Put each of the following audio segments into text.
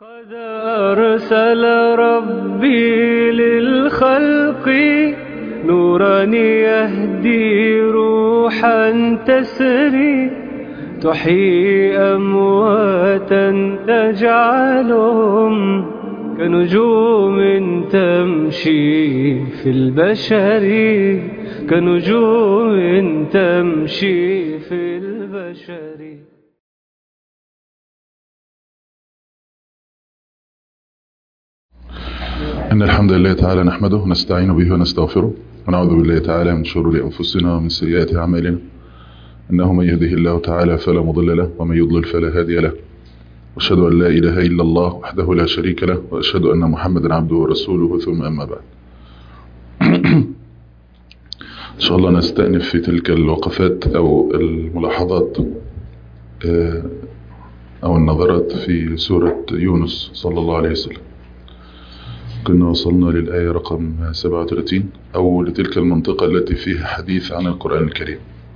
قد أرسل ربي للخلق نورا يهدي روحا تسري تحيي أمواتا تجعلهم كنجوم تمشي في البشر كنجوم تمشي في البشر إن الحمد لله تعالى نحمده ونستعين به ونستغفره ونعوذ بالله تعالى من شرور أنفسنا ومن سيئات أعمالنا إنه من يهده الله تعالى فلا مضل له ومن يضلل فلا هادي له وأشهد أن لا إله إلا الله وحده لا شريك له وأشهد أن محمدا عبده ورسوله ثم أما بعد إن شاء الله نستأنف في تلك الوقفات أو الملاحظات أو النظرات في سورة يونس صلى الله عليه وسلم كنا وصلنا للآية رقم 37 أو لتلك المنطقة التي فيها حديث عن القرآن الكريم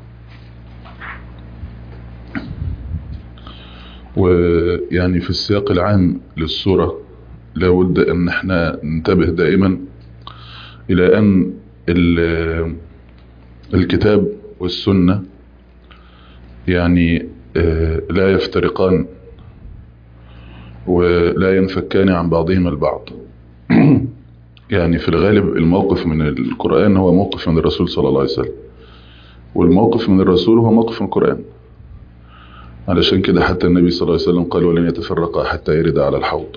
ويعني في السياق العام للسورة لابد أن احنا ننتبه دائما إلى أن الكتاب والسنة يعني لا يفترقان ولا ينفكان عن بعضهما البعض يعني في الغالب الموقف من القرآن هو موقف من الرسول صلى الله عليه وسلم والموقف من الرسول هو موقف من القرآن علشان كده حتى النبي صلى الله عليه وسلم قال ولن يتفرقا حتى يرد على الحوض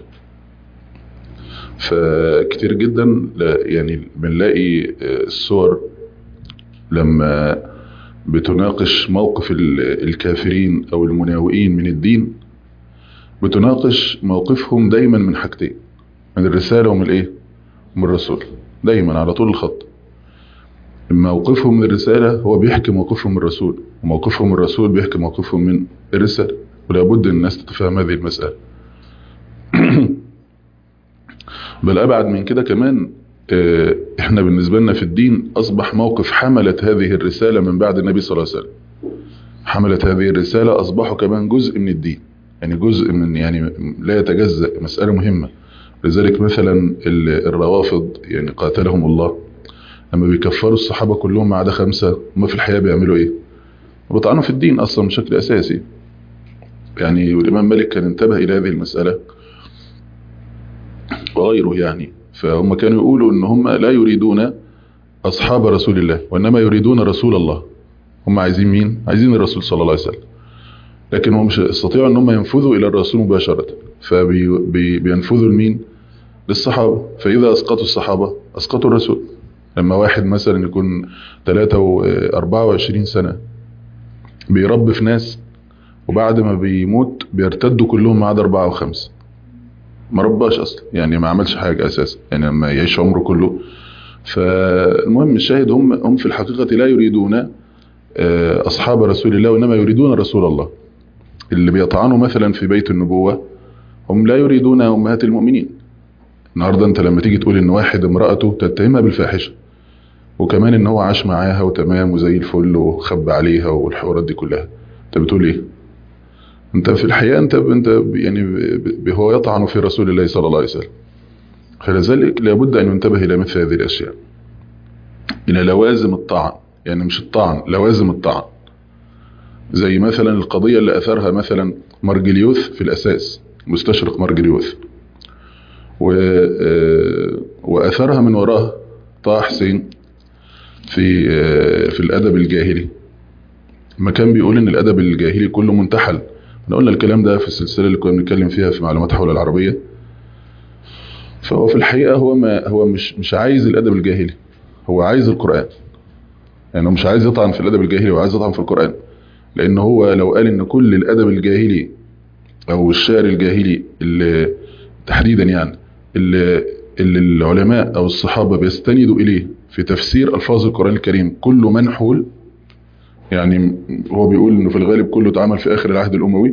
فكتير جدا يعني بنلاقي الصور لما بتناقش موقف الكافرين او المناوئين من الدين بتناقش موقفهم دايما من حاجتين من الرسالة ومن الايه من الرسول دايما على طول الخط موقفهم من الرسالة هو بيحكي موقفهم من الرسول وموقفهم من الرسول بيحكي موقفهم من الرسالة ولا بد الناس تتفهم هذه المسألة بل أبعد من كده كمان احنا بالنسبة لنا في الدين أصبح موقف حملة هذه الرسالة من بعد النبي صلى الله عليه وسلم حملة هذه الرسالة أصبحوا كمان جزء من الدين يعني جزء من يعني لا يتجزأ مسألة مهمة لذلك مثلا الروافض يعني قاتلهم الله لما بيكفروا الصحابة كلهم ما عدا خمسة هم في الحياة بيعملوا ايه بيطعنوا في الدين اصلا بشكل اساسي يعني والامام مالك كان انتبه الى هذه المسألة وغيره يعني فهم كانوا يقولوا ان هم لا يريدون اصحاب رسول الله وانما يريدون رسول الله هم عايزين مين عايزين الرسول صلى الله عليه وسلم لكن هم مش يستطيعوا ان هم ينفذوا الى الرسول مباشرة فبينفذوا لمين للصحابة فاذا اسقطوا الصحابة اسقطوا الرسول لما واحد مثلا يكون 3 و 24 سنة بيربي في ناس وبعد ما بيموت بيرتدوا كلهم ما عدا أربعة أو خمسة ما رباش أصلا يعني ما عملش حاجة أساسا يعني لما يعيش عمره كله فالمهم الشاهد هم هم في الحقيقة لا يريدون أصحاب رسول الله وإنما يريدون رسول الله اللي بيطعنوا مثلا في بيت النبوة هم لا يريدون أمهات المؤمنين النهاردة انت لما تيجي تقول ان واحد امرأته تتهمها بالفاحشة وكمان ان هو عاش معاها وتمام وزي الفل وخب عليها والحوارات دي كلها انت بتقول ايه انت في الحقيقة انت انت يعني هو يطعن في رسول الله صلى الله عليه وسلم فلذلك لابد ان ينتبه الى مثل هذه الاشياء الى لوازم الطعن يعني مش الطعن لوازم الطعن زي مثلا القضية اللي اثرها مثلا مارجليوث في الاساس مستشرق مارجليوث و... وأثرها من وراه طه حسين في في الأدب الجاهلي ما كان بيقول إن الأدب الجاهلي كله منتحل احنا قلنا الكلام ده في السلسلة اللي كنا بنتكلم فيها في معلومات حول العربية فهو في الحقيقة هو ما هو مش مش عايز الأدب الجاهلي هو عايز القرآن يعني هو مش عايز يطعن في الأدب الجاهلي هو عايز يطعن في القرآن لأن هو لو قال إن كل الأدب الجاهلي أو الشعر الجاهلي اللي تحديدا يعني اللي, اللي العلماء او الصحابة بيستندوا اليه في تفسير الفاظ القرآن الكريم كله منحول يعني هو بيقول انه في الغالب كله اتعمل في اخر العهد الاموي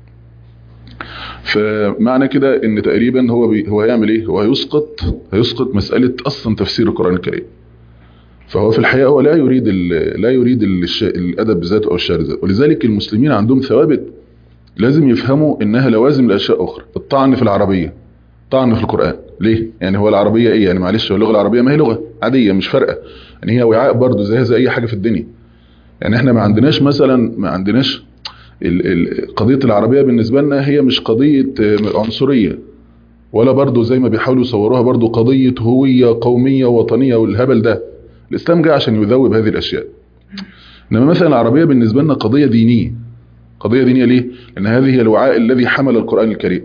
فمعنى كده ان تقريبا هو بي هو هيعمل ايه هو هيسقط هيسقط مسألة اصلا تفسير القرآن الكريم فهو في الحقيقة هو لا يريد لا يريد الادب ذاته او الشعر ذاته ولذلك المسلمين عندهم ثوابت لازم يفهموا انها لوازم لاشياء اخرى الطعن في العربيه طعن في القران ليه يعني هو العربيه ايه يعني معلش هو اللغه العربيه ما هي لغه عاديه مش فارقه يعني هي وعاء برضه زيها زي اي حاجه في الدنيا يعني احنا ما عندناش مثلا ما عندناش ال- ال- قضيه العربيه بالنسبه لنا هي مش قضيه آه، عنصريه ولا برضه زي ما بيحاولوا يصوروها برضه قضيه هويه قوميه وطنيه والهبل ده الاسلام جاء عشان يذوب هذه الاشياء انما مثلا العربيه بالنسبه لنا قضيه دينيه قضيه دينيه ليه لان هذه هي الوعاء الذي حمل القران الكريم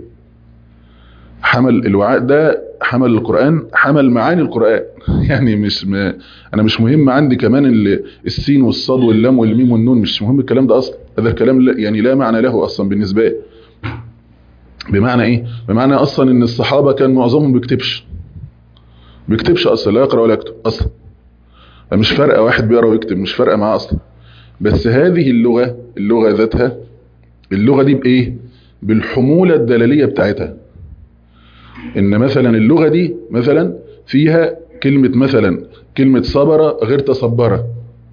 حمل الوعاء ده حمل القرآن حمل معاني القرآن يعني مش م... أنا مش مهم عندي كمان ال- السين والصاد واللام والميم والنون مش مهم الكلام ده أصلا هذا الكلام لا يعني لا معنى له أصلا بالنسبة لي بمعنى إيه؟ بمعنى أصلا إن الصحابة كان معظمهم بيكتبش بيكتبش أصلا لا يقرأ ولا يكتب أصلا مش فارقة واحد بيقرأ ويكتب مش فارقة معاه أصلا بس هذه اللغة اللغة ذاتها اللغة دي بإيه؟ بالحمولة الدلالية بتاعتها ان مثلا اللغة دي مثلا فيها كلمة مثلا كلمة صبر غير تصبر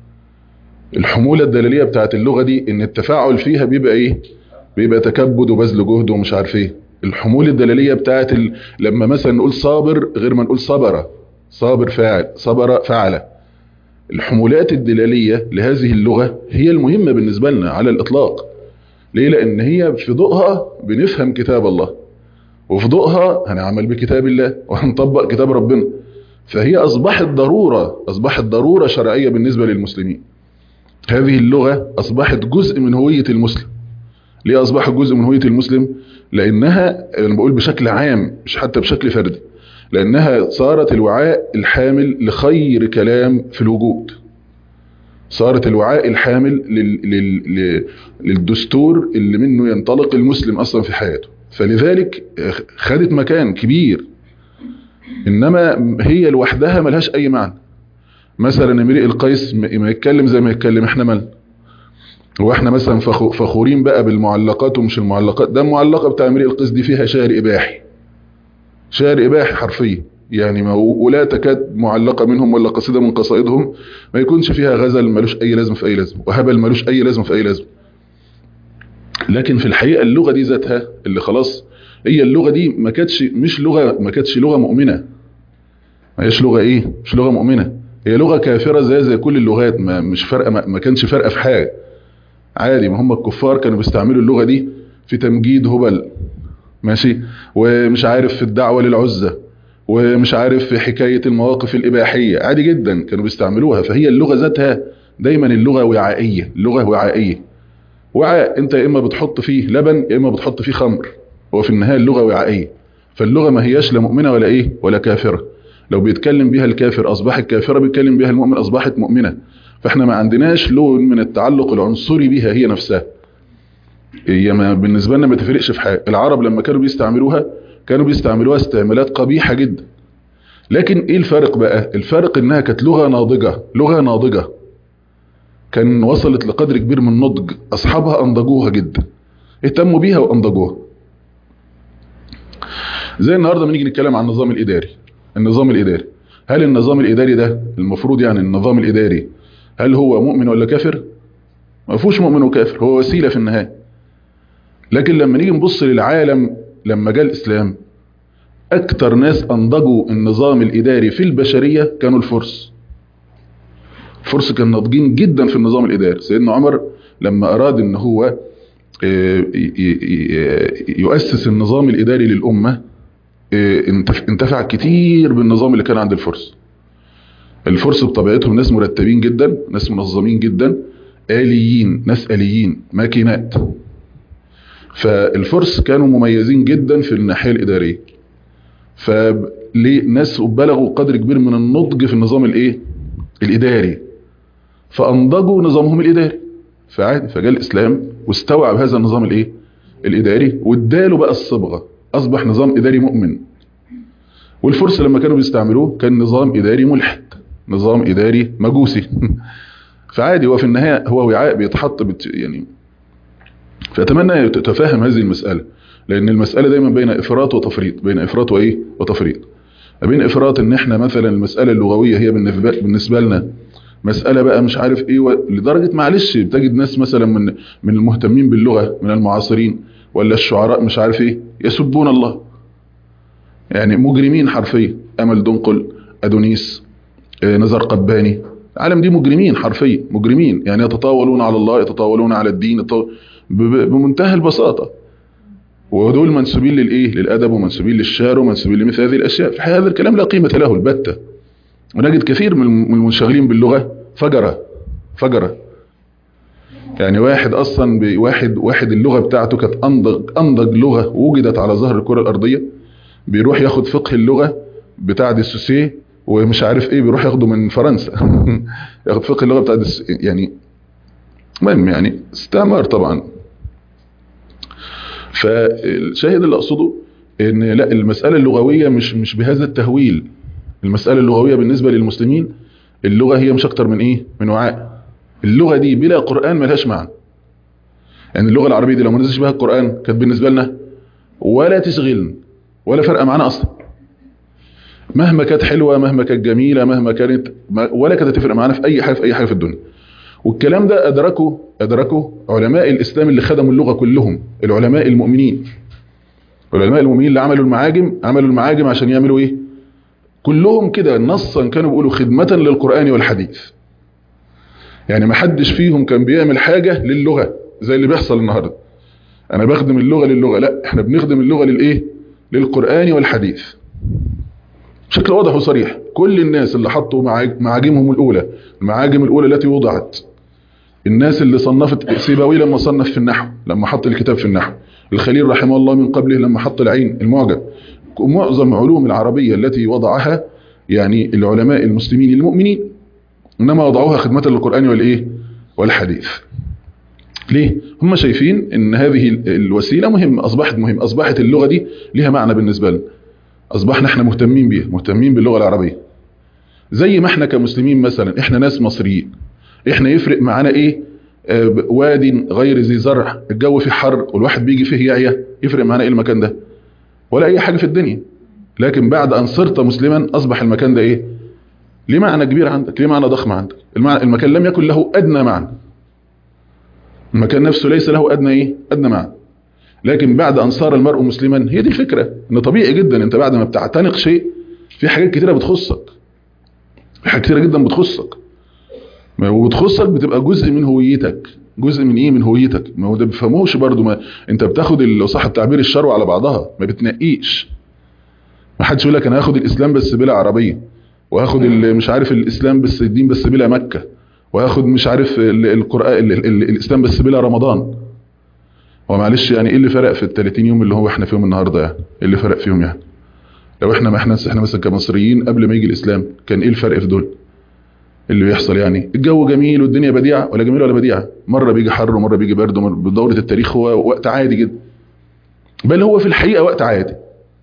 الحمولة الدلالية بتاعت اللغة دي ان التفاعل فيها بيبقى ايه بيبقى تكبد وبذل جهد ومش عارف ايه الحمولة الدلالية بتاعت ال... لما مثلا نقول صابر غير ما نقول صبر صابر فاعل صبر فعل الحمولات الدلالية لهذه اللغة هي المهمة بالنسبة لنا على الإطلاق ليه لأن هي في ضوءها بنفهم كتاب الله وفي ضوءها هنعمل بكتاب الله وهنطبق كتاب ربنا فهي أصبحت ضرورة أصبحت ضرورة شرعية بالنسبة للمسلمين هذه اللغة أصبحت جزء من هوية المسلم ليه أصبحت جزء من هوية المسلم لأنها أنا بقول بشكل عام مش حتى بشكل فردي لأنها صارت الوعاء الحامل لخير كلام في الوجود صارت الوعاء الحامل لل... لل... للدستور اللي منه ينطلق المسلم أصلا في حياته فلذلك خدت مكان كبير انما هي لوحدها ملهاش اي معنى مثلا امرئ القيس ما يتكلم زي ما يتكلم احنا مال هو احنا مثلا فخورين بقى بالمعلقات ومش المعلقات ده المعلقه بتاع امرئ القيس دي فيها شعر اباحي شعر اباحي حرفيا يعني ما ولا تكاد معلقه منهم ولا قصيده من قصائدهم ما يكونش فيها غزل ملوش اي لازمه في اي لازمه وهبل ملوش اي لازمه في اي لازمه لكن في الحقيقة اللغة دي ذاتها اللي خلاص هي اللغة دي ما كانتش مش لغة ما كانتش لغة مؤمنة ما هيش لغة ايه مش لغة مؤمنة هي لغة كافرة زي زي كل اللغات ما مش فارقة ما, ما كانش فارقة في حاجة عادي ما هم الكفار كانوا بيستعملوا اللغة دي في تمجيد هبل ماشي ومش عارف في الدعوة للعزة ومش عارف في حكاية المواقف الإباحية عادي جدا كانوا بيستعملوها فهي اللغة ذاتها دايما اللغة وعائية اللغة وعائية وعاء انت يا اما بتحط فيه لبن يا اما بتحط فيه خمر هو في النهايه اللغه وعائيه فاللغه ما هياش لا مؤمنه ولا ايه ولا كافره لو بيتكلم بيها الكافر اصبحت كافره بيتكلم بيها المؤمن اصبحت مؤمنه فاحنا ما عندناش لون من التعلق العنصري بيها هي نفسها هي ما بالنسبه لنا ما تفرقش في حاجه العرب لما كانوا بيستعملوها كانوا بيستعملوها استعمالات قبيحه جدا لكن ايه الفرق بقى الفرق انها كانت لغه ناضجه لغه ناضجه كان وصلت لقدر كبير من النضج أصحابها أنضجوها جدا اهتموا بيها وأنضجوها زي النهاردة بنيجي نتكلم عن النظام الإداري النظام الإداري هل النظام الإداري ده المفروض يعني النظام الإداري هل هو مؤمن ولا كافر ما فيهوش مؤمن وكافر هو وسيلة في النهاية لكن لما نيجي نبص للعالم لما جاء الإسلام أكتر ناس أنضجوا النظام الإداري في البشرية كانوا الفرس الفرس كانوا ناضجين جدا في النظام الإداري سيدنا عمر لما أراد أن هو يؤسس النظام الإداري للأمة انتفع كتير بالنظام اللي كان عند الفرس الفرس بطبيعتهم ناس مرتبين جدا ناس منظمين جدا آليين ناس آليين ماكينات فالفرس كانوا مميزين جدا في الناحية الإدارية فناس بلغوا قدر كبير من النضج في النظام الايه الإداري فأنضجوا نظامهم الإداري فعادي فجاء الإسلام واستوعب هذا النظام الايه الإداري واداله بقى الصبغة أصبح نظام إداري مؤمن والفرس لما كانوا بيستعملوه كان نظام إداري ملحد نظام إداري مجوسي فعادي هو في النهاية هو وعاء بيتحط بت يعني فأتمنى تتفهم هذه المسألة لأن المسألة دايما بين إفراط وتفريط بين إفراط وإيه وتفريط بين إفراط إن إحنا مثلا المسألة اللغوية هي بالنسبة لنا مسألة بقى مش عارف ايه و... لدرجة معلش بتجد ناس مثلا من من المهتمين باللغة من المعاصرين ولا الشعراء مش عارف ايه يسبون الله يعني مجرمين حرفيا امل دنقل ادونيس آه، نزار قباني العالم دي مجرمين حرفيا مجرمين يعني يتطاولون على الله يتطاولون على الدين يتطاول... ب... ب- بمنتهى البساطة ودول منسوبين للايه للادب ومنسوبين للشعر ومنسوبين لمثل هذه الاشياء في الحقيقة هذا الكلام لا قيمة له البتة ونجد كثير من من المنشغلين باللغة فجرة فجرة يعني واحد اصلا ب- واحد واحد اللغة بتاعته كانت انضج انضج لغة وجدت على ظهر الكرة الارضية بيروح ياخد فقه اللغة بتاع دي سوسيه ومش عارف ايه بيروح ياخده من فرنسا ياخد فقه اللغة بتاع دي سوسيه. يعني المهم يعني استعمار طبعا فالشاهد اللي اقصده ان لا المسألة اللغوية مش مش بهذا التهويل المسألة اللغوية بالنسبة للمسلمين اللغة هي مش اكتر من ايه من وعاء اللغة دي بلا قرآن ملهاش معنى يعني اللغة العربية دي لو ما نزلش بها القرآن كانت بالنسبة لنا ولا تشغلنا ولا فرق معانا اصلا مهما كانت حلوة مهما كانت جميلة مهما كانت ما- ولا كانت تفرق معانا في اي حاجة في اي حاجة في الدنيا والكلام ده ادركه ادركه علماء الاسلام اللي خدموا اللغة كلهم العلماء المؤمنين العلماء المؤمنين اللي عملوا المعاجم عملوا المعاجم عشان يعملوا ايه كلهم كده نصا كانوا بيقولوا خدمة للقرآن والحديث يعني ما حدش فيهم كان بيعمل حاجة للغة زي اللي بيحصل النهاردة انا بخدم اللغة للغة لا احنا بنخدم اللغة للايه للقرآن والحديث بشكل واضح وصريح كل الناس اللي حطوا معاج- معاجمهم الاولى المعاجم الاولى التي وضعت الناس اللي صنفت سيبوي لما صنف في النحو لما حط الكتاب في النحو الخليل رحمه الله من قبله لما حط العين المعجم معظم علوم العربية التي وضعها يعني العلماء المسلمين المؤمنين انما وضعوها خدمة للقرآن والايه والحديث ليه هم شايفين ان هذه الوسيلة مهمة اصبحت مهم اصبحت اللغة دي لها معنى بالنسبة لنا اصبحنا احنا مهتمين بيها مهتمين باللغة العربية زي ما احنا كمسلمين مثلا احنا ناس مصريين احنا يفرق معانا ايه آه، وادي غير ذي زرع الجو فيه حر والواحد بيجي فيه يعيا يفرق معانا ايه المكان ده ولا اي حاجة في الدنيا لكن بعد ان صرت مسلما اصبح المكان ده ايه ليه معنى كبير عندك ليه معنى ضخم عندك المعنى المكان لم يكن له ادنى معنى المكان نفسه ليس له ادنى ايه ادنى معنى لكن بعد ان صار المرء مسلما هي دي الفكرة ان طبيعي جدا انت بعد ما بتعتنق شيء في حاجات كتيرة بتخصك في حاجات كتيرة جدا بتخصك ما هو بتخصك بتبقى جزء من هويتك جزء من ايه من هويتك ما هو ده بيفهموش برضو ما انت بتاخد ال- لو صح التعبير الشرع على بعضها ما بتنقيش ما حدش يقول لك انا هاخد الاسلام بس بلا عربيه وهاخد ال- مش عارف الاسلام بس الدين بس بلا مكه وهاخد مش عارف ال- القران ال- ال- الاسلام بس بلا رمضان هو معلش يعني ايه اللي فرق في ال 30 يوم اللي هو احنا فيهم النهارده يعني ايه اللي فرق فيهم يعني لو احنا ما احنا احنا مثلا كمصريين قبل ما يجي الاسلام كان ايه الفرق في دول اللي بيحصل يعني الجو جميل والدنيا بديعه ولا جميله ولا بديعه مره بيجي حر ومره بيجي برد ومرة- بدوره التاريخ هو وقت عادي جدا بل هو في الحقيقه وقت عادي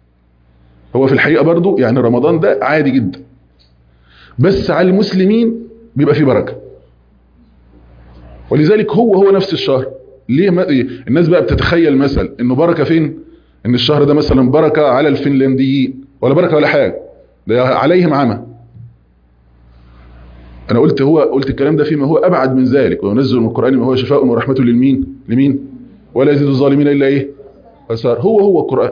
هو في الحقيقه برضو يعني رمضان ده عادي جدا بس على المسلمين بيبقى فيه بركه ولذلك هو هو نفس الشهر ليه ما الناس بقى بتتخيل مثل انه بركه فين ان الشهر ده مثلا بركه على الفنلنديين ولا بركه ولا حاجه ده عليهم عمى انا قلت هو قلت الكلام ده فيما هو ابعد من ذلك وينزل من القران ما هو شفاء ورحمه للمين لمين ولا يزيد الظالمين الا ايه خسار هو هو القران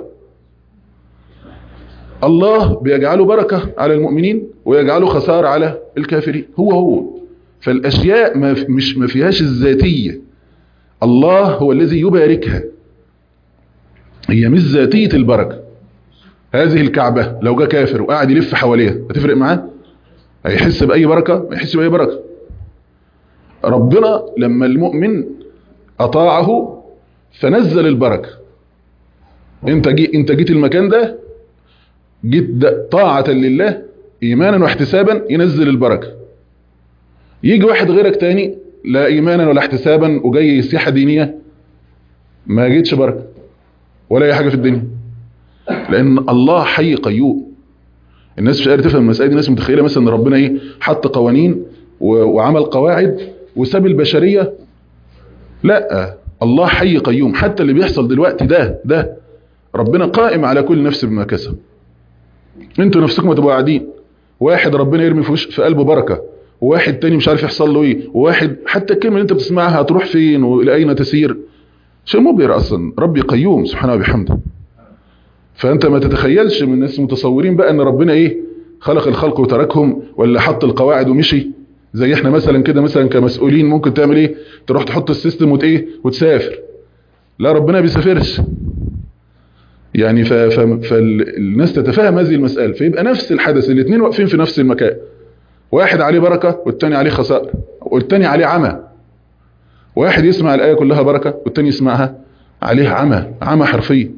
الله بيجعله بركه على المؤمنين ويجعله خسار على الكافرين هو هو فالاشياء ما في- مش ما فيهاش الذاتيه الله هو الذي يباركها هي مش ذاتيه البركه هذه الكعبه لو جاء كافر وقاعد يلف حواليها هتفرق معاه هيحس بأي بركة ما يحس بأي بركة ربنا لما المؤمن أطاعه فنزل البركة انت جي انت جيت المكان ده جيت ده طاعة لله إيمانا واحتسابا ينزل البركة يجي واحد غيرك تاني لا إيمانا ولا احتسابا وجاي سياحة دينية ما جيتش بركة ولا أي حاجة في الدنيا لأن الله حي قيوم الناس مش قادره تفهم المسائل دي الناس متخيله مثلا ان ربنا ايه حط قوانين و- وعمل قواعد وساب البشريه لا الله حي قيوم حتى اللي بيحصل دلوقتي ده ده ربنا قائم على كل نفس بما كسب انتوا نفسكم تبقوا قاعدين واحد ربنا يرمي في, وش في قلبه بركه وواحد تاني مش عارف يحصل له ايه وواحد حتى الكلمه اللي انت بتسمعها هتروح فين والى اين تسير شيء مبهر اصلا ربي قيوم سبحانه وبحمده فانت ما تتخيلش من الناس متصورين بقى ان ربنا ايه خلق الخلق وتركهم ولا حط القواعد ومشي زي احنا مثلا كده مثلا كمسؤولين ممكن تعمل ايه تروح تحط السيستم وت ايه وتسافر لا ربنا بيسافرش يعني ف... ف... فالناس تتفهم هذه المسألة فيبقى نفس الحدث الاثنين واقفين في نفس المكان واحد عليه بركة والتاني عليه خسائر والتاني عليه عمى واحد يسمع الآية كلها بركة والتاني يسمعها عليه عمى عمى حرفي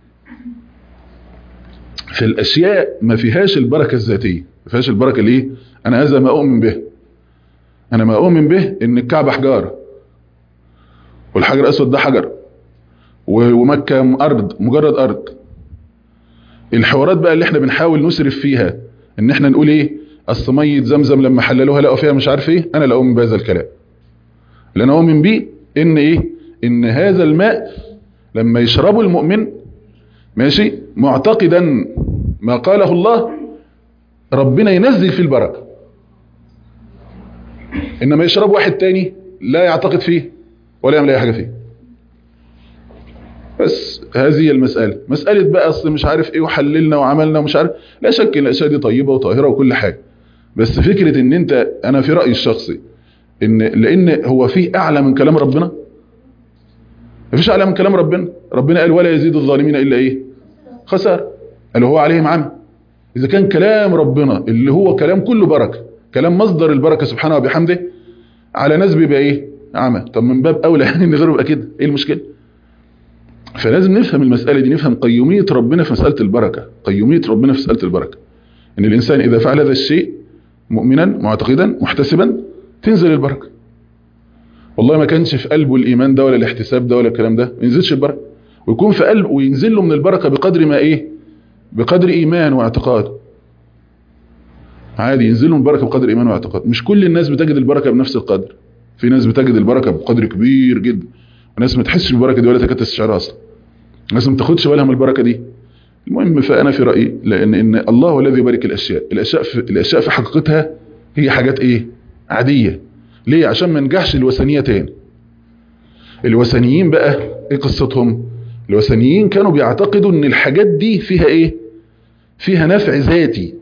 في الأشياء ما فيهاش البركة الذاتية ما فيهاش البركة اللي ايه أنا هذا ما أؤمن به أنا ما أؤمن به إن الكعبة حجارة والحجر الأسود ده حجر ومكة أرض مجرد أرض الحوارات بقى اللي احنا بنحاول نسرف فيها ان احنا نقول ايه اصل ميه زمزم لما حللوها لقوا فيها مش عارف ايه انا لا اؤمن بهذا الكلام اللي انا اؤمن بيه ان ايه ان هذا الماء لما يشربه المؤمن ماشي معتقدا ما قاله الله ربنا ينزل فيه البركه انما يشرب واحد تاني لا يعتقد فيه ولا يعمل اي حاجه فيه بس هذه المسألة مسألة بقى أصل مش عارف إيه وحللنا وعملنا ومش عارف لا شك إن الأشياء دي طيبة وطاهرة وكل حاجة بس فكرة إن أنت أنا في رأيي الشخصي إن لأن هو في أعلى من كلام ربنا مفيش أعلى من كلام ربنا ربنا قال ولا يزيد الظالمين إلا إيه خسارة قال هو عليهم عمى إذا كان كلام ربنا اللي هو كلام كله بركة كلام مصدر البركة سبحانه وبحمده على ناس بيبقى إيه عمى طب من باب أولى يعني إن غيره يبقى كده إيه المشكلة فلازم نفهم المسألة دي نفهم قيومية ربنا في مسألة البركة قيومية ربنا في مسألة البركة ان الانسان اذا فعل هذا الشيء مؤمنا معتقدا محتسبا تنزل البركة والله ما كانش في قلبه الايمان ده ولا الاحتساب ده ولا الكلام ده ما ينزلش البركة ويكون في قلبه وينزل له من البركة بقدر ما ايه بقدر ايمان واعتقاد عادي ينزل له من البركة بقدر ايمان واعتقاد مش كل الناس بتجد البركة بنفس القدر في ناس بتجد البركة بقدر كبير جدا وناس ما تحسش بالبركة دي ولا تكاد تستشعرها اصلا الناس ما تاخدش بالها من البركة دي المهم فانا في رايي لان ان الله هو الذي يبارك الاشياء الاشياء في الاشياء في حقيقتها هي حاجات ايه عاديه ليه عشان ما ننجحش الوثنيه تاني الوثنيين بقى ايه قصتهم الوثنيين كانوا بيعتقدوا ان الحاجات دي فيها ايه فيها نفع ذاتي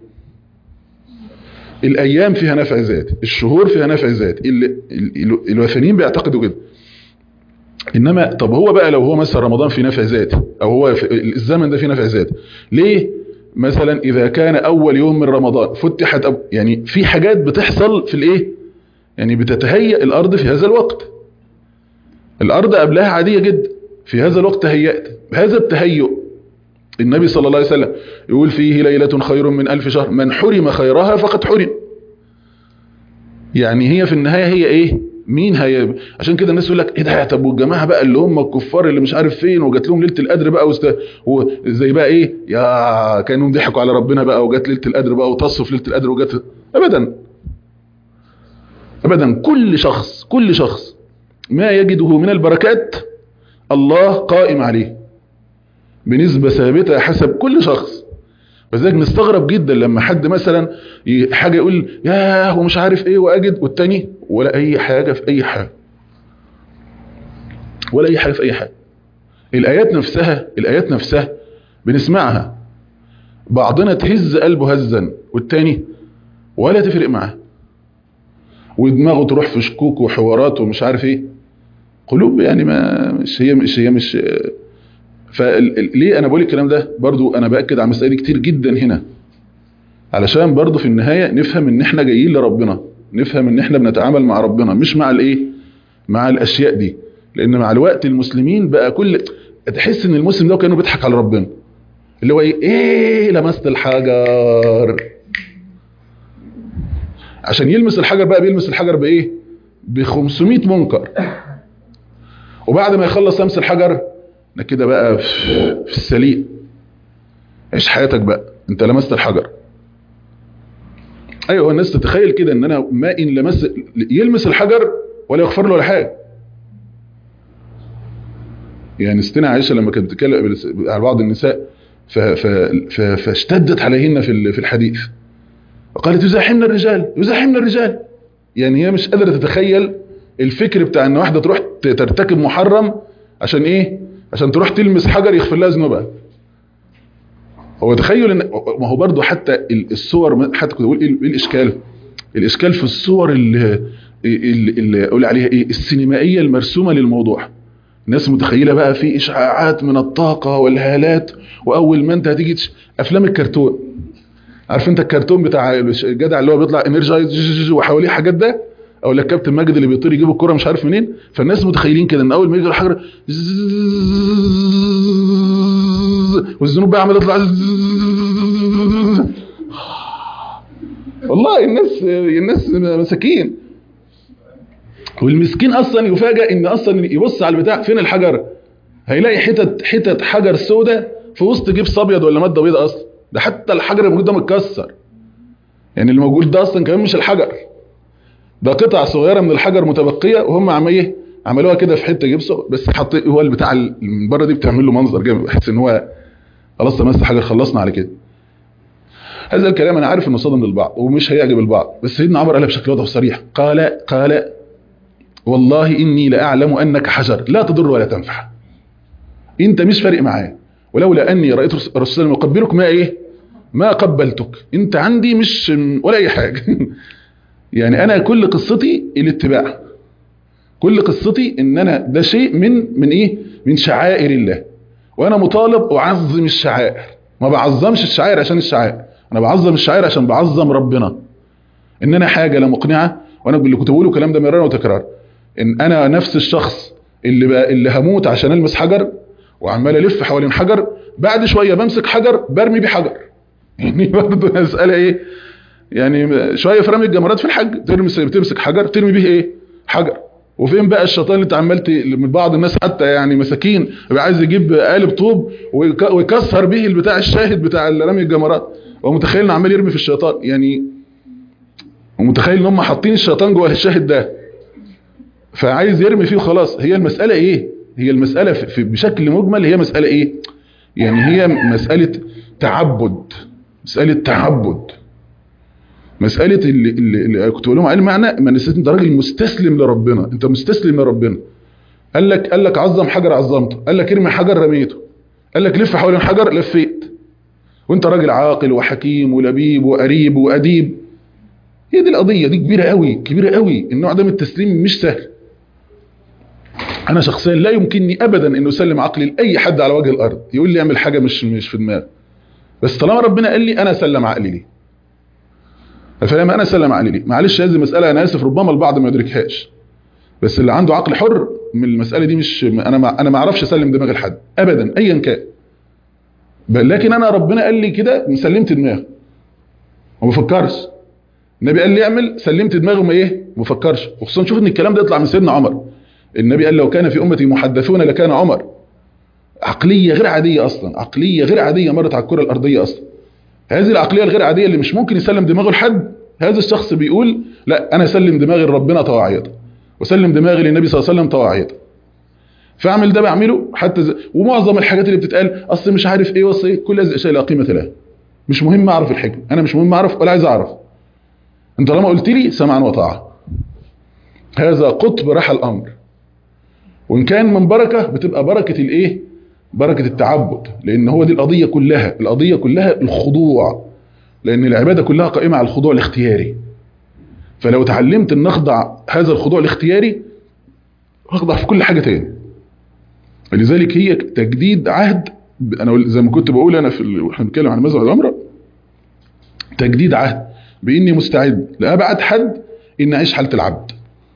الايام فيها نفع ذاتي الشهور فيها نفع ذاتي الوثنيين بيعتقدوا كده انما طب هو بقى لو هو مثلا رمضان في نفع ذاتي او هو في الزمن ده في نفع ذاتي ليه مثلا اذا كان اول يوم من رمضان فتحت أب يعني في حاجات بتحصل في الايه يعني بتتهيأ الارض في هذا الوقت الارض قبلها عادية جدا في هذا الوقت تهيأت بهذا التهيؤ النبي صلى الله عليه وسلم يقول فيه ليلة خير من ألف شهر من حرم خيرها فقد حرم يعني هي في النهاية هي ايه مين هي عشان كده الناس يقول لك ايه ده طب والجماعه بقى اللي هم الكفار اللي مش عارف فين وجات لهم ليله القدر بقى وست... وزي بقى ايه يا كانوا ضحكوا على ربنا بقى وجات ليله القدر بقى وتصوا في ليله القدر وجات ابدا ابدا كل شخص كل شخص ما يجده من البركات الله قائم عليه بنسبة ثابتة حسب كل شخص وذلك نستغرب جدا لما حد مثلا حاجة يقول ياه ومش عارف ايه واجد والتاني ولا اي حاجة في اي حاجة ولا اي حاجة في اي حاجة الايات نفسها الايات نفسها بنسمعها بعضنا تهز قلبه هزا والتاني ولا تفرق معاه ودماغه تروح في شكوك وحوارات ومش عارف ايه قلوب يعني ما مش هي مش هي مش فليه انا بقول الكلام ده برضو انا باكد على المسائل دي كتير جدا هنا علشان برضو في النهايه نفهم ان احنا جايين لربنا نفهم ان احنا بنتعامل مع ربنا مش مع الايه مع الاشياء دي لان مع الوقت المسلمين بقى كل تحس ان المسلم ده كانه بيضحك على ربنا اللي هو ايه ايه لمست الحجر عشان يلمس الحجر بقى بيلمس الحجر بايه ب 500 منكر وبعد ما يخلص لمس الحجر انك كده بقى في السليم عيش حياتك بقى انت لمست الحجر ايوه الناس تتخيل كده ان انا ما ان لمس يلمس الحجر ولا يغفر له ولا حاجه يعني ستنا عائشه لما كانت بتتكلم على بعض النساء ف ف ف فاشتدت عليهن في في الحديث وقالت يزاحمنا الرجال يزاحمنا الرجال يعني هي مش قادره تتخيل الفكر بتاع ان واحده تروح ت- ترتكب محرم عشان ايه عشان تروح تلمس حجر يغفر لها ذنوبها هو تخيل ان ما هو برضه حتى ال- الصور حتى كنت بقول ايه إيه الاشكال الاشكال في الصور اللي اللي, اللي اقول عليها ايه السينمائيه المرسومه للموضوع الناس متخيله بقى في اشعاعات من الطاقه والهالات واول ما انت هتيجي تش... افلام الكرتون عارف انت الكرتون بتاع الجدع اللي هو بيطلع انرجايز وحواليه حاجات ده او لا كابتن ماجد اللي بيطير يجيب الكره مش عارف منين فالناس متخيلين كده ان اول ما يجي الحجر والذنوب بقى عماله تطلع والله الناس الناس مساكين والمسكين اصلا يفاجئ ان اصلا يبص على البتاع فين الحجر هيلاقي حتت حتت حجر سوداء في وسط جبس ابيض ولا ماده بيضاء اصلا ده حتى الحجر الموجود ده متكسر يعني اللي موجود ده اصلا كمان مش الحجر ده قطع صغيره من الحجر متبقيه وهم عم ايه عملوها كده في حته جبسه بس حط هو البتاع اللي من بره دي بتعمل له منظر جامد بحيث ان هو خلاص تمس حجر خلصنا على كده هذا الكلام انا عارف انه صدم للبعض ومش هيعجب البعض بس سيدنا عمر قالها بشكل واضح وصريح قال قال والله اني لاعلم انك حجر لا تضر ولا تنفع انت مش فارق معايا ولولا اني رايت الرسول صلى الله عليه وسلم يقبلك ما ايه ما قبلتك انت عندي مش ولا اي حاجه يعني انا كل قصتي الاتباع كل قصتي ان انا ده شيء من من ايه من شعائر الله وانا مطالب اعظم الشعائر ما بعظمش الشعائر عشان الشعائر انا بعظم الشعائر عشان بعظم ربنا ان انا حاجه لا مقنعه وانا اللي كنت بقوله الكلام ده مرارا وتكرار ان انا نفس الشخص اللي بقى اللي هموت عشان المس حجر وعمال الف حوالين حجر بعد شويه بمسك حجر برمي بيه حجر يعني برضه مساله ايه يعني شويه في رمي الجمرات في الحج ترمس بتمسك حجر ترمي بيه ايه حجر وفين بقى الشيطان اللي انت عمال ت- من بعض الناس حتى يعني مساكين بيبقى عايز يجيب قالب طوب ويك- ويكسر به البتاع الشاهد بتاع رمي الجمرات ومتخيل انه عمال يرمي في الشيطان يعني ومتخيل ان هم حاطين الشيطان جوه الشاهد ده فعايز يرمي فيه خلاص هي المسألة ايه هي المسألة في في- بشكل مجمل هي مسألة ايه يعني هي مسألة تعبد مسألة تعبد مسألة اللي, اللي, اللي كنت بقول لهم على المعنى ما نسيت انت راجل مستسلم لربنا انت مستسلم لربنا قال لك قال لك عظم حجر عظمته قال لك ارمي حجر رميته قال لك لف حوالين حجر لفيت وانت راجل عاقل وحكيم ولبيب وقريب وأديب هي دي القضية دي كبيرة قوي كبيرة قوي النوع ده من التسليم مش سهل انا شخصيا لا يمكنني ابدا ان اسلم عقلي لاي حد على وجه الارض يقول لي اعمل حاجة مش مش في دماغي بس طالما ربنا قال لي انا اسلم عقلي ليه فلما انا اسلم عقلي ليه معلش هذه مسألة انا اسف ربما البعض ما يدركهاش بس اللي عنده عقل حر من المسألة دي مش انا ما انا ما اعرفش اسلم دماغي لحد ابدا ايا كان بل لكن انا ربنا قال لي كده مسلمت دماغي وما بفكرش النبي قال لي اعمل سلمت دماغي وما ايه ما بفكرش وخصوصا شوف ان الكلام ده يطلع من سيدنا عمر النبي قال لو كان في امتي محدثون لكان عمر عقلية غير عادية اصلا عقلية غير عادية مرت على الكرة الارضية اصلا هذه العقلية الغير عادية اللي مش ممكن يسلم دماغه لحد هذا الشخص بيقول لا انا اسلم دماغي لربنا طواعية وسلم دماغي للنبي صلى الله عليه وسلم طواعية فاعمل ده بعمله حتى ز... ومعظم الحاجات اللي بتتقال اصل مش عارف ايه واصل ايه كل هذه الاشياء لا قيمه لها مش مهم اعرف الحكمه انا مش مهم اعرف ولا عايز اعرف انت طالما قلت لي سمعا وطاعه هذا قطب رحى الامر وان كان من بركه بتبقى بركه الايه بركه التعبد لان هو دي القضيه كلها القضيه كلها الخضوع لان العباده كلها قائمه على الخضوع الاختياري فلو تعلمت ان اخضع هذا الخضوع الاختياري اخضع في كل حاجه تاني لذلك هي تجديد عهد انا زي ما كنت بقول انا في ال... واحنا بنتكلم عن مذهب العمره تجديد عهد باني مستعد لابعد حد ان اعيش حاله العبد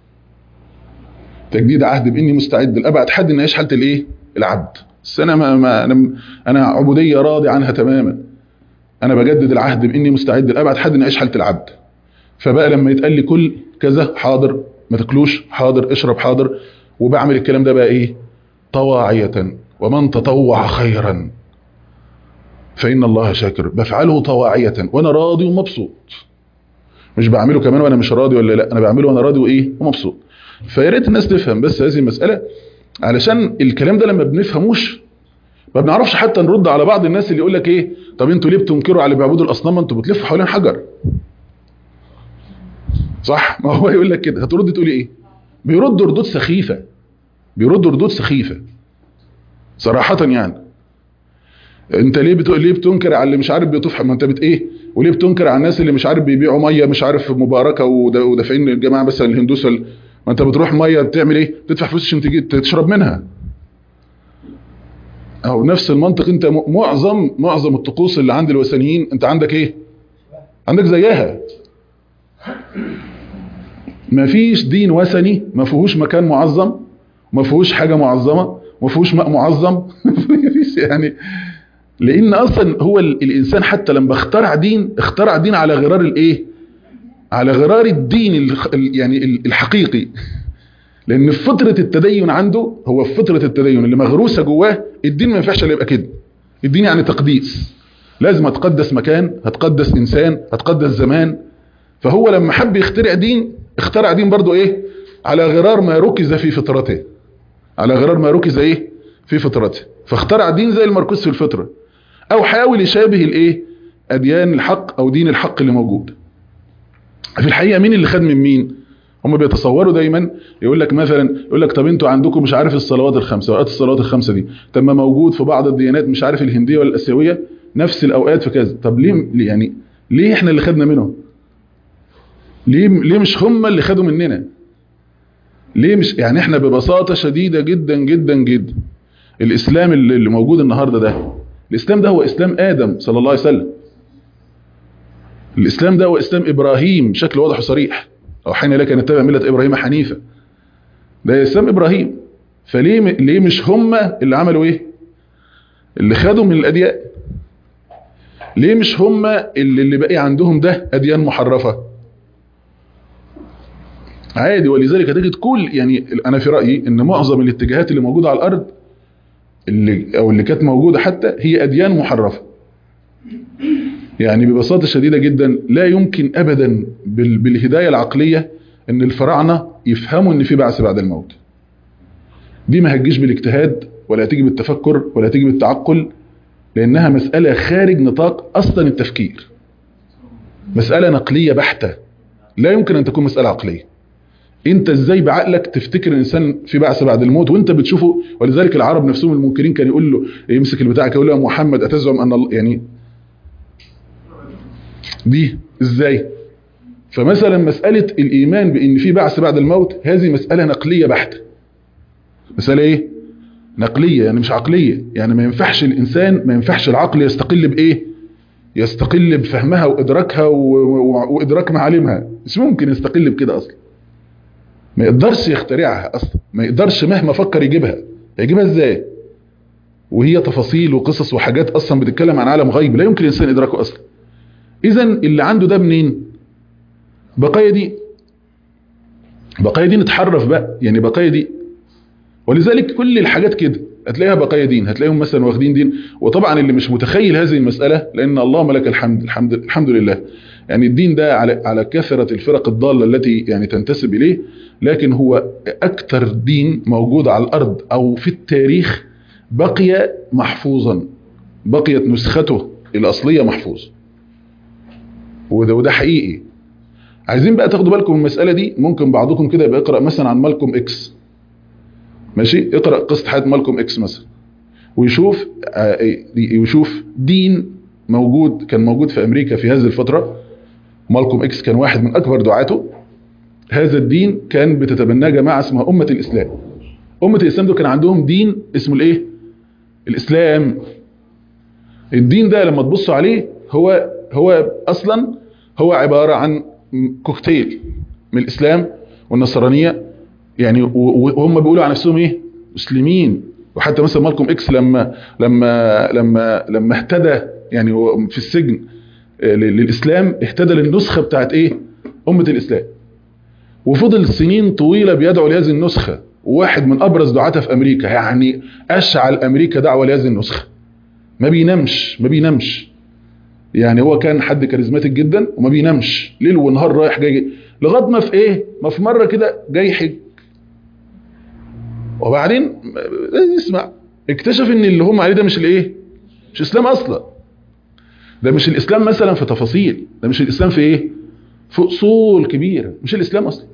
تجديد عهد باني مستعد لابعد حد ان اعيش حاله الايه العبد بس انا ما, ما انا انا عبوديه راضي عنها تماما انا بجدد العهد باني مستعد لابعد حد ان اعيش حاله العبد فبقى لما يتقال لي كل كذا حاضر ما تاكلوش حاضر اشرب حاضر وبعمل الكلام ده بقى ايه طواعية ومن تطوع خيرا فإن الله شاكر بفعله طواعية وأنا راضي ومبسوط مش بعمله كمان وأنا مش راضي ولا لا أنا بعمله وأنا راضي وإيه ومبسوط فيا ريت الناس تفهم بس هذه المسألة علشان الكلام ده لما بنفهموش ما بنعرفش حتى نرد على بعض الناس اللي يقول لك ايه طب انتوا ليه بتنكروا على اللي بيعبدوا الاصنام انتوا بتلفوا حوالين حجر صح ما هو يقول لك كده هترد تقولي ايه بيرد ردود سخيفه بيرد ردود سخيفه صراحه يعني انت ليه بتقول ليه بتنكر على اللي مش عارف بيطوف ما انت بت ايه وليه بتنكر على الناس اللي مش عارف بيبيعوا ميه مش عارف مباركه ودا- ودافعين الجماعه مثلا الهندوس ولا- ما انت بتروح ميه بتعمل ايه بتدفع فلوس عشان تجي تشرب منها او نفس المنطق انت م- معظم معظم الطقوس اللي عند الوثنيين انت عندك ايه عندك زيها ما فيش دين وثني ما فيهوش مكان معظم ما فيهوش حاجه معظمه ما فيهوش ماء معظم ما فيش يعني لان اصلا هو ال- الانسان حتى لما اخترع دين اخترع دين على غرار الايه على غرار الدين الخ- ال- يعني ال- الحقيقي لان في فطره التدين عنده هو في فطره التدين اللي مغروسه جواه الدين ما ينفعش الا يبقى كده الدين يعني تقديس لازم هتقدس مكان هتقدس انسان هتقدس زمان فهو لما حب يخترع دين اخترع دين برضو ايه على غرار ما ركز في فطرته على غرار ما ركز ايه في فطرته فاخترع دين زي المركوز في الفطره او حاول يشابه الايه اديان الحق او دين الحق اللي موجود في الحقيقه مين اللي خد من مين هم بيتصوروا دايما يقول لك مثلا يقول لك طب انتوا عندكم مش عارف الصلوات الخمسه اوقات الصلوات الخمسه دي طب ما موجود في بعض الديانات مش عارف الهنديه ولا الاسيويه نفس الاوقات في كذا طب ليه يعني ليه احنا اللي خدنا منهم ليه ليه مش هم اللي خدوا مننا ليه مش يعني احنا ببساطه شديده جدا جدا جدا الاسلام اللي اللي موجود النهارده ده الاسلام ده هو اسلام ادم صلى الله عليه وسلم الاسلام ده هو اسلام ابراهيم بشكل واضح وصريح او حين لك ان نتبع مله ابراهيم حنيفا ده اسلام ابراهيم فليه م- ليه مش هم اللي عملوا ايه اللي خدوا من الاديان ليه مش هم اللي اللي بقي عندهم ده اديان محرفه عادي ولذلك هتجد كل يعني انا في رايي ان معظم الاتجاهات اللي موجوده على الارض اللي او اللي كانت موجوده حتى هي اديان محرفه يعني ببساطه شديده جدا لا يمكن ابدا بال- بالهدايه العقليه ان الفراعنه يفهموا ان في بعث بعد الموت دي ما هتجيش بالاجتهاد ولا هتيجي بالتفكر ولا هتيجي بالتعقل لانها مساله خارج نطاق اصلا التفكير مساله نقليه بحته لا يمكن ان تكون مساله عقليه انت ازاي بعقلك تفتكر الانسان في بعث بعد الموت وانت بتشوفه ولذلك العرب نفسهم المنكرين كان يقول له يمسك البتاع كده يقول له يا محمد اتزعم ان الله يعني دي ازاي فمثلا مسألة الإيمان بأن في بعث بعد الموت هذه مسألة نقلية بحتة مسألة إيه؟ نقلية يعني مش عقلية يعني ما ينفعش الإنسان ما ينفعش العقل يستقل بإيه؟ يستقل بفهمها وإدراكها و... و... وإدراك معالمها مش ممكن يستقل بكده أصلا ما يقدرش يخترعها أصلا ما يقدرش مهما فكر يجيبها يجيبها إزاي؟ وهي تفاصيل وقصص وحاجات أصلا بتتكلم عن عالم غيب لا يمكن الإنسان إدراكه أصلا إذا اللي عنده ده منين؟ بقايا دي بقايا دي نتحرف بقى يعني بقايا دي ولذلك كل الحاجات كده هتلاقيها بقايا دين هتلاقيهم مثلا واخدين دين وطبعا اللي مش متخيل هذه المسألة لأن اللهم لك الحمد الحمد الحمد لله يعني الدين ده على على كثرة الفرق الضالة التي يعني تنتسب إليه لكن هو أكثر دين موجود على الأرض أو في التاريخ بقي محفوظا بقيت نسخته الأصلية محفوظ وده وده حقيقي عايزين بقى تاخدوا بالكم من المسألة دي ممكن بعضكم كده يبقى يقرأ مثلا عن مالكوم اكس ماشي اقرأ قصة حياة مالكوم اكس مثلا ويشوف آه، يشوف دين موجود كان موجود في امريكا في هذه الفترة مالكوم اكس كان واحد من اكبر دعاته هذا الدين كان بتتبناه جماعة اسمها أمة الإسلام أمة الإسلام دول كان عندهم دين اسمه الايه الإسلام الدين ده لما تبصوا عليه هو هو أصلا هو عبارة عن كوكتيل من الإسلام والنصرانية يعني و- و- وهم بيقولوا عن نفسهم ايه مسلمين وحتى مثلا مالكوم اكس لما لما لما لما اهتدى يعني هو في السجن آه، لل- للإسلام اهتدى للنسخة بتاعت ايه أمة الإسلام وفضل سنين طويلة بيدعو لهذه النسخة وواحد من أبرز دعاتها في أمريكا يعني أشعل أمريكا دعوة لهذه النسخة ما بينامش ما بينامش يعني هو كان حد كاريزماتيك جدا وما بينامش ليل ونهار رايح جاي لغايه ما في ايه ما في مره كده جاي حج وبعدين اسمع اكتشف ان اللي هم عليه ده مش الايه مش اسلام اصلا ده مش الاسلام مثلا في تفاصيل ده مش الاسلام في ايه في اصول كبيره مش الاسلام اصلا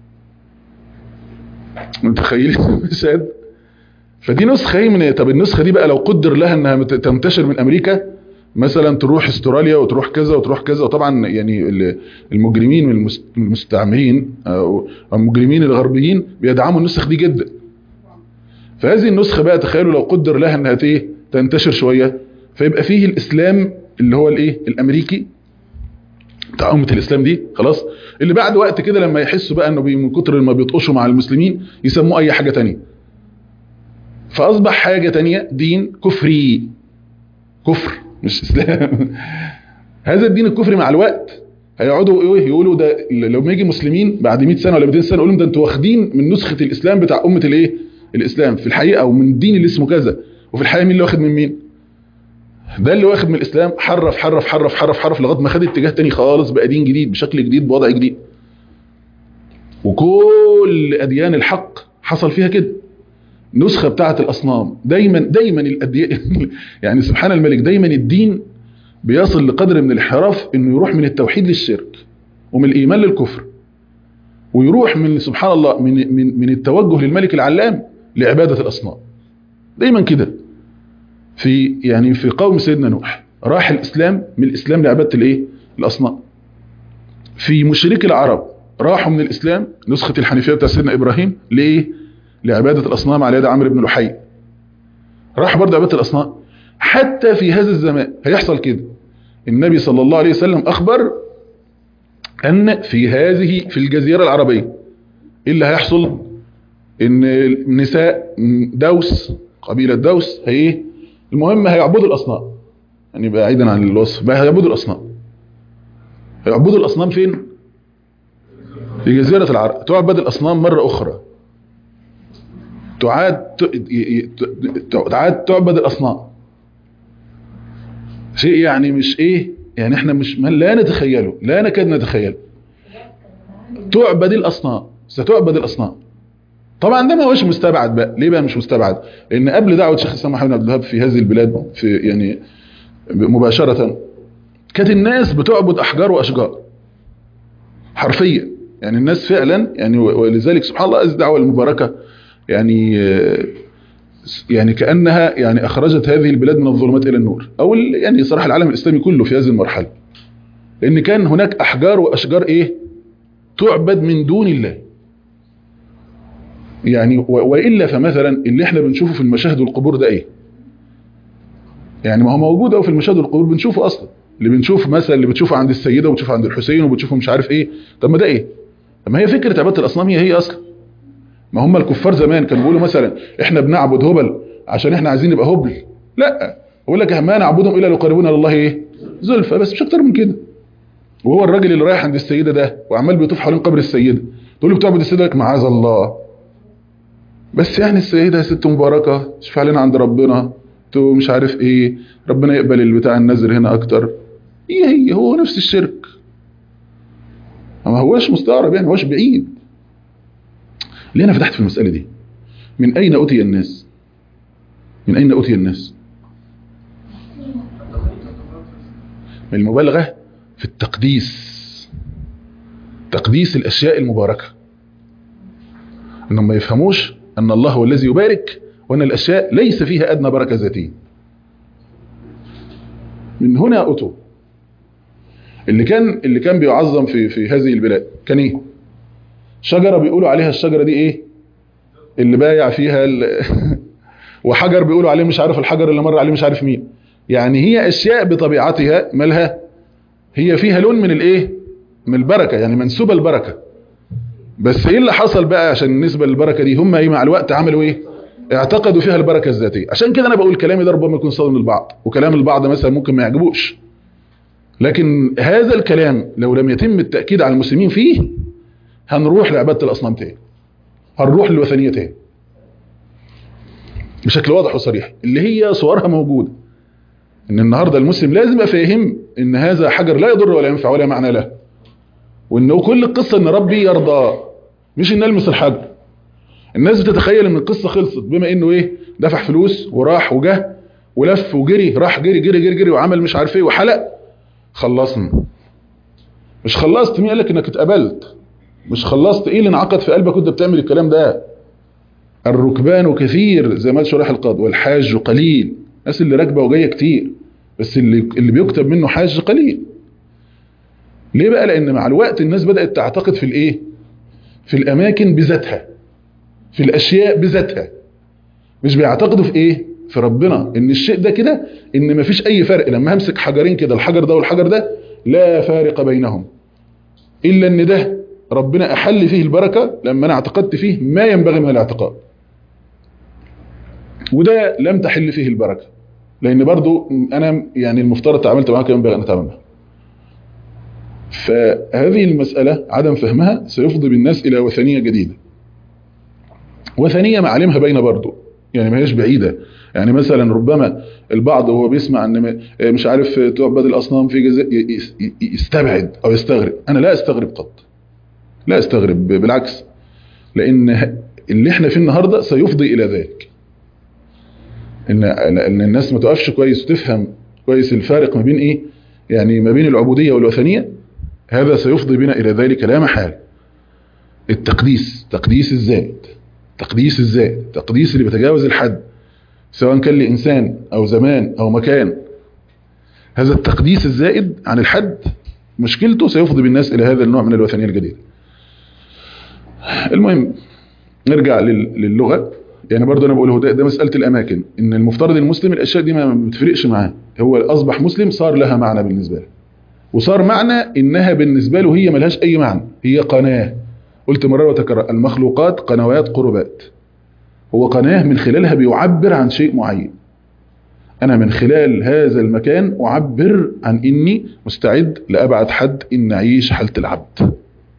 متخيلين المشهد فدي نسخه هي من طب النسخه دي بقى لو قدر لها انها مت- تنتشر من امريكا مثلا تروح استراليا وتروح كذا وتروح كذا وطبعا يعني ال- المجرمين من المس- من المستعمرين او أو المجرمين الغربيين بيدعموا النسخ دي جدا فهذه النسخه بقى تخيلوا لو قدر لها انها ايه تنتشر شويه فيبقى فيه الاسلام اللي هو الايه الامريكي بتاع امه الاسلام دي خلاص اللي بعد وقت كده لما يحسوا بقى انه بي- من كتر ما بيطقشوا مع المسلمين يسموه اي حاجه تانية فاصبح حاجه تانية دين كفري كفر مش اسلام هذا الدين الكفري مع الوقت هيقعدوا ايه يقولوا ده لما يجي مسلمين بعد 100 سنه ولا 200 سنه يقولوا ده انتوا واخدين من نسخه الاسلام بتاع امه الايه الاسلام في الحقيقه او من الدين اللي اسمه كذا وفي الحقيقه مين اللي واخد من مين ده اللي واخد من الاسلام حرف حرف حرف حرف حرف لغايه ما خد اتجاه تاني خالص بقى دين جديد بشكل جديد بوضع جديد وكل اديان الحق حصل فيها كده نسخه بتاعه الاصنام دايما دايما الاديان يعني سبحان الملك دايما الدين بيصل لقدر من الانحراف انه يروح من التوحيد للشرك ومن الايمان للكفر ويروح من سبحان الله من من من التوجه للملك العلام لعباده الاصنام دايما كده في يعني في قوم سيدنا نوح راح الاسلام من الاسلام لعباده الايه الاصنام في مشركي العرب راحوا من الاسلام نسخه الحنيفيه بتاع سيدنا ابراهيم لايه لعباده الاصنام على يد عمرو بن لحي راح برضه عباده الاصنام حتى في هذا الزمان هيحصل كده النبي صلى الله عليه وسلم اخبر ان في هذه في الجزيره العربيه ايه اللي هيحصل ان النساء دوس قبيله دوس هي المهم هيعبدوا الاصنام يعني بعيدا عن الوصف بقى هيعبدوا الاصنام هيعبدوا الاصنام فين في جزيره العرب تعبد الاصنام مره اخرى تعاد تعاد تعبد الاصنام شيء يعني مش ايه يعني احنا مش ما لا نتخيله لا نكاد نتخيله تعبد الاصنام ستعبد الاصنام طبعا ده ما هوش مستبعد بقى ليه بقى مش مستبعد لان قبل دعوه شيخ الاسلام محمد عبد الوهاب في هذه البلاد في يعني مباشره كانت الناس بتعبد احجار واشجار حرفيا يعني الناس فعلا يعني ولذلك سبحان الله الدعوه المباركه يعني يعني كانها يعني اخرجت هذه البلاد من الظلمات الى النور او يعني صراحه العالم الاسلامي كله في هذه المرحله لان كان هناك احجار واشجار ايه تعبد من دون الله يعني والا فمثلا اللي احنا بنشوفه في المشاهد والقبور ده ايه يعني ما هو موجود او في المشاهد والقبور بنشوفه اصلا اللي بنشوف مثلا اللي بتشوفه عند السيده وبتشوفه عند الحسين وبتشوفه مش عارف ايه طب ما ده ايه طب ما هي فكره عباده الاصنام هي هي اصلا ما هم الكفار زمان كانوا بيقولوا مثلا احنا بنعبد هبل عشان احنا عايزين نبقى هبل لا بقول لك ما نعبدهم الا ليقربونا لله ايه زلفى بس مش اكتر من كده وهو الراجل اللي رايح عند السيده ده وعمال بيطوف حوالين قبر السيده تقول له بتعبد السيده لك معاذ الله بس يعني السيده ست مباركه اشفع لنا عند ربنا تو مش عارف ايه ربنا يقبل البتاع النذر هنا اكتر هي هي هو نفس الشرك ما هوش مستغرب يعني هوش بعيد ليه انا فتحت في المساله دي من اين اتي الناس من اين اتي الناس من المبالغه في التقديس تقديس الاشياء المباركه انهم ما يفهموش ان الله هو الذي يبارك وان الاشياء ليس فيها ادنى بركه ذاتيه من هنا اتوا اللي كان اللي كان بيعظم في في هذه البلاد كان ايه شجره بيقولوا عليها الشجره دي ايه اللي بايع فيها ال... وحجر بيقولوا عليه مش عارف الحجر اللي مر عليه مش عارف مين يعني هي اشياء بطبيعتها مالها هي فيها لون من الايه من البركه يعني منسوبه البركه بس ايه اللي حصل بقى عشان النسبه للبركه دي هم ايه مع الوقت عملوا ايه اعتقدوا فيها البركه الذاتيه عشان كده انا بقول كلامي ده ربما يكون صادم للبعض وكلام البعض مثلا ممكن ما يعجبوش لكن هذا الكلام لو لم يتم التاكيد على المسلمين فيه هنروح لعباده الاصنام تاني هنروح للوثنيه تاني بشكل واضح وصريح اللي هي صورها موجوده ان النهارده المسلم لازم يبقى فاهم ان هذا حجر لا يضر ولا ينفع ولا معنى له وانه كل القصه ان ربي يرضى مش ان المس الحجر الناس بتتخيل ان القصه خلصت بما انه ايه دفع فلوس وراح وجه ولف وجري راح جري جري جري جري وعمل مش عارف ايه وحلق خلصنا مش خلصت مين قال لك انك اتقبلت مش خلصت ايه اللي انعقد في قلبك وانت بتعمل الكلام ده الركبان كثير زي ما قال شرح القاضي والحاج قليل الناس اللي راكبه وجايه كتير بس اللي اللي بيكتب منه حاج قليل ليه بقى لان مع الوقت الناس بدات تعتقد في الايه في الاماكن بذاتها في الاشياء بذاتها مش بيعتقدوا في ايه في ربنا ان الشيء ده كده ان مفيش اي فرق لما همسك حجرين كده الحجر ده والحجر ده لا فارق بينهم الا ان ده ربنا احل فيه البركه لما انا اعتقدت فيه ما ينبغي من الاعتقاد وده لم تحل فيه البركه لان برضو انا يعني المفترض تعاملت معاه كما ينبغي ان اتعامل معاه فهذه المساله عدم فهمها سيفضي بالناس الى وثنيه جديده وثنيه معالمها باينه برضو يعني ما هيش بعيده يعني مثلا ربما البعض وهو بيسمع ان مش عارف تعبد الاصنام في جزاء يستبعد او يستغرب انا لا استغرب قط لا استغرب بالعكس لان اللي احنا فيه النهارده سيفضي الى ذلك ان ان الناس ما تقفش كويس وتفهم كويس الفارق ما بين ايه يعني ما بين العبوديه والوثنيه هذا سيفضي بنا الى ذلك لا محال التقديس تقديس الذات تقديس الذات تقديس اللي بيتجاوز الحد سواء كان لإنسان أو زمان أو مكان هذا التقديس الزائد عن الحد مشكلته سيفضي بالناس إلى هذا النوع من الوثنية الجديدة المهم نرجع للغة يعني برضه أنا بقوله ده, ده مسألة الأماكن إن المفترض المسلم الأشياء دي ما بتفرقش معاه هو أصبح مسلم صار لها معنى بالنسبة له وصار معنى إنها بالنسبة له هي ملهاش أي معنى هي قناة قلت مرة وتكرر المخلوقات قنوات قربات هو قناة من خلالها بيعبر عن شيء معين أنا من خلال هذا المكان أعبر عن إني مستعد لأبعد حد إن أعيش حالة العبد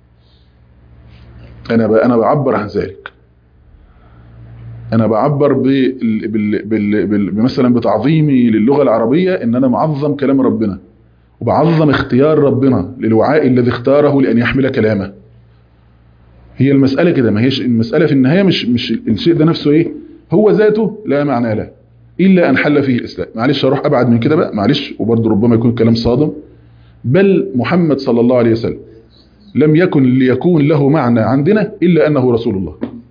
أنا أنا بعبر عن ذلك أنا بعبر بال... بال... بال... بال... مثلا بتعظيمي للغة العربية إن أنا معظم كلام ربنا وبعظم اختيار ربنا للوعاء الذي اختاره لأن يحمل كلامه هي المسألة كده ما هيش المسألة في النهاية مش مش الشيء ده نفسه ايه هو ذاته لا معنى له إلا أن حل فيه الإسلام معلش أروح أبعد من كده بقى معلش وبرضه ربما يكون كلام صادم بل محمد صلى الله عليه وسلم لم يكن ليكون له معنى عندنا إلا أنه رسول الله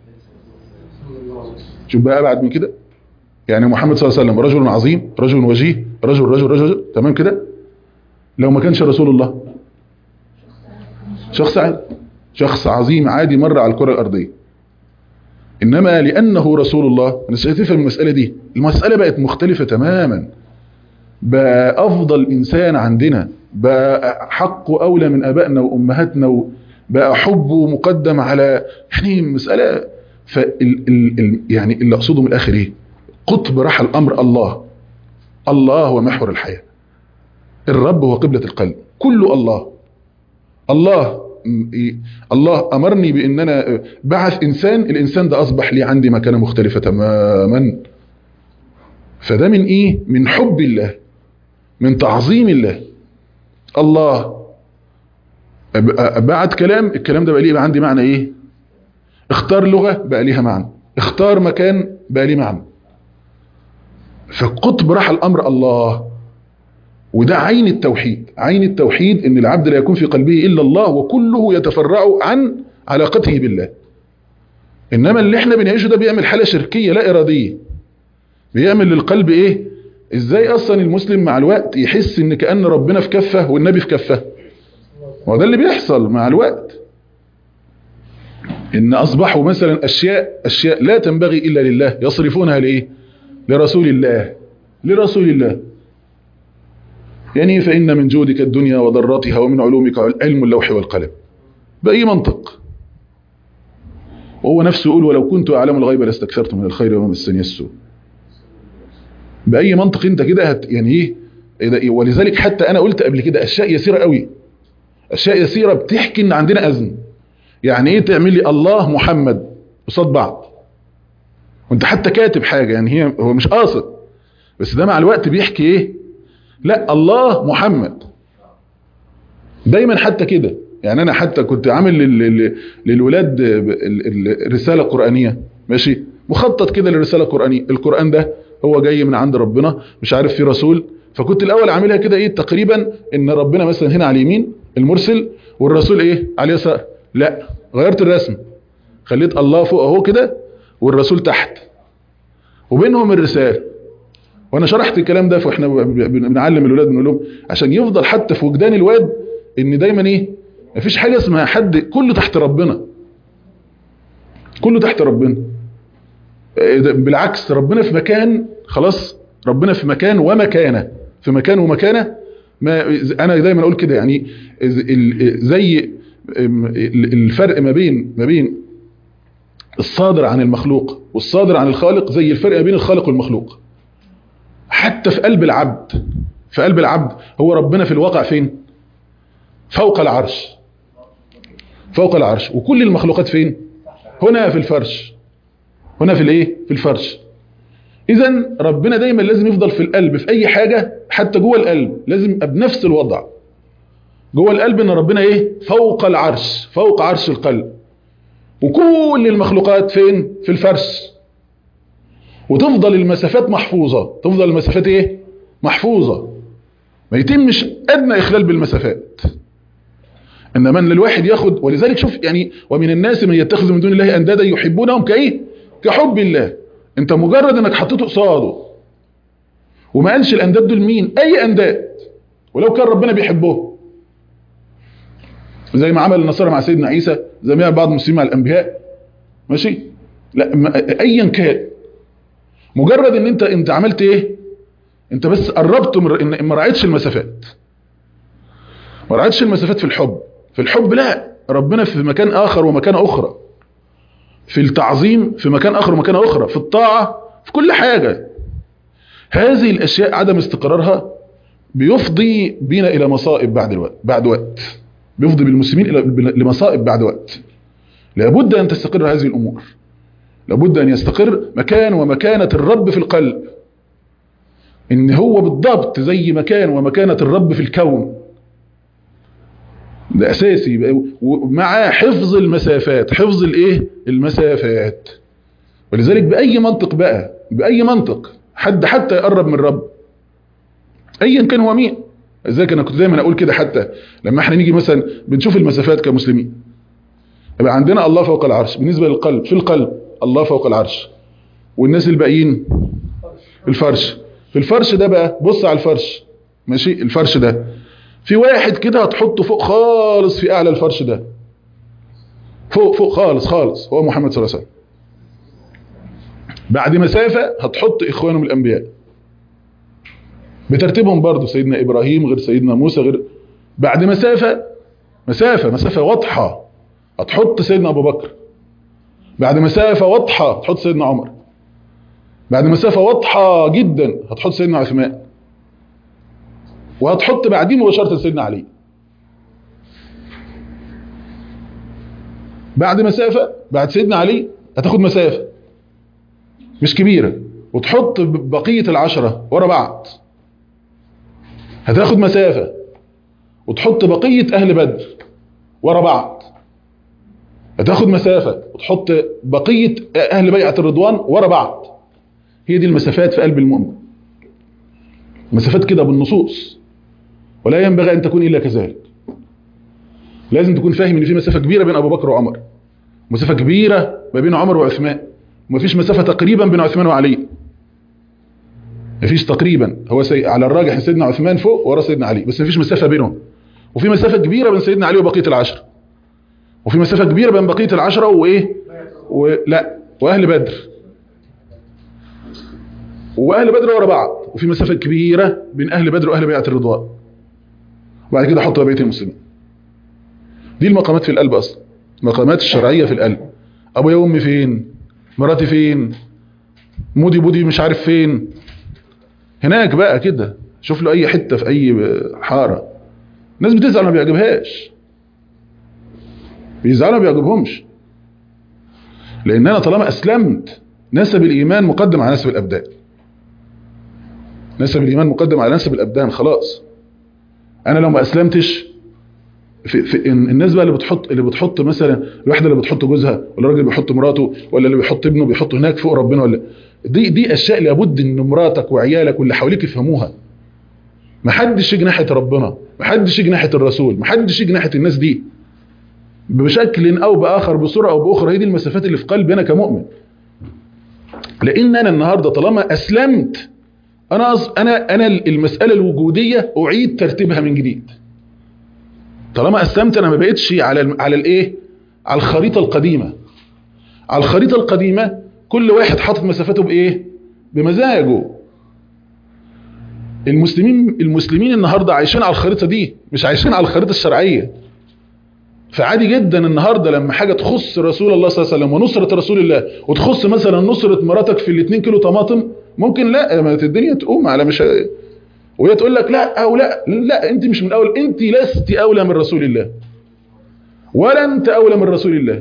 شوف بقى أبعد من كده يعني محمد صلى الله عليه وسلم رجل عظيم رجل وجيه رجل رجل رجل, رجل تمام كده لو ما كانش رسول الله شخص عادي شخص عظيم عادي مر على الكرة الأرضية إنما لأنه رسول الله أنا سأتفهم المسألة دي المسألة بقت مختلفة تماما بقى أفضل إنسان عندنا بقى حقه أولى من أبائنا وأمهاتنا بقى حبه مقدم على يعني مسألة فال ال ال يعني اللي أقصده من الآخر إيه قطب رحى الأمر الله الله هو محور الحياة الرب هو قبلة القلب كله الله الله الله أمرني بأن أنا بعث إنسان الإنسان ده أصبح لي عندي مكانة مختلفة تماما فده من إيه من حب الله من تعظيم الله الله بعد كلام الكلام ده بقى ليه عندي معنى إيه اختار لغة بقى ليها معنى اختار مكان بقى ليه معنى فقطب راح الأمر الله وده عين التوحيد عين التوحيد ان العبد لا يكون في قلبه الا الله وكله يتفرع عن علاقته بالله انما اللي احنا بنعيشه ده بيعمل حالة شركية لا ارادية بيعمل للقلب ايه ازاي اصلا المسلم مع الوقت يحس ان كأن ربنا في كفة والنبي في كفة وده اللي بيحصل مع الوقت ان اصبحوا مثلا اشياء اشياء لا تنبغي الا لله يصرفونها لايه لرسول الله لرسول الله يعني فإن من جودك الدنيا وضراتها ومن علومك علم اللوح والقلم بأي منطق وهو نفسه يقول ولو كنت أعلم الغيب لاستكثرت من الخير وما مسني السوء بأي منطق انت كده هت يعني ايه ولذلك حتى أنا قلت قبل كده أشياء يسيرة قوي أشياء يسيرة بتحكي إن عندنا أزم يعني ايه تعمل لي الله محمد قصاد بعض وانت حتى كاتب حاجة يعني هي هو مش قاصد بس ده مع الوقت بيحكي ايه لا الله محمد دايما حتى كده يعني انا حتى كنت عامل للولاد رسالة قرآنية ماشي مخطط كده للرسالة القرآنية القرآن ده هو جاي من عند ربنا مش عارف في رسول فكنت الاول عاملها كده ايه تقريبا ان ربنا مثلا هنا على اليمين المرسل والرسول ايه على اليسار لا غيرت الرسم خليت الله فوق اهو كده والرسول تحت وبينهم الرساله وانا شرحت الكلام ده واحنا بنعلم الولاد بنقول لهم عشان يفضل حتى في وجدان الواد ان دايما ايه مفيش حاجه اسمها حد كله تحت ربنا كله تحت ربنا بالعكس ربنا في مكان خلاص ربنا في مكان ومكانه في مكان ومكانه ما انا دايما اقول كده يعني زي الفرق ما بين ما بين الصادر عن المخلوق والصادر عن الخالق زي الفرق ما بين الخالق والمخلوق حتى في قلب العبد في قلب العبد هو ربنا في الواقع فين فوق العرش فوق العرش وكل المخلوقات فين هنا في الفرش هنا في الايه في الفرش اذا ربنا دايما لازم يفضل في القلب في اي حاجة حتى جوه القلب لازم يبقى بنفس الوضع جوه القلب ان ربنا ايه فوق العرش فوق عرش القلب وكل المخلوقات فين في الفرش وتفضل المسافات محفوظة تفضل المسافات ايه محفوظة ما يتمش ادنى اخلال بالمسافات انما ان الواحد ياخد ولذلك شوف يعني ومن الناس من يتخذ من دون الله اندادا يحبونهم كايه كحب الله انت مجرد انك حطيته قصاده وما قالش الانداد دول مين اي انداد ولو كان ربنا بيحبهم زي ما عمل النصارى مع سيدنا عيسى زي ما بعض المسلمين مع الانبياء ماشي لا ايا كان مجرد ان انت انت عملت ايه انت بس قربت من ما راعيتش المسافات ما راعيتش المسافات في الحب في الحب لا ربنا في مكان اخر ومكان اخرى في التعظيم في مكان اخر ومكان اخرى في الطاعة في كل حاجة هذه الاشياء عدم استقرارها بيفضي بينا الى مصائب بعد الوقت بعد وقت بيفضي بالمسلمين الى لمصائب بعد وقت لابد ان تستقر هذه الامور لابد ان يستقر مكان ومكانة الرب في القلب ان هو بالضبط زي مكان ومكانة الرب في الكون ده اساسي مع حفظ المسافات حفظ الايه المسافات ولذلك باي منطق بقى باي منطق حد حتى يقرب من الرب ايا كان هو مين ازاي انا كنت دايما اقول كده حتى لما احنا نيجي مثلا بنشوف المسافات كمسلمين يبقى عندنا الله فوق العرش بالنسبه للقلب في القلب الله فوق العرش والناس الباقيين الفرش في الفرش ده بقى بص على الفرش ماشي الفرش ده في واحد كده هتحطه فوق خالص في اعلى الفرش ده فوق فوق خالص خالص هو محمد صلى الله عليه وسلم بعد مسافة هتحط اخوانهم الانبياء بترتيبهم برضو سيدنا ابراهيم غير سيدنا موسى غير بعد مسافة مسافة مسافة واضحة هتحط سيدنا ابو بكر بعد مسافة واضحة هتحط سيدنا عمر بعد مسافة واضحة جدا هتحط سيدنا عثمان وهتحط بعديه مباشرة سيدنا علي بعد مسافة بعد سيدنا علي هتاخد مسافة مش كبيرة وتحط بقية العشرة ورا بعض هتاخد مسافة وتحط بقية أهل بدر ورا بعض هتاخد مسافة وتحط بقية أهل بيعة الرضوان ورا بعض هي دي المسافات في قلب المؤمن مسافات كده بالنصوص ولا ينبغي أن تكون إلا كذلك لازم تكون فاهم ان في مسافة كبيرة بين أبو بكر وعمر مسافة كبيرة ما بين عمر وعثمان ومفيش مسافة تقريبا بين عثمان وعلي مفيش تقريبا هو سي... على الراجح سيدنا عثمان فوق ورا سيدنا علي بس مفيش مسافة بينهم وفي مسافة كبيرة بين سيدنا علي وبقية العشرة وفي مسافة كبيرة بين بقية العشرة وإيه ولا وأهل بدر وأهل بدر ورا بعض وفي مسافة كبيرة بين أهل بدر وأهل بيعة الرضوان وبعد كده حط بقية المسلمين دي المقامات في القلب أصلا المقامات الشرعية في القلب أبويا وأمي فين مراتي فين مودي بودي مش عارف فين هناك بقى كده شوف له أي حتة في أي حارة الناس بتزعل ما بيعجبهاش بيزعلوا ما بيعجبهمش لان انا طالما اسلمت نسب الايمان مقدم على نسب الابدان نسب الايمان مقدم على نسب الابدان خلاص انا لو ما اسلمتش في في الناس بقى اللي بتحط اللي بتحط مثلا الواحده اللي بتحط جوزها ولا الراجل بيحط مراته ولا اللي بيحط ابنه بيحط هناك فوق ربنا ولا دي دي اشياء لابد ان مراتك وعيالك واللي حواليك يفهموها محدش يجي ناحيه ربنا محدش يجي ناحيه الرسول محدش يجي ناحيه الناس دي بشكل او باخر بصوره او باخرى هي دي المسافات اللي في قلبي انا كمؤمن لان انا النهارده طالما اسلمت انا أص... انا انا المساله الوجوديه اعيد ترتيبها من جديد طالما اسلمت انا ما بقتش على ال... على الايه على الخريطه القديمه على الخريطه القديمه كل واحد حاطط مسافته بايه بمزاجه المسلمين المسلمين النهارده عايشين على الخريطه دي مش عايشين على الخريطه الشرعيه فعادي جدا النهارده لما حاجه تخص رسول الله صلى الله عليه وسلم ونصره رسول الله وتخص مثلا نصره مراتك في ال 2 كيلو طماطم ممكن لا ما الدنيا تقوم على مش وهي تقول لك لا او لا لا انت مش من اول انت لست اولى من رسول الله ولا انت اولى من رسول الله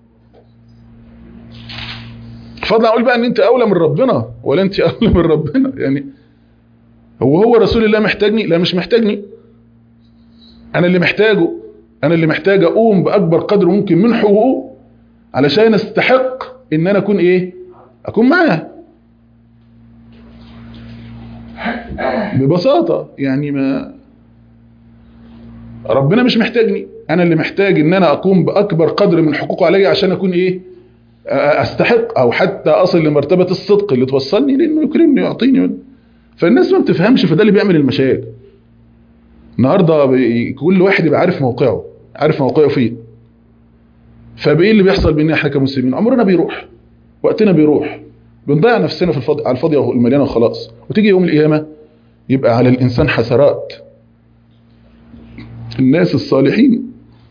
فضلا اقول بقى ان انت اولى من ربنا ولا انت اولى من ربنا يعني هو هو رسول الله محتاجني لا مش محتاجني انا اللي محتاجه انا اللي محتاج اقوم باكبر قدر ممكن من حقوقه علشان استحق ان انا اكون ايه اكون معاه ببساطة يعني ما ربنا مش محتاجني انا اللي محتاج ان انا اقوم باكبر قدر من حقوقه عليا عشان اكون ايه استحق او حتى اصل لمرتبة الصدق اللي توصلني لانه يكرمني ويعطيني فالناس ما بتفهمش فده اللي بيعمل المشاكل النهاردة كل واحد يبقى عارف موقعه عارف موقعه فين فبايه اللي بيحصل بينا احنا كمسلمين عمرنا بيروح وقتنا بيروح بنضيع نفسنا في الفض... على الفاضيه والمليانه وخلاص وتيجي يوم القيامه يبقى على الانسان حسرات الناس الصالحين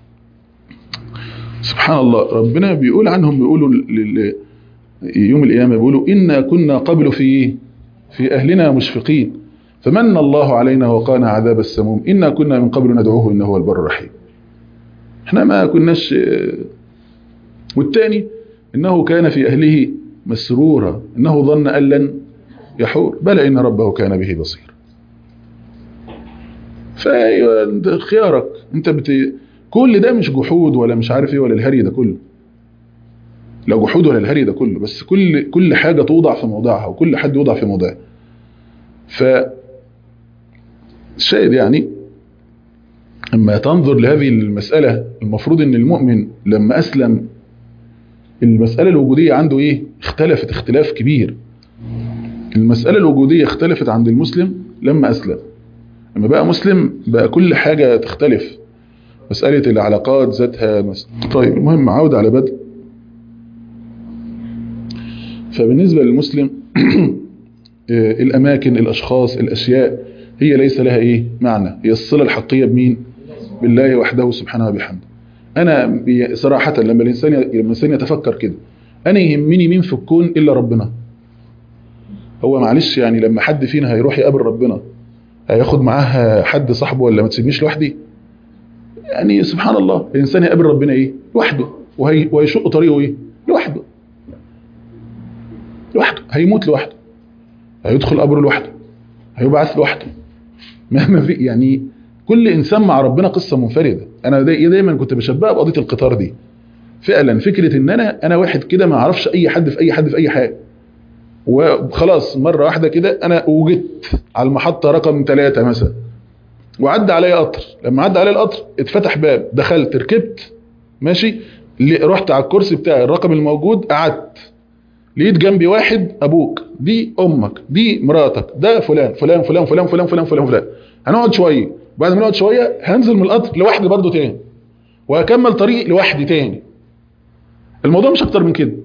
سبحان الله ربنا بيقول عنهم بيقولوا لل... يوم القيامه بيقولوا انا كنا قبل في في اهلنا مشفقين فمن الله علينا وقانا عذاب السموم انا كنا من قبل ندعوه انه هو البر الرحيم احنا ما كناش والتاني انه كان في اهله مسرورا انه ظن ان لن يحور بلى ان ربه كان به بصير فخيارك انت بت... كل ده مش جحود ولا مش عارف ايه ولا الهري ده كله لا جحود ولا الهري ده كله بس كل كل حاجه توضع في موضعها وكل حد يوضع في موضعه ف الشاهد يعني اما تنظر لهذه المسألة المفروض ان المؤمن لما اسلم المسألة الوجودية عنده ايه اختلفت اختلاف كبير المسألة الوجودية اختلفت عند المسلم لما اسلم لما بقى مسلم بقى كل حاجة تختلف مسألة العلاقات ذاتها مس... طيب المهم عودة على بدء فبالنسبة للمسلم الأماكن الأشخاص الأشياء هي ليس لها إيه معنى هي الصلة الحقيقية بمين بالله وحده سبحانه وبحمده أنا صراحة لما الإنسان لما الإنسان يتفكر كده أنا يهمني مين في الكون إلا ربنا هو معلش يعني لما حد فينا هيروح يقابل ربنا هياخد معاه حد صاحبه ولا ما تسيبنيش لوحدي يعني سبحان الله الإنسان يقابل ربنا إيه لوحده وهي وهيشق طريقه إيه لوحده لوحده هيموت لوحده هيدخل قبره لوحده هيبعث لوحده مهما في يعني كل انسان مع ربنا قصه منفرده انا داي دايما كنت بشبهها بقضيه القطار دي فعلا فكره ان انا انا واحد كده ما اعرفش اي حد في اي حد في اي حاجه وخلاص مره واحده كده انا وجدت على المحطه رقم ثلاثة مثلا وعدى عليا قطر لما عدى عليا القطر اتفتح باب دخلت ركبت ماشي رحت على الكرسي بتاعي الرقم الموجود قعدت لقيت جنبي واحد ابوك دي امك دي مراتك ده فلان فلان فلان فلان فلان فلان فلان فلان هنقعد شويه بعد ما نقعد شويه هنزل من القطر لوحدي برضه تاني وهكمل طريق لوحدي تاني الموضوع مش اكتر من كده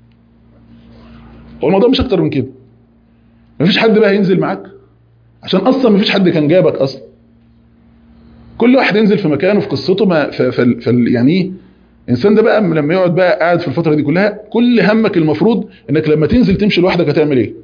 هو الموضوع مش اكتر من كده مفيش حد بقى هينزل معاك عشان اصلا مفيش حد كان جابك اصلا كل واحد ينزل في مكانه في قصته ما ف ف ف يعني ايه الانسان ده بقى لما يقعد بقى قاعد في الفتره دي كلها كل همك المفروض انك لما تنزل تمشي لوحدك هتعمل ايه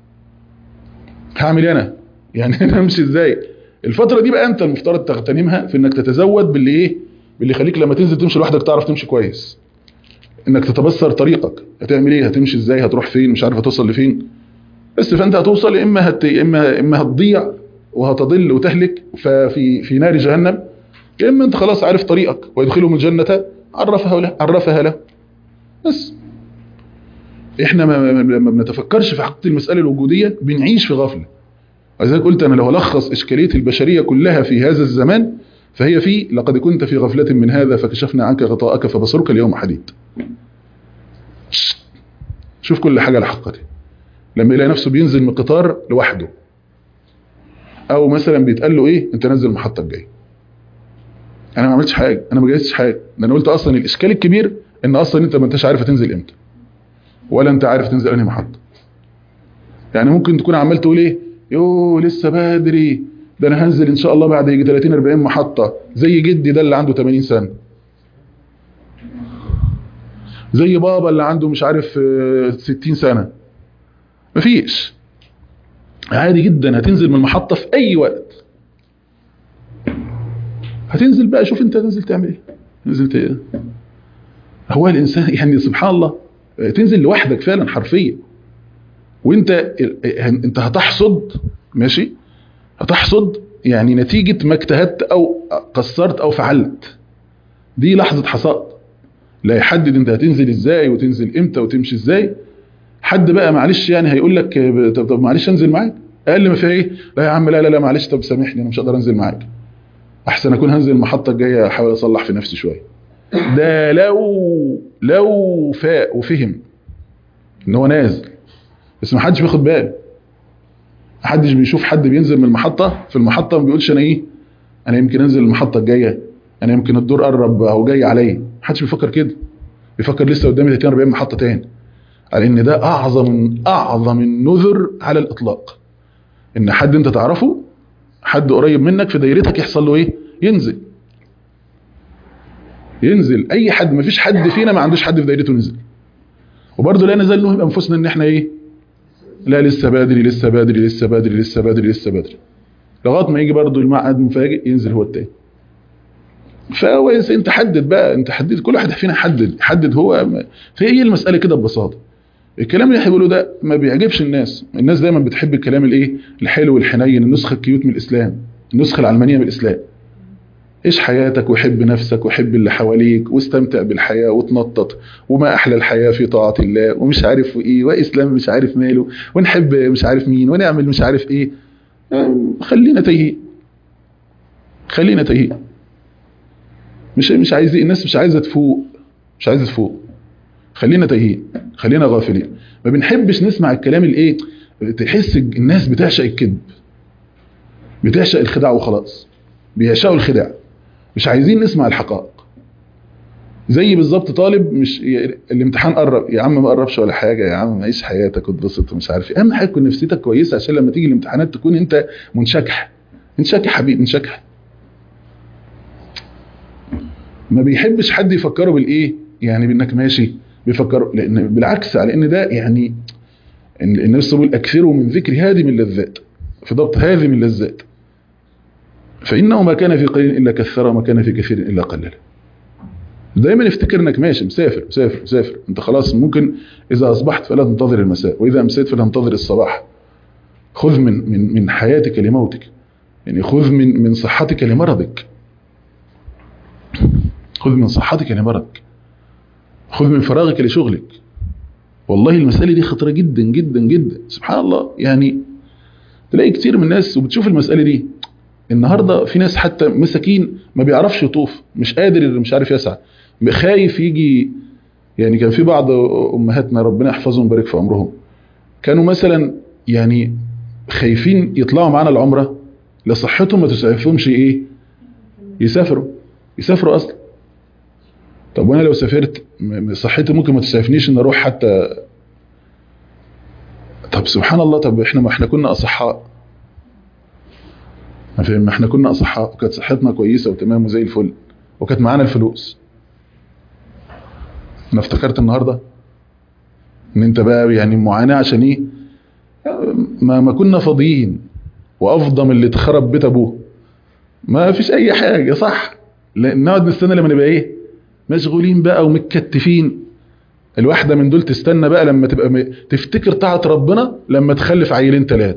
هعمل انا يعني انا امشي ازاي الفتره دي بقى انت المفترض تغتنمها في انك تتزود باللي ايه باللي يخليك لما تنزل تمشي لوحدك تعرف تمشي كويس انك تتبصر طريقك هتعمل ايه هتمشي ازاي هتروح فين مش عارف هتوصل لفين بس فانت هتوصل اما هت... اما اما هتضيع وهتضل وتهلك ففي في نار جهنم يا اما انت خلاص عارف طريقك ويدخلهم الجنه عرفها له عرفها له بس احنا ما ما بنتفكرش في حقيقه المساله الوجوديه بنعيش في غفله ولذلك قلت انا لو الخص اشكاليه البشريه كلها في هذا الزمان فهي في لقد كنت في غفله من هذا فكشفنا عنك غطاءك فبصرك اليوم حديد شوف كل حاجه لحقته لما يلاقي نفسه بينزل من قطار لوحده او مثلا بيتقال له ايه انت نزل المحطه الجايه انا ما عملتش حاجه انا ما جهزتش حاجه ده انا قلت اصلا الاشكال الكبير ان اصلا انت ما انتش عارف هتنزل امتى ولا انت عارف تنزل انهي محطه يعني ممكن تكون عمال تقول ايه يوه لسه بدري ده انا هنزل ان شاء الله بعد يجي 30 40 محطه زي جدي ده اللي عنده 80 سنه زي بابا اللي عنده مش عارف آه، 60 سنه مفيش عادي جدا هتنزل من المحطه في اي وقت هتنزل بقى شوف انت هتنزل تعمل ايه نزلت ايه هو الانسان يعني سبحان الله آه، تنزل لوحدك فعلا حرفيا وانت انت هتحصد ماشي هتحصد يعني نتيجة ما اجتهدت او قصرت او فعلت دي لحظة حصاد لا يحدد انت هتنزل ازاي وتنزل امتى وتمشي ازاي حد بقى معلش يعني هيقول لك آه، طب, طب معلش انزل معاك اقل ما فيها ايه لا يا عم لا لا لا معلش طب سامحني انا مش هقدر انزل معاك احسن اكون هنزل المحطة الجاية احاول اصلح في نفسي شوية ده لو لو فاق وفهم ان هو نازل بس ما حدش بياخد باله ما حدش بيشوف حد بينزل من المحطة في المحطة ما بيقولش انا ايه انا يمكن انزل المحطة الجاية انا يمكن الدور قرب او جاي عليا ما حدش بيفكر كده بيفكر لسه قدامي 30 40 محطة تاني على ان ده اعظم اعظم النذر على الاطلاق ان حد انت تعرفه حد قريب منك في دايرتك يحصل له ايه ينزل ينزل اي حد ما فيش حد فينا ما عندوش حد في دايرته نزل وبرضه لا نزال نوهم انفسنا ان احنا ايه لا لسه بدري لسه بدري لسه بدري لسه بدري لسه بدري لغايه ما يجي برضه المعهد مفاجئ ينزل هو التاني فهو انت حدد بقى انت حدد كل واحد فينا حدد حدد هو ما- فهي المساله كده ببساطه الكلام اللي احنا بنقوله ده ما بيعجبش الناس الناس دايما بتحب الكلام الايه الحلو والحنين النسخه الكيوت من الاسلام النسخه العلمانيه من الاسلام عيش حياتك وحب نفسك وحب اللي حواليك واستمتع بالحياة وتنطط وما أحلى الحياة في طاعة الله ومش عارف إيه وإسلام مش عارف ماله ونحب مش عارف مين ونعمل مش عارف إيه آم، خلينا تايهين خلينا تايهين مش مش عايزين الناس مش عايزة تفوق مش عايزة تفوق خلينا تايهين خلينا غافلين ما بنحبش نسمع الكلام الايه تحس الناس بتعشق الكذب بتعشق الخداع وخلاص بيعشقوا الخداع مش عايزين نسمع الحقائق زي بالظبط طالب مش ي- الامتحان قرب يا عم ما قربش ولا حاجه يا عم عيش حياتك واتبسط ومش عارف ايه اهم حاجه تكون نفسيتك كويسه عشان لما تيجي الامتحانات تكون انت منشكح انشكح حبيبي انشكح ما بيحبش حد يفكره بالايه يعني بانك ماشي بيفكروا لان بالعكس على ان ده يعني إن النبي صلى الله عليه وسلم اكثروا من ذكر هادم اللذات في ضبط هادم اللذات فإنه ما كان في قليل إلا كثر وما كان في كثير إلا قلل دايما افتكر انك ماشي مسافر مسافر مسافر انت خلاص ممكن اذا اصبحت فلا تنتظر المساء واذا امسيت فلا تنتظر الصباح خذ من من من حياتك لموتك يعني خذ من من صحتك لمرضك خذ من صحتك لمرضك خذ من فراغك لشغلك والله المسألة دي خطرة جدا جدا جدا سبحان الله يعني تلاقي كتير من الناس وبتشوف المسألة دي النهاردة في ناس حتى مساكين ما بيعرفش يطوف مش قادر مش عارف يسعى خايف يجي يعني كان في بعض أمهاتنا ربنا يحفظهم ويبارك في عمرهم كانوا مثلا يعني خايفين يطلعوا معانا العمرة لصحتهم ما تسعفهمش ايه يسافروا يسافروا اصلا طب وانا لو سافرت م- صحتي ممكن ما تسعفنيش ان اروح حتى طب سبحان الله طب احنا ما احنا كنا اصحاء ما فاهم احنا كنا اصحاء وكانت صحتنا كويسه وتمام وزي الفل وكانت معانا الفلوس انا افتكرت النهارده ان انت بقى يعني معاناه عشان ايه ما ما كنا فاضيين وافضى من اللي اتخرب بيت ابوه ما فيش اي حاجه صح لان نقعد نستنى لما نبقى ايه مشغولين بقى ومتكتفين الواحده من دول تستنى بقى لما تبقى م... تفتكر طاعه ربنا لما تخلف عيلين ثلاثه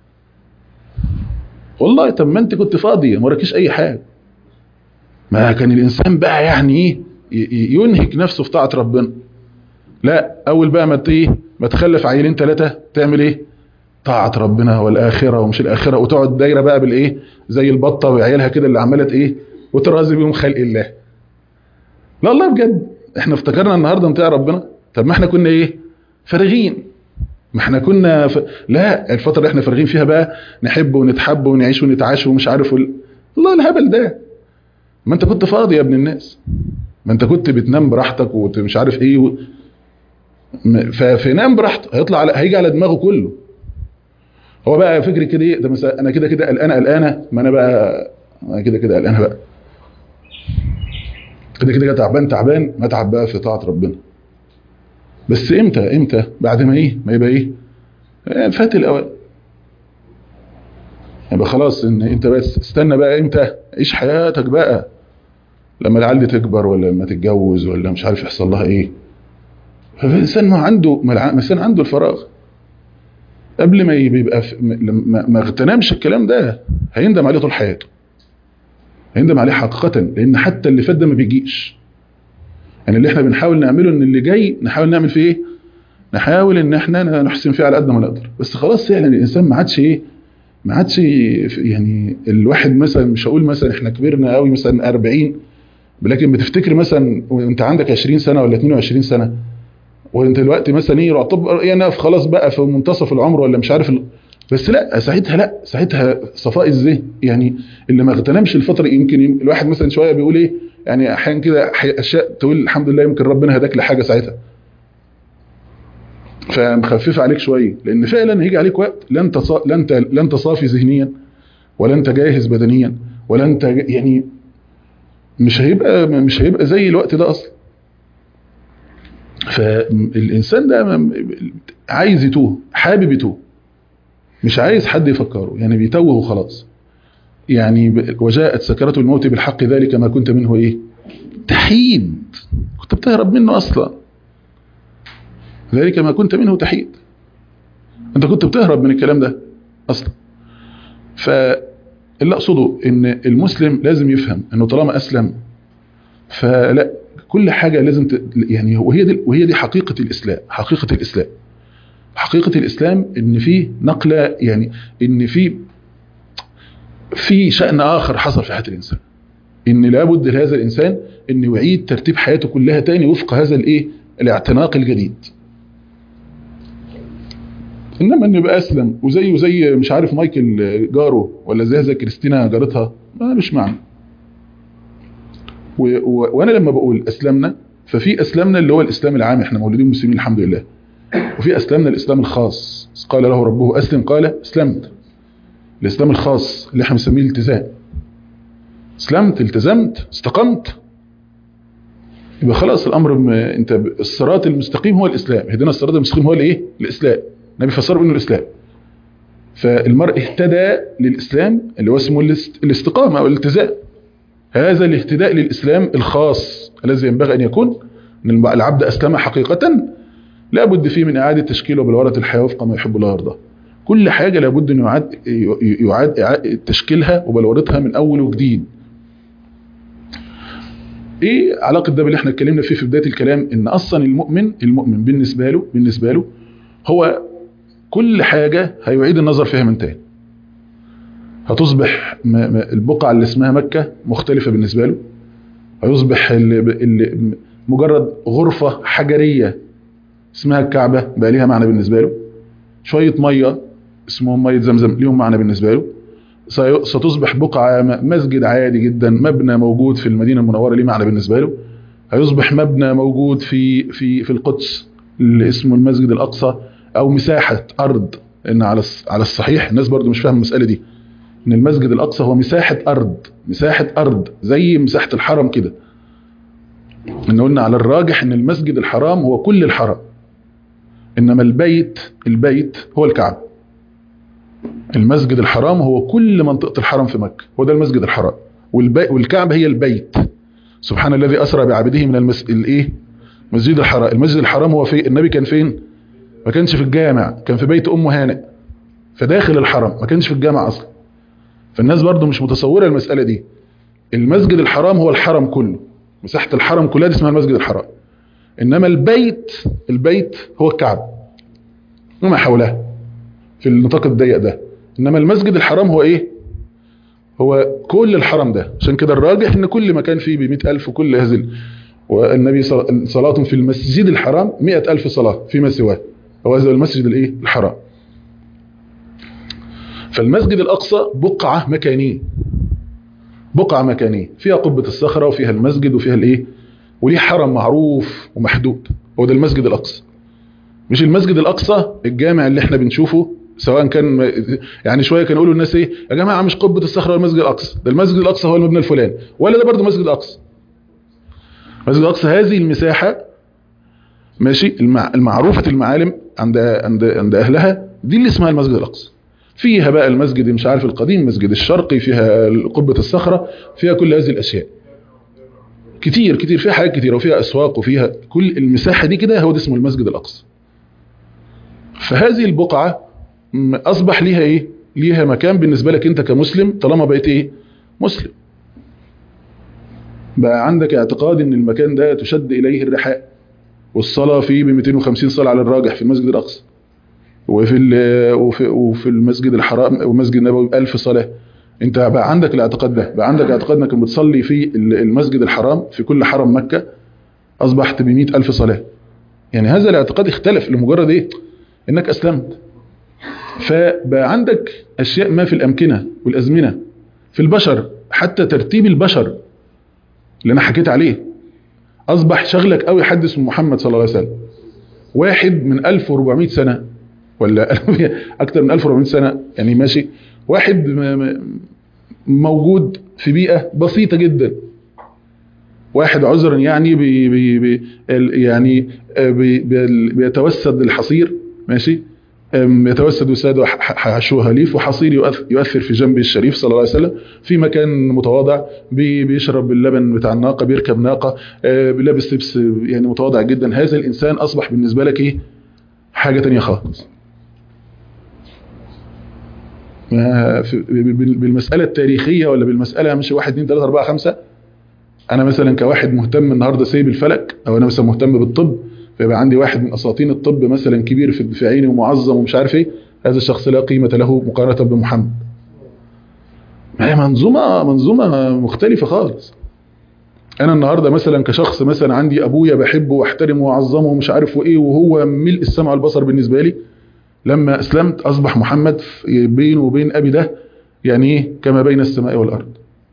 والله طب ما انت كنت فاضيه ما وراكيش اي حاجه ما كان الانسان بقى يعني ايه ي- ينهك نفسه في طاعه ربنا لا اول بقى ما ت- ايه ما تخلف عيلين ثلاثه تعمل ايه طاعة ربنا والآخرة ومش الآخرة وتقعد دايرة بقى بالإيه زي البطة وعيالها كده اللي عمالة إيه وترازي بيهم خلق الله لا والله بجد احنا افتكرنا النهاردة نطيع ربنا طب ما احنا كنا إيه فارغين ما احنا كنا ف... لا الفترة اللي احنا فارغين فيها بقى نحب ونتحب ونعيش ونتعاش ومش عارف وال... الله الهبل ده ما انت كنت فاضي يا ابن الناس ما انت كنت بتنام براحتك ومش عارف ايه و... فنام براحته هيطلع على هيجي على دماغه كله هو بقى فكري كده ايه ده مثلا انا كده كده قلقانه قلقانه ما انا بقى انا كده كده قلقانه بقى كده كده تعبان تعبان ما اتعب بقى في طاعه ربنا بس امتى امتى بعد ما ايه ما يبقى ايه فات الاوان يبقى خلاص ان انت بس استنى بقى امتى عيش حياتك بقى لما العيال دي تكبر ولا لما تتجوز ولا مش عارف يحصل لها ايه فالانسان ما عنده ما الانسان عنده الفراغ قبل ما يبقى ما, ما اغتنمش الكلام ده هيندم عليه طول حياته هيندم عليه حقيقة لان حتى اللي فات ده ما بيجيش يعني اللي احنا بنحاول نعمله ان اللي جاي نحاول نعمل فيه ايه نحاول ان احنا نحسن فيه على قد ما نقدر بس خلاص فعلا يعني الانسان ما عادش ايه ما عادش يعني الواحد مثلا مش هقول مثلا احنا كبرنا قوي مثلا 40 لكن بتفتكر مثلا وانت عندك 20 سنه ولا 22 سنه وانت دلوقتي مثلا ايه طب يعني خلاص بقى في منتصف العمر ولا مش عارف ال... بس لا ساعتها لا ساعتها صفاء الذهن يعني اللي ما اغتنمش الفتره يمكن الواحد مثلا شويه بيقول ايه يعني احيانا كده اشياء تقول الحمد لله يمكن ربنا هداك لحاجه ساعتها فمخففه عليك شويه لان فعلا هيجي عليك وقت لا انت صا... لا انت لا انت صافي ذهنيا ولا انت جاهز بدنيا ولا انت يعني مش هيبقى مش هيبقى زي الوقت ده اصلا فالإنسان ده عايز يتوه حابب يتوه مش عايز حد يفكره يعني بيتوه وخلاص يعني وجاءت سكرة الموت بالحق ذلك ما كنت منه ايه تحيد كنت بتهرب منه اصلا ذلك ما كنت منه تحيد انت كنت بتهرب من الكلام ده اصلا فاللي اقصده ان المسلم لازم يفهم انه طالما اسلم فلا كل حاجة لازم ت... يعني وهي دي وهي دي حقيقة الإسلام حقيقة الإسلام حقيقة الإسلام إن في نقلة يعني إن في في شأن آخر حصل في حياة الإنسان إن لابد لهذا الإنسان إن يعيد ترتيب حياته كلها تاني وفق هذا الإيه الاعتناق الجديد إنما إن يبقى أسلم وزيه زي مش عارف مايكل جاره ولا زي زي كريستينا جارتها ما مش معنى و... و... وانا لما بقول اسلمنا ففي اسلمنا اللي هو الاسلام العام احنا مولودين مسلمين الحمد لله وفي اسلمنا الاسلام الخاص قال له ربه اسلم قال اسلمت الاسلام الخاص اللي احنا بنسميه الالتزام اسلمت التزمت استقمت يبقى خلاص الامر م... انت ب... الصراط المستقيم هو الاسلام هدينا الصراط المستقيم هو الايه الاسلام النبي فسره بانه الاسلام فالمرء اهتدى للاسلام اللي هو اسمه الاستقامه او الالتزام هذا الاهتداء للإسلام الخاص الذي ينبغي أن يكون أن العبد أسلم حقيقة لا بد فيه من إعادة تشكيله بلورة الحياة وفق ما يحب الله ويرضاه كل حاجة لابد أن يعاد, يعاد تشكيلها وبلورتها من أول وجديد ايه علاقة ده باللي احنا اتكلمنا فيه في بداية الكلام ان اصلا المؤمن المؤمن بالنسبة له بالنسبة له هو كل حاجة هيعيد النظر فيها من تاني هتصبح البقعة اللي اسمها مكة مختلفة بالنسبة له هيصبح اللي اللي مجرد غرفة حجرية اسمها الكعبة بقى ليها معنى بالنسبة له شوية مية اسمهم مية زمزم ليهم معنى بالنسبة له ستصبح بقعة مسجد عادي جدا مبنى موجود في المدينة المنورة ليه معنى بالنسبة له هيصبح مبنى موجود في في في القدس اللي اسمه المسجد الأقصى أو مساحة أرض إن على على الصحيح الناس برضو مش فاهم المسألة دي ان المسجد الاقصى هو مساحة ارض مساحة ارض زي مساحة الحرم كده ان قلنا على الراجح ان المسجد الحرام هو كل الحرم انما البيت البيت هو الكعبة المسجد الحرام هو كل منطقة الحرم في مكة هو ده المسجد الحرام والبي... والكعبة هي البيت سبحان الذي اسرى بعبده من المس... الايه مسجد الحرام المسجد الحرام هو في النبي كان فين ما كانش في الجامع كان في بيت ام هانئ فداخل الحرم ما كانش في الجامع اصلا فالناس برضو مش متصورة المسألة دي المسجد الحرام هو الحرم كله مساحة الحرم كلها دي اسمها المسجد الحرام إنما البيت البيت هو الكعبة وما حولها في النطاق الضيق ده انما المسجد الحرام هو ايه هو كل الحرم ده عشان كده الراجح ان كل مكان فيه ب ألف وكل هذه والنبي صلاة في المسجد الحرام مئة ألف صلاة فيما سواه هو هذا المسجد الايه الحرام فالمسجد الأقصى بقعة مكانية بقعة مكانية فيها قبة الصخرة وفيها المسجد وفيها الايه وليه حرم معروف ومحدود هو ده المسجد الأقصى مش المسجد الأقصى الجامع اللي احنا بنشوفه سواء كان يعني شويه كانوا يقولوا الناس ايه يا جماعه مش قبه الصخره والمسجد الاقصى ده المسجد الاقصى هو المبنى الفلاني ولا ده برضه مسجد الاقصى المسجد الاقصى هذه المساحه ماشي المع... المعروفه المعالم عند عند عند اهلها دي اللي اسمها المسجد الاقصى فيها بقى المسجد مش عارف القديم المسجد الشرقي فيها قبه الصخره فيها كل هذه الاشياء كتير كتير فيها حاجات كتير وفيها اسواق وفيها كل المساحه دي كده هو ده اسمه المسجد الاقصى فهذه البقعه اصبح ليها ايه ليها مكان بالنسبة لك انت كمسلم طالما بقيت ايه مسلم بقى عندك اعتقاد ان المكان ده تشد اليه الرحاء والصلاة فيه ب 250 صلاة على الراجح في المسجد الاقصى وفي وفي, وفي المسجد الحرام والمسجد النبوي ب 1000 صلاة انت بقى عندك الاعتقاد ده بقى عندك اعتقاد انك بتصلي في المسجد الحرام في كل حرم مكة اصبحت ب 100000 صلاة يعني هذا الاعتقاد اختلف لمجرد ايه انك اسلمت فبقى عندك أشياء ما في الأمكنة والأزمنة في البشر حتى ترتيب البشر اللي أنا حكيت عليه أصبح شغلك قوي حد اسمه محمد صلى الله عليه وسلم واحد من 1400 سنة ولا أكتر من 1400 سنة يعني ماشي واحد موجود في بيئة بسيطة جدا واحد عذرا يعني بي بي بي يعني بي بي بيتوسد الحصير ماشي يتوسد وساد حشوها ليف وحصير يؤثر في جنبه الشريف صلى الله عليه وسلم في مكان متواضع بيشرب اللبن بتاع الناقة بيركب ناقة لابس لبس يعني متواضع جدا هذا الإنسان أصبح بالنسبة لك إيه حاجة تانية خالص بالمسألة التاريخية ولا بالمسألة مش واحد اتنين تلاتة أربعة خمسة أنا مثلا كواحد مهتم النهاردة سايب الفلك أو أنا مثلا مهتم بالطب فيبقى عندي واحد من اساطين الطب مثلا كبير في عيني ومعظم ومش عارف ايه هذا الشخص لا قيمة له مقارنة بمحمد هي منظومة منظومة مختلفة خالص انا النهاردة مثلا كشخص مثلا عندي ابويا بحبه واحترمه واعظمه ومش عارف وايه وهو ملء السمع والبصر بالنسبة لي لما اسلمت اصبح محمد بينه وبين ابي ده يعني ايه كما بين السماء والارض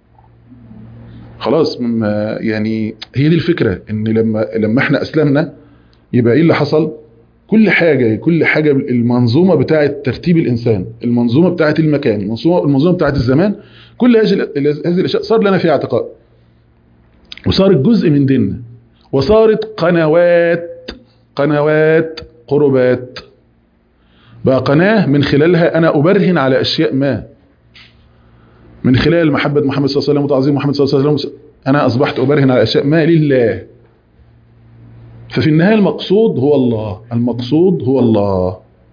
خلاص يعني هي دي الفكرة ان لما لما احنا اسلمنا يبقى ايه اللي حصل كل حاجة كل حاجة المنظومة بتاعة ترتيب الإنسان المنظومة بتاعة المكان المنظومة, المنظومة بتاعة الزمان كل هذه الأشياء صار لنا فيها اعتقاد وصارت جزء من ديننا وصارت قنوات قنوات قربات بقى قناة من خلالها أنا أبرهن على أشياء ما من خلال محبة محمد صلى الله عليه وسلم وتعظيم محمد صلى الله عليه وسلم أنا أصبحت أبرهن على أشياء ما لله ففي النهاية المقصود هو الله المقصود هو الله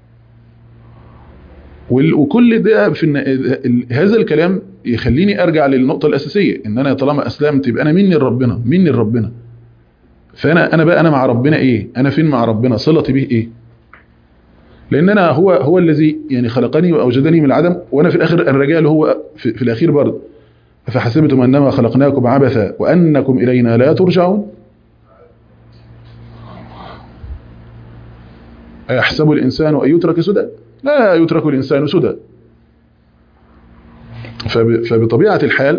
وكل ده في هذا الكلام يخليني ارجع للنقطة الاساسية ان انا طالما اسلمت يبقى انا مني لربنا مني لربنا فانا انا بقى انا مع ربنا ايه انا فين مع ربنا صلتي به ايه لان انا هو هو الذي يعني خلقني واوجدني من العدم وانا في الاخر انا راجع له هو في, في الاخير برضه فحسبتم انما خلقناكم عبثا وانكم الينا لا ترجعون أيحسب الإنسان أن يترك سدى لا يترك الإنسان سدى فبطبيعة الحال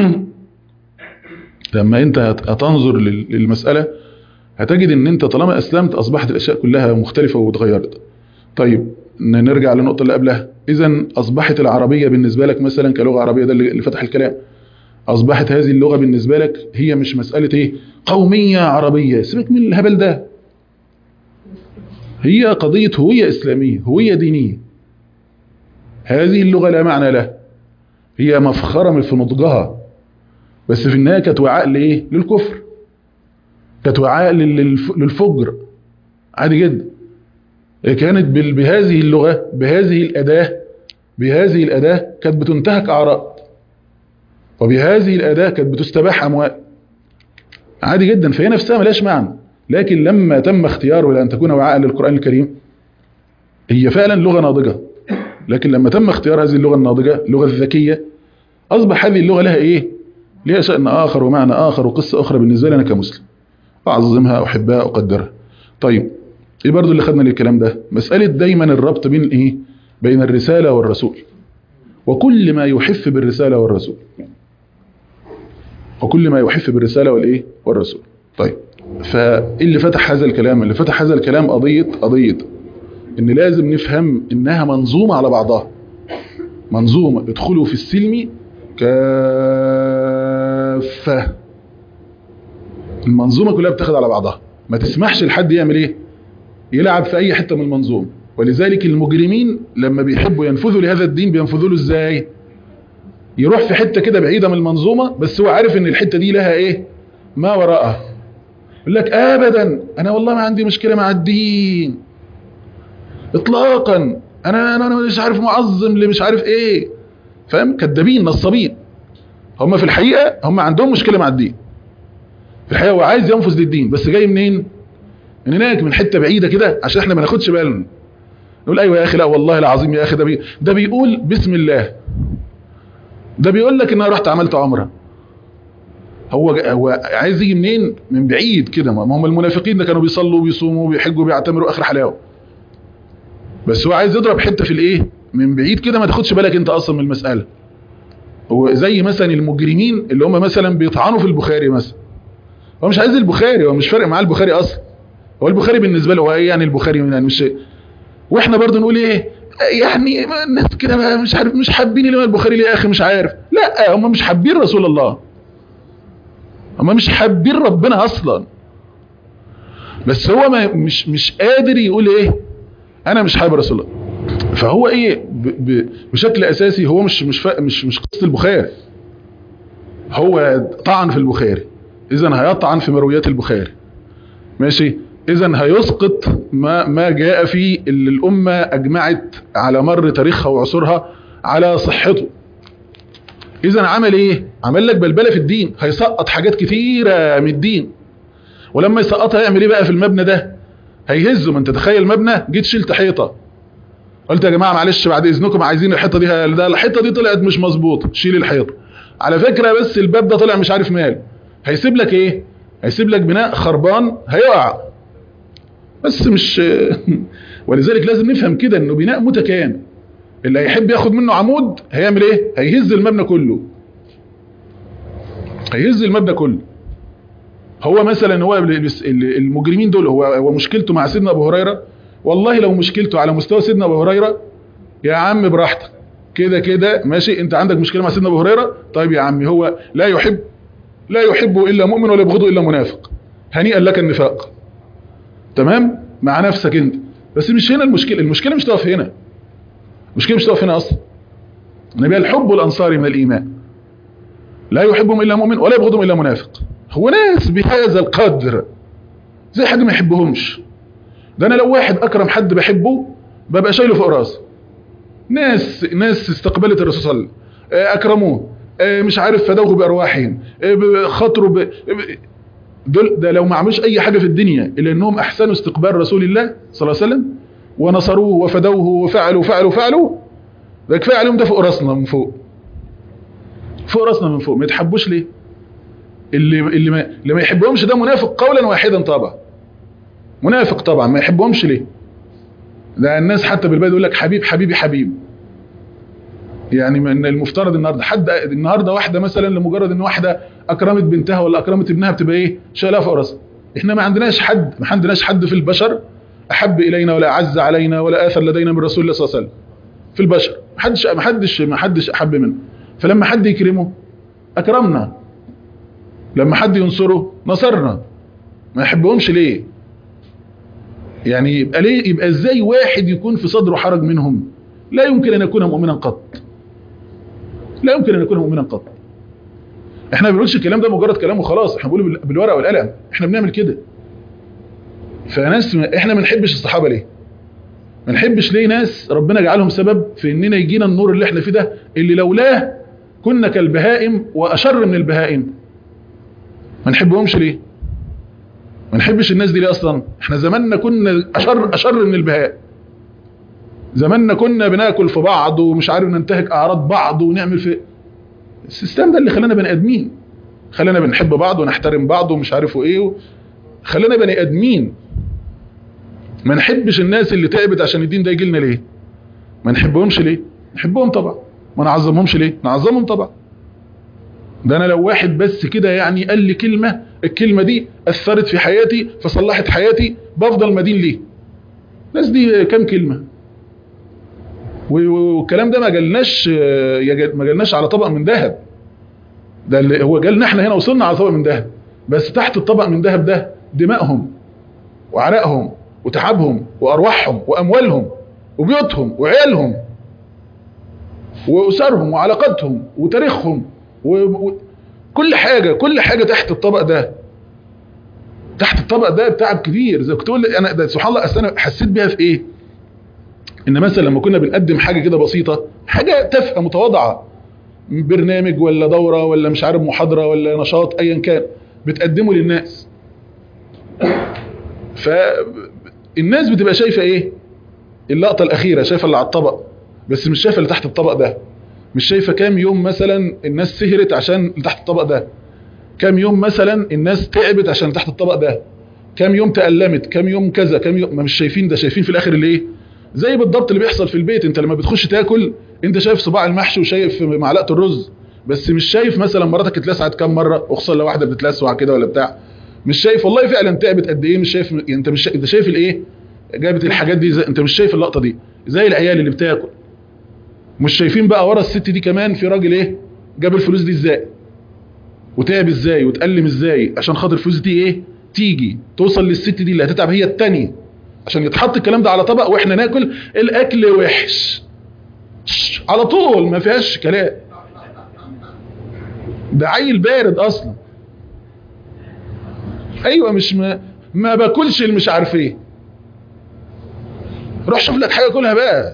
لما أنت هتنظر للمسألة هتجد أن أنت طالما أسلمت أصبحت الأشياء كلها مختلفة وتغيرت طيب نرجع للنقطة اللي قبلها إذا أصبحت العربية بالنسبة لك مثلا كلغة عربية ده اللي فتح الكلام أصبحت هذه اللغة بالنسبة لك هي مش مسألة إيه قومية عربية سيبك من الهبل ده هي قضية هوية إسلامية هوية دينية هذه اللغة لا معنى لها هي مفخرة في نضجها بس في النهاية كانت وعاء لإيه؟ للكفر كانت وعاء للفجر عادي جدا كانت بهذه اللغة بهذه الأداة بهذه الأداة كانت بتنتهك أعراض وبهذه الأداة كانت بتستباح أموال عادي جدا فهي نفسها ملاش معنى لكن لما تم اختياره لأن تكون وعاء للقرآن الكريم هي فعلا لغة ناضجة لكن لما تم اختيار هذه اللغة الناضجة اللغة الذكية أصبح هذه اللغة لها إيه لها شأن آخر ومعنى آخر وقصة أخرى بالنسبة لي أنا كمسلم أعظمها أحبها أقدرها طيب إيه برضو اللي خدنا للكلام ده مسألة دايما الربط بين إيه بين الرسالة والرسول وكل ما يحف بالرسالة والرسول وكل ما يحف بالرسالة والإيه والرسول طيب فاللي فتح هذا الكلام اللي فتح هذا الكلام قضية قضية ان لازم نفهم انها منظومة على بعضها منظومة ادخلوا في السلم كافة المنظومة كلها بتاخد على بعضها ما تسمحش لحد يعمل ايه يلعب في اي حتة من المنظومة ولذلك المجرمين لما بيحبوا ينفذوا لهذا الدين بينفذوا له ازاي يروح في حتة كده بعيدة من المنظومة بس هو عارف ان الحتة دي لها ايه ما وراءها يقول لك ابدا انا والله ما عندي مشكلة مع الدين اطلاقا انا انا مش عارف معظم اللي مش عارف ايه فاهم كدابين نصابين هم في الحقيقة هم عندهم مشكلة مع الدين في الحقيقة هو عايز ينفذ للدين بس جاي منين من هناك من حتة بعيدة كده عشان احنا ما ناخدش بالنا نقول ايوه يا اخي لا والله العظيم يا اخي ده بي ده بيقول بسم الله ده بيقول لك ان انا رحت عملت عمره هو هو عايز يجي منين من بعيد كده ما هم المنافقين ده كانوا بيصلوا وبيصوموا وبيحجوا وبيعتمروا اخر حلاوه بس هو عايز يضرب حته في الايه من بعيد كده ما تاخدش بالك انت اصلا من المساله هو زي مثلا المجرمين اللي هم مثلا بيطعنوا في البخاري مثلا هو مش عايز البخاري هو مش فارق معاه البخاري اصلا هو البخاري بالنسبه له هو ايه يعني البخاري يعني مش واحنا برضو نقول ايه يعني الناس كده مش عارف مش حابين الامام البخاري ليه يا اخي مش عارف لا هم مش حابين رسول الله هم مش حابين ربنا اصلا بس هو ما مش مش قادر يقول ايه انا مش حابب رسول الله فهو ايه ب ب بشكل اساسي هو مش مش مش مش قصه البخاري هو طعن في البخاري اذا هيطعن في مرويات البخاري ماشي اذا هيسقط ما ما جاء في اللي الامه اجمعت على مر تاريخها وعصورها على صحته اذا عمل ايه عمل لك بلبله في الدين هيسقط حاجات كتيره من الدين ولما يسقطها يعمل ايه بقى في المبنى ده هيهزه ما انت تخيل مبنى جيت شلت حيطه قلت يا جماعه معلش بعد اذنكم عايزين الحيطه دي ده الحيطه دي طلعت مش مظبوطه شيل الحيطه على فكره بس الباب ده طلع مش عارف ماله هيسيب لك ايه هيسيب لك بناء خربان هيقع بس مش ولذلك لازم نفهم كده انه بناء متكامل اللي هيحب ياخد منه عمود هيعمل ايه هيهز المبنى كله هيهز المبنى كله هو مثلا هو المجرمين دول هو هو مشكلته مع سيدنا ابو هريره والله لو مشكلته على مستوى سيدنا ابو هريره يا عم براحتك كده كده ماشي انت عندك مشكله مع سيدنا ابو هريره طيب يا عمي هو لا يحب لا يحب الا مؤمن ولا يبغضه الا منافق هنيئا لك النفاق تمام مع نفسك انت بس مش هنا المشكله المشكله مش تقف هنا المشكله مش تقف هنا اصلا النبي الحب الانصاري من الايمان لا يحبهم الا مؤمن ولا يبغضهم الا منافق هو ناس بهذا القدر زي حد ما يحبهمش ده انا لو واحد اكرم حد بحبه ببقى شايله فوق راسي ناس ناس استقبلت الرسول صلى الله عليه وسلم اكرموه مش عارف فدوه بارواحهم خاطروا ب... دول ده لو ما عملوش اي حاجه في الدنيا الا انهم احسنوا استقبال رسول الله صلى الله عليه وسلم ونصروه وفدوه وفعلوا فعلوا فعلوا ده كفايه عليهم ده فوق راسنا من فوق فوق راسنا من فوق ما يتحبوش ليه اللي اللي ما, اللي ما يحبهمش ده منافق قولا واحدا طبعا منافق طبعا ما يحبهمش ليه ده الناس حتى بالبلد يقول لك حبيب حبيبي حبيب يعني من المفترض النهارده حد النهارده واحده مثلا لمجرد ان واحده اكرمت بنتها ولا اكرمت ابنها بتبقى ايه شايلها فوق راسها احنا ما عندناش حد ما عندناش حد في البشر احب الينا ولا اعز علينا ولا اثر لدينا من رسول الله صلى الله عليه وسلم في البشر ما حدش ما حدش ما حدش احب منه فلما حد يكرمه اكرمنا لما حد ينصره نصرنا ما يحبهمش ليه يعني يبقى ليه يبقى ازاي واحد يكون في صدره حرج منهم لا يمكن ان يكون مؤمنا قط لا يمكن ان يكون مؤمنا قط احنا ما بنقولش الكلام ده مجرد كلام وخلاص احنا بنقوله بالورقه والقلم احنا بنعمل كده فناس احنا ما نحبش الصحابه ليه ما نحبش ليه ناس ربنا جعلهم سبب في اننا يجينا النور اللي احنا فيه ده اللي لولاه كنا كالبهائم واشر من البهائم ما نحبهمش ليه ما نحبش الناس دي ليه اصلا احنا زماننا كنا اشر اشر من البهاء زماننا كنا بناكل في بعض ومش عارف ننتهك اعراض بعض ونعمل في السيستم ده اللي خلانا بني ادمين خلانا بنحب بعض ونحترم بعض ومش عارفوا ايه و... خلانا بني ادمين ما نحبش الناس اللي تعبت عشان الدين ده يجي لنا ليه ما نحبهمش ليه نحبهم طبعا ما نعظمهمش ليه نعظمهم طبعا ده انا لو واحد بس كده يعني قال لي كلمة الكلمة دي اثرت في حياتي فصلحت حياتي بفضل مدين ليه الناس دي كام كلمة والكلام ده ما جالناش ما جالناش على طبق من ذهب ده اللي هو جالنا احنا هنا وصلنا على طبق من ذهب بس تحت الطبق من ذهب ده دمائهم وعرقهم وتعبهم وارواحهم واموالهم وبيوتهم وعيالهم واسرهم وعلاقاتهم وتاريخهم وكل حاجة كل حاجة تحت الطبق ده تحت الطبق ده بتعب كبير زي كنت اقول انا ده سبحان الله اصل انا حسيت بيها في ايه ان مثلا لما كنا بنقدم حاجة كده بسيطة حاجة تافهه متواضعة برنامج ولا دورة ولا مش عارف محاضرة ولا نشاط ايا كان بتقدمه للناس فالناس بتبقى شايفة ايه اللقطة الاخيرة شايفة اللي على الطبق بس مش شايفة اللي تحت الطبق ده مش شايفة كام يوم مثلا الناس سهرت عشان اللي تحت الطبق ده كام يوم مثلا الناس تعبت عشان تحت الطبق ده كام يوم تألمت كام يوم كذا كام يوم ما مش شايفين ده شايفين في الاخر اللي ايه زي بالضبط اللي بيحصل في البيت انت لما بتخش تاكل انت شايف صباع المحشي وشايف معلقه الرز بس مش شايف مثلا مراتك اتلسعت كام مره وخصوصا لو واحده بتتلسع كده ولا بتاع مش شايف والله فعلا تعبت قد ايه مش شايف يعني انت مش شايف انت شايف الايه جابت الحاجات دي زي... انت مش شايف اللقطه دي زي العيال اللي بتاكل مش شايفين بقى ورا الست دي كمان في راجل ايه جاب الفلوس دي ازاي وتعب ازاي وتألم ازاي عشان خاطر الفلوس دي ايه تيجي توصل للست دي اللي هتتعب هي التانية عشان يتحط الكلام ده على طبق واحنا ناكل الاكل وحش على طول ما فيهاش كلام ده عيل بارد اصلا ايوه مش ما, ما باكلش اللي مش عارف ايه روح شوف لك حاجه كلها بقى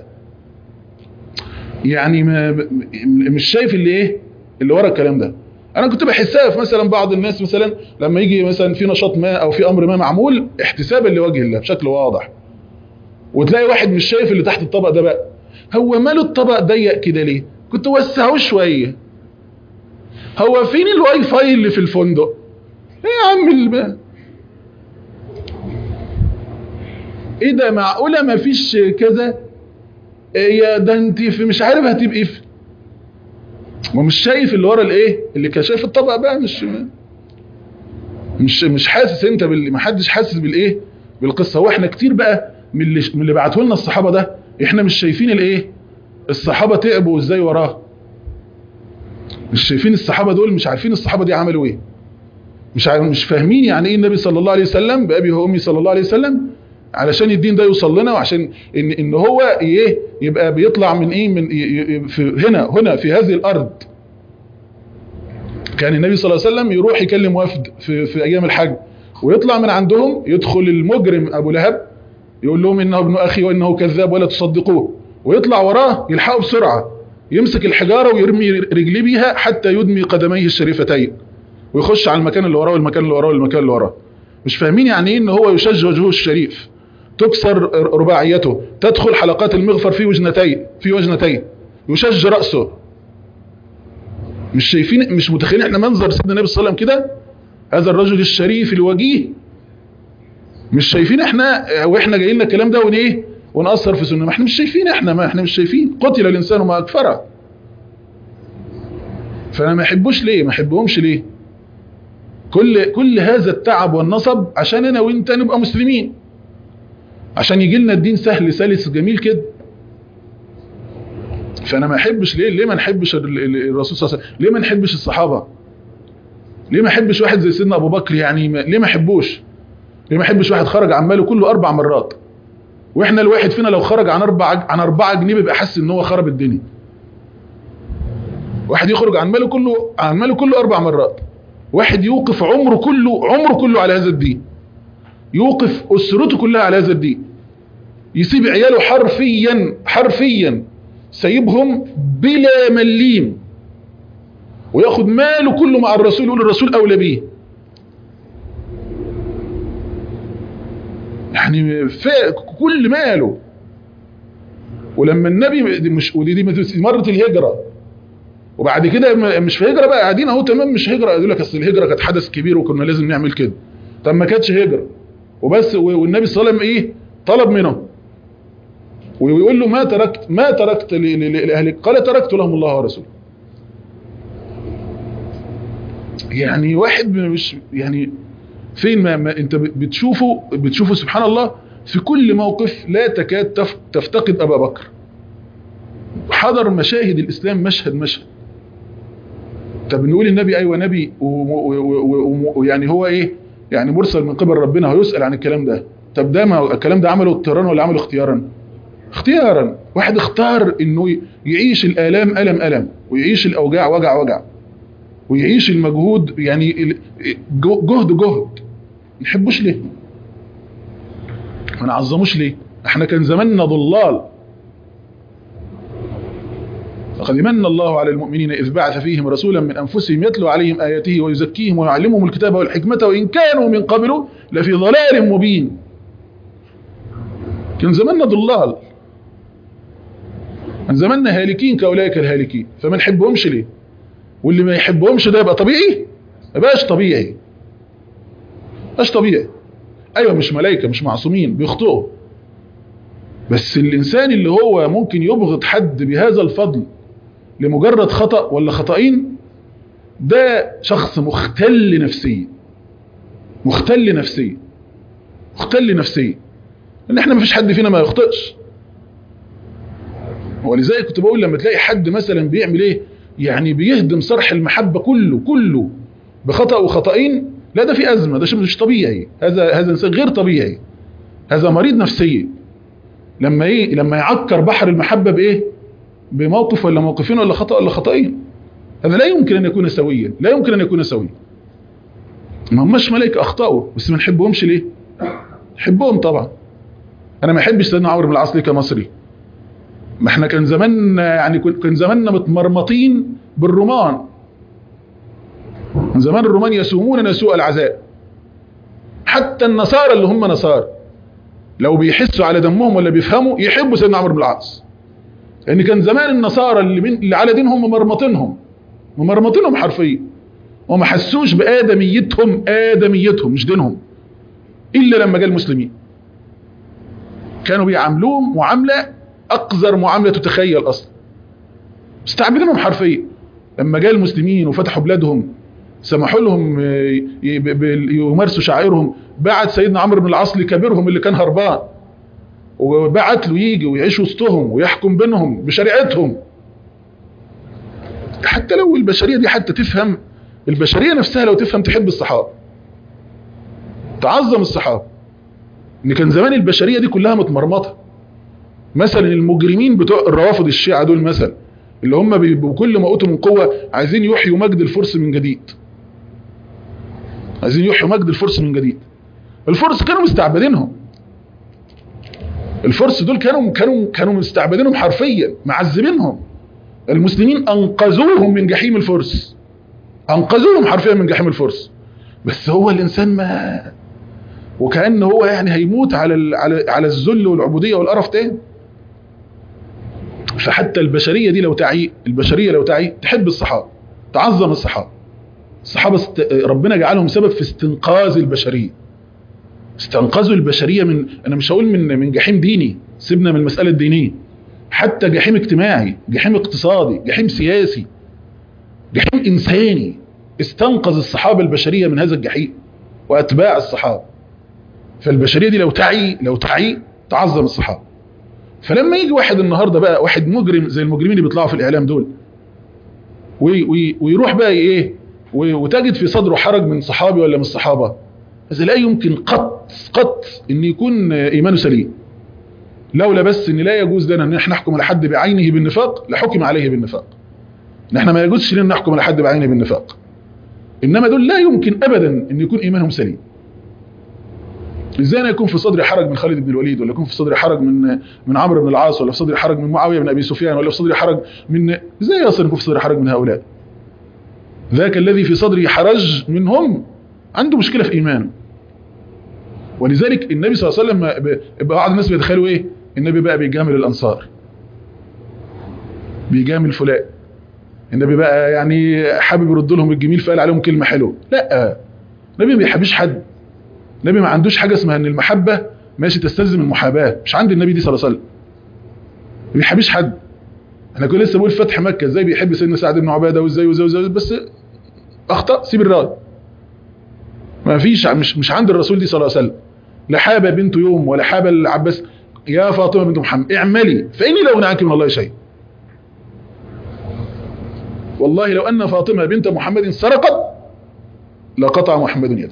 يعني ما مش شايف اللي ايه اللي ورا الكلام ده انا كنت بحسها في مثلا بعض الناس مثلا لما يجي مثلا في نشاط ما او في امر ما معمول احتسابا لوجه الله بشكل واضح وتلاقي واحد مش شايف اللي تحت الطبق ده بقى هو ماله الطبق ضيق كده ليه كنت وسعه شويه هو فين الواي فاي اللي في الفندق ايه يا عم الب... ايه ده معقوله ما فيش كذا يا ده انت في مش عارف هتبقي في ومش شايف اللي ورا الايه اللي كان شايف الطبق بقى مش مش مش حاسس انت بال ما حدش حاسس بالايه بالقصه هو احنا كتير بقى من اللي من اللي بعتوا لنا الصحابه ده احنا مش شايفين الايه الصحابه تعبوا ازاي وراه مش شايفين الصحابه دول مش عارفين الصحابه دي عملوا ايه مش عارف مش فاهمين يعني ايه النبي صلى الله عليه وسلم بابي وامي صلى الله عليه وسلم علشان الدين ده يوصل لنا وعشان ان ان هو ايه يبقى بيطلع من ايه من في هنا هنا في هذه الارض كان النبي صلى الله عليه وسلم يروح يكلم وفد في, في ايام الحج ويطلع من عندهم يدخل المجرم ابو لهب يقول لهم انه ابن اخي وانه كذاب ولا تصدقوه ويطلع وراه يلحقه بسرعه يمسك الحجاره ويرمي رجليه بيها حتى يدمي قدميه الشريفتين ويخش على المكان اللي وراه والمكان اللي وراه والمكان اللي وراه مش فاهمين يعني ايه ان هو يشج وجهه الشريف تكسر رباعيته تدخل حلقات المغفر في وجنتين في وجنتين يشج رأسه مش شايفين مش متخيلين احنا منظر سيدنا النبي صلى الله عليه وسلم كده هذا الرجل الشريف الوجيه مش شايفين احنا واحنا جايين لنا الكلام ده ونيه ونأثر في سنة ما احنا مش شايفين احنا ما احنا مش شايفين قتل الانسان ما اكفره فانا ما احبوش ليه ما احبهمش ليه كل كل هذا التعب والنصب عشان انا وانت نبقى مسلمين عشان يجي لنا الدين سهل سلس جميل كده فانا ما احبش ليه ليه ما نحبش الرسول صلى الله عليه وسلم ليه ما نحبش الصحابه ليه ما احبش واحد زي سيدنا ابو بكر يعني ما ليه ما احبوش ليه ما احبش واحد خرج عن ماله كله اربع مرات واحنا الواحد فينا لو خرج عن اربع عن اربعة جنيه بيبقى حاسس ان هو خرب الدنيا واحد يخرج عن ماله كله عن ماله كله اربع مرات واحد يوقف عمره كله عمره كله على هذا الدين يوقف اسرته كلها على هذا الدين يسيب عياله حرفيا حرفيا سيبهم بلا مليم وياخد ماله كله مع الرسول يقول الرسول اولى بيه يعني كل ماله ولما النبي دي مش ودي دي مرت الهجره وبعد كده م- مش في هجره بقى قاعدين اهو تمام مش هجره يقول لك اصل الهجره كانت حدث كبير وكنا لازم نعمل كده طب ما كانتش هجره وبس و- والنبي صلى الله عليه وسلم ايه طلب منه ويقول له ما تركت ما تركت ل- ل- لاهلك قال تركت لهم الله ورسوله يعني واحد مش يعني فين ما, ما انت بتشوفه بتشوفه سبحان الله في كل موقف لا تكاد تف- تفتقد ابا بكر حضر مشاهد الاسلام مشهد مشهد طب نقول النبي ايوه نبي ويعني هو ايه يعني مرسل من قبل ربنا هيسال عن الكلام ده طب ده ما الكلام ده عمله اضطرارا ولا عمله اختيارا اختيارا واحد اختار انه ي- يعيش الالام الم الم ويعيش الاوجاع وجع وجع ويعيش المجهود يعني ال- جو- جهد جهد نحبوش ليه ما نعظموش ليه احنا كان زماننا ضلال لقد من الله على المؤمنين إذ بعث فيهم رسولا من أنفسهم يتلو عليهم آياته ويزكيهم ويعلمهم الكتاب والحكمة وإن كانوا من قبل لفي ضلال مبين كان زماننا ضلال كان زماننا هالكين كأولئك الهالكين فما نحبهمش ليه واللي ما يحبهمش ده يبقى طبيعي ما يبقاش طبيعي مش طبيعي ايوه مش ملائكه مش معصومين بيخطئوا بس الانسان اللي هو ممكن يبغض حد بهذا الفضل لمجرد خطأ ولا خطأين ده شخص مختل نفسيا مختل نفسيا مختل نفسيا ان احنا ما فيش حد فينا ما يخطئش ولذلك كنت بقول لما تلاقي حد مثلا بيعمل ايه يعني بيهدم صرح المحبة كله كله بخطأ وخطأين لا ده في أزمة ده شيء مش طبيعي هذا هذا إنسان غير طبيعي هذا مريض نفسيا لما ايه لما يعكر بحر المحبة بايه بموقف ولا موقفين ولا خطأ ولا خطأين هذا لا يمكن ان يكون سويا لا يمكن ان يكون سويا ما هماش ملائكة اخطأوا بس ما نحبهمش ليه نحبهم طبعا انا ما احبش سيدنا عمرو بن العاص ليه كمصري ما احنا كان زمان يعني كان زماننا متمرمطين بالرومان من زمان الرومان يسوموننا سوء العذاب حتى النصارى اللي هم نصارى لو بيحسوا على دمهم ولا بيفهموا يحبوا سيدنا عمرو بن العاص لان كان زمان النصارى اللي, من اللي على دينهم ممرمطينهم ممرمطينهم حرفيا وما حسوش بآدميتهم آدميتهم مش دينهم إلا لما جاء المسلمين كانوا بيعاملوهم معاملة أقذر معاملة تتخيل أصلا مستعبدينهم حرفيا لما جاء المسلمين وفتحوا بلادهم سمحوا لهم يمارسوا شعائرهم بعت سيدنا عمرو بن العاص لكبيرهم اللي كان هربان وبعت له يجي ويعيش وسطهم ويحكم بينهم بشريعتهم حتى لو البشرية دي حتى تفهم البشرية نفسها لو تفهم تحب الصحابة تعظم الصحابة ان كان زمان البشرية دي كلها متمرمطة مثلا المجرمين بتوع الروافض الشيعة دول مثلا اللي هم بكل ما اوتوا من قوة عايزين يحيوا مجد الفرس من جديد عايزين يحيوا مجد الفرس من جديد الفرس كانوا مستعبدينهم الفرس دول كانوا كانوا كانوا مستعبدينهم حرفيا معذبينهم المسلمين انقذوهم من جحيم الفرس انقذوهم حرفيا من جحيم الفرس بس هو الانسان ما وكأن هو يعني هيموت على على على الذل والعبودية والقرف تاني فحتى البشرية دي لو تعي البشرية لو تعي تحب الصحابة تعظم الصحابة الصحابة است... ربنا جعلهم سبب في استنقاذ البشرية استنقذوا البشرية من انا مش هقول من من جحيم ديني سيبنا من المسألة الدينية حتى جحيم اجتماعي جحيم اقتصادي جحيم سياسي جحيم انساني استنقذ الصحابة البشرية من هذا الجحيم واتباع الصحابة فالبشرية دي لو تعي لو تعي تعظم الصحابة فلما يجي واحد النهاردة بقى واحد مجرم زي المجرمين اللي بيطلعوا في الاعلام دول وي وي ويروح بقى ايه وتجد في صدره حرج من صحابي ولا من الصحابة هذا لا يمكن قط قط ان يكون ايمانه سليم لولا بس ان لا يجوز لنا ان احنا نحكم على حد بعينه بالنفاق لحكم عليه بالنفاق ان احنا ما يجوزش لنا نحكم على حد بعينه بالنفاق انما دول لا يمكن ابدا ان يكون ايمانهم سليم ازاي انا يكون في صدري حرج من خالد بن الوليد ولا يكون في صدري حرج من من عمرو بن العاص ولا في صدري حرج من معاويه بن ابي سفيان ولا في صدري حرج من ازاي اصلا يكون في صدري حرج من هؤلاء ذاك الذي في صدره حرج منهم عنده مشكله في ايمانه ولذلك النبي صلى الله عليه وسلم بعض الناس بيتخيلوا ايه النبي بقى بيجامل الانصار بيجامل فلان النبي بقى يعني حابب يرد لهم الجميل فقال عليهم كلمه حلوه لا النبي ما بيحبش حد النبي ما عندوش حاجه اسمها ان المحبه ماشي تستلزم المحاباه مش عند النبي دي صلى الله عليه وسلم ما بيحبش حد احنا كنا لسه بقول فتح مكه ازاي بيحب سيدنا سعد بن عباده وازاي وازاي وازاي بس اخطا سيب الراي ما فيش مش مش عند الرسول دي صلى الله عليه وسلم لا حابه بنت يوم ولا حابه العباس يا فاطمه بنت محمد اعملي فاني لا اغني عنك من الله شيء والله لو ان فاطمه بنت محمد سرقت لقطع محمد يده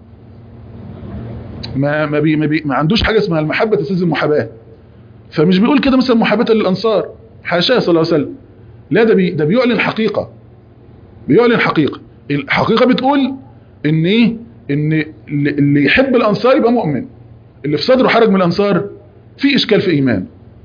ما ما, بي ما, بي ما عندوش حاجه اسمها المحبه تستلزم المحاباه فمش بيقول كده مثلا محاباه للانصار حاشاه صلى الله عليه وسلم لا ده بي ده بيعلن حقيقه بيعلن حقيقه الحقيقه بتقول ان ايه ان اللي يحب الانصار يبقى مؤمن اللي في صدره حرج من الانصار في اشكال في ايمان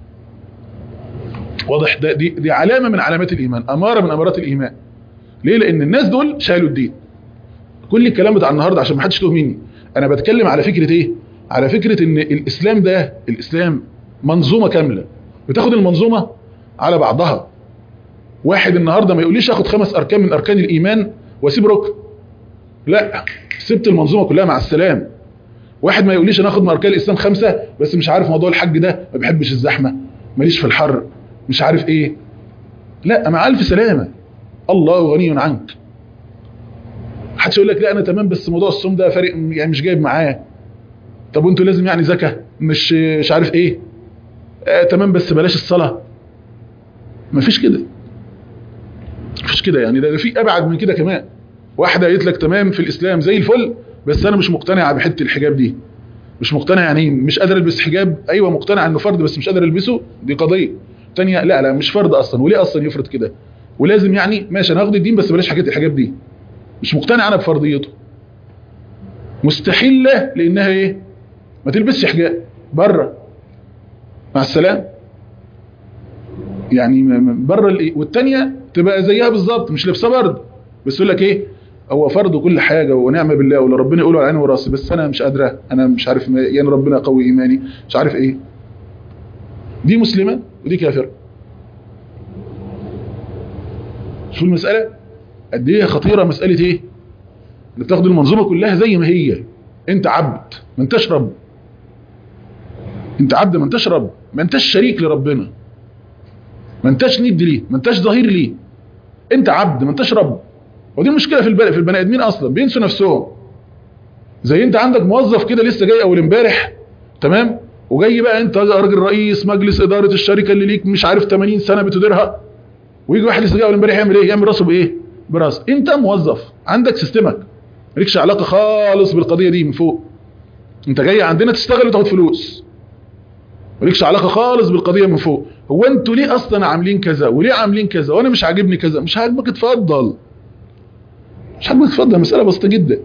واضح ده دي, دي علامه من علامات الايمان اماره من امارات الايمان ليه لان الناس دول شالوا الدين كل الكلام بتاع النهارده عشان ما حدش يتوه مني انا بتكلم على فكره ايه على فكره ان الاسلام ده الاسلام منظومه كامله بتاخد المنظومه على بعضها واحد النهارده ما يقوليش اخد خمس اركان من اركان الايمان واسيب ركن لا سبت المنظومه كلها مع السلام واحد ما يقوليش انا اخد من اركان الاسلام خمسه بس مش عارف موضوع الحج ده ما بحبش الزحمه ماليش في الحر مش عارف ايه لا مع الف سلامه الله غني عنك محدش يقول لك لا انا تمام بس موضوع الصوم ده فارق يعني مش جايب معاه طب وانتوا لازم يعني زكاه مش مش عارف ايه آه تمام بس بلاش الصلاه مفيش كده مفيش كده يعني ده في ابعد من كده كمان واحده قالت لك تمام في الاسلام زي الفل بس انا مش مقتنعه بحته الحجاب دي مش مقتنع يعني مش قادر البس حجاب ايوه مقتنع انه فرض بس مش قادر البسه دي قضيه تانية لا لا مش فرض اصلا وليه اصلا يفرض كده ولازم يعني ماشي انا هاخد الدين بس بلاش حاجات الحجاب دي مش مقتنع انا بفرضيته مستحيله لانها ايه ما تلبسش حجاب بره مع السلام يعني بره الايه والتانية تبقى زيها بالظبط مش لابسه برضه بس يقول لك ايه هو فرض كل حاجه ونعمه بالله ولا ربنا يقوله على عيني وراسي بس انا مش قادره انا مش عارف يعني ربنا قوي ايماني مش عارف ايه دي مسلمه ودي كافره شو المساله قد ايه خطيره مساله ايه اللي بتاخد المنظومه كلها زي ما هي انت عبد ما انتش رب انت عبد ما انتش رب ما انتش شريك لربنا ما انتش ند ليه ما انتش ظهير ليه انت عبد ما انتش رب ودي المشكله في البني في البني ادمين اصلا بينسوا نفسهم زي انت عندك موظف كده لسه جاي اول امبارح تمام وجاي بقى انت راجل رئيس مجلس اداره الشركه اللي ليك مش عارف 80 سنه بتديرها ويجي واحد لسه جاي اول امبارح يعمل ايه يعمل راسه بايه براس انت موظف عندك سيستمك مالكش علاقه خالص بالقضيه دي من فوق انت جاي عندنا تشتغل وتاخد فلوس مالكش علاقه خالص بالقضيه من فوق هو انتوا ليه اصلا عاملين كذا وليه عاملين كذا وانا مش عاجبني كذا مش عاجبك اتفضل مش عاجبك اتفضل مساله بسيطه جدا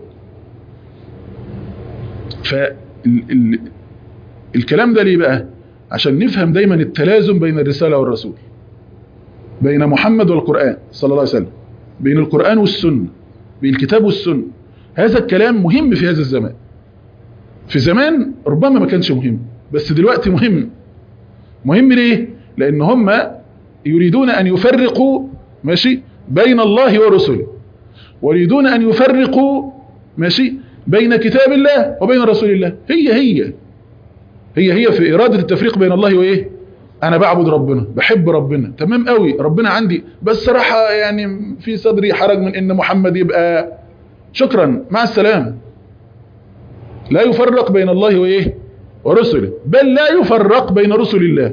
ف ال... الكلام ده ليه بقى عشان نفهم دايما التلازم بين الرساله والرسول بين محمد والقران صلى الله عليه وسلم بين القران والسنه بين الكتاب والسنه هذا الكلام مهم في هذا الزمان في زمان ربما ما كانش مهم بس دلوقتي مهم مهم ليه لان هم يريدون ان يفرقوا ماشي بين الله ورسله ويريدون ان يفرقوا ماشي بين كتاب الله وبين رسول الله هي هي هي هي في إرادة التفريق بين الله وإيه أنا بعبد ربنا بحب ربنا تمام قوي ربنا عندي بس صراحة يعني في صدري حرج من إن محمد يبقى شكرا مع السلامة لا يفرق بين الله وإيه ورسله بل لا يفرق بين رسل الله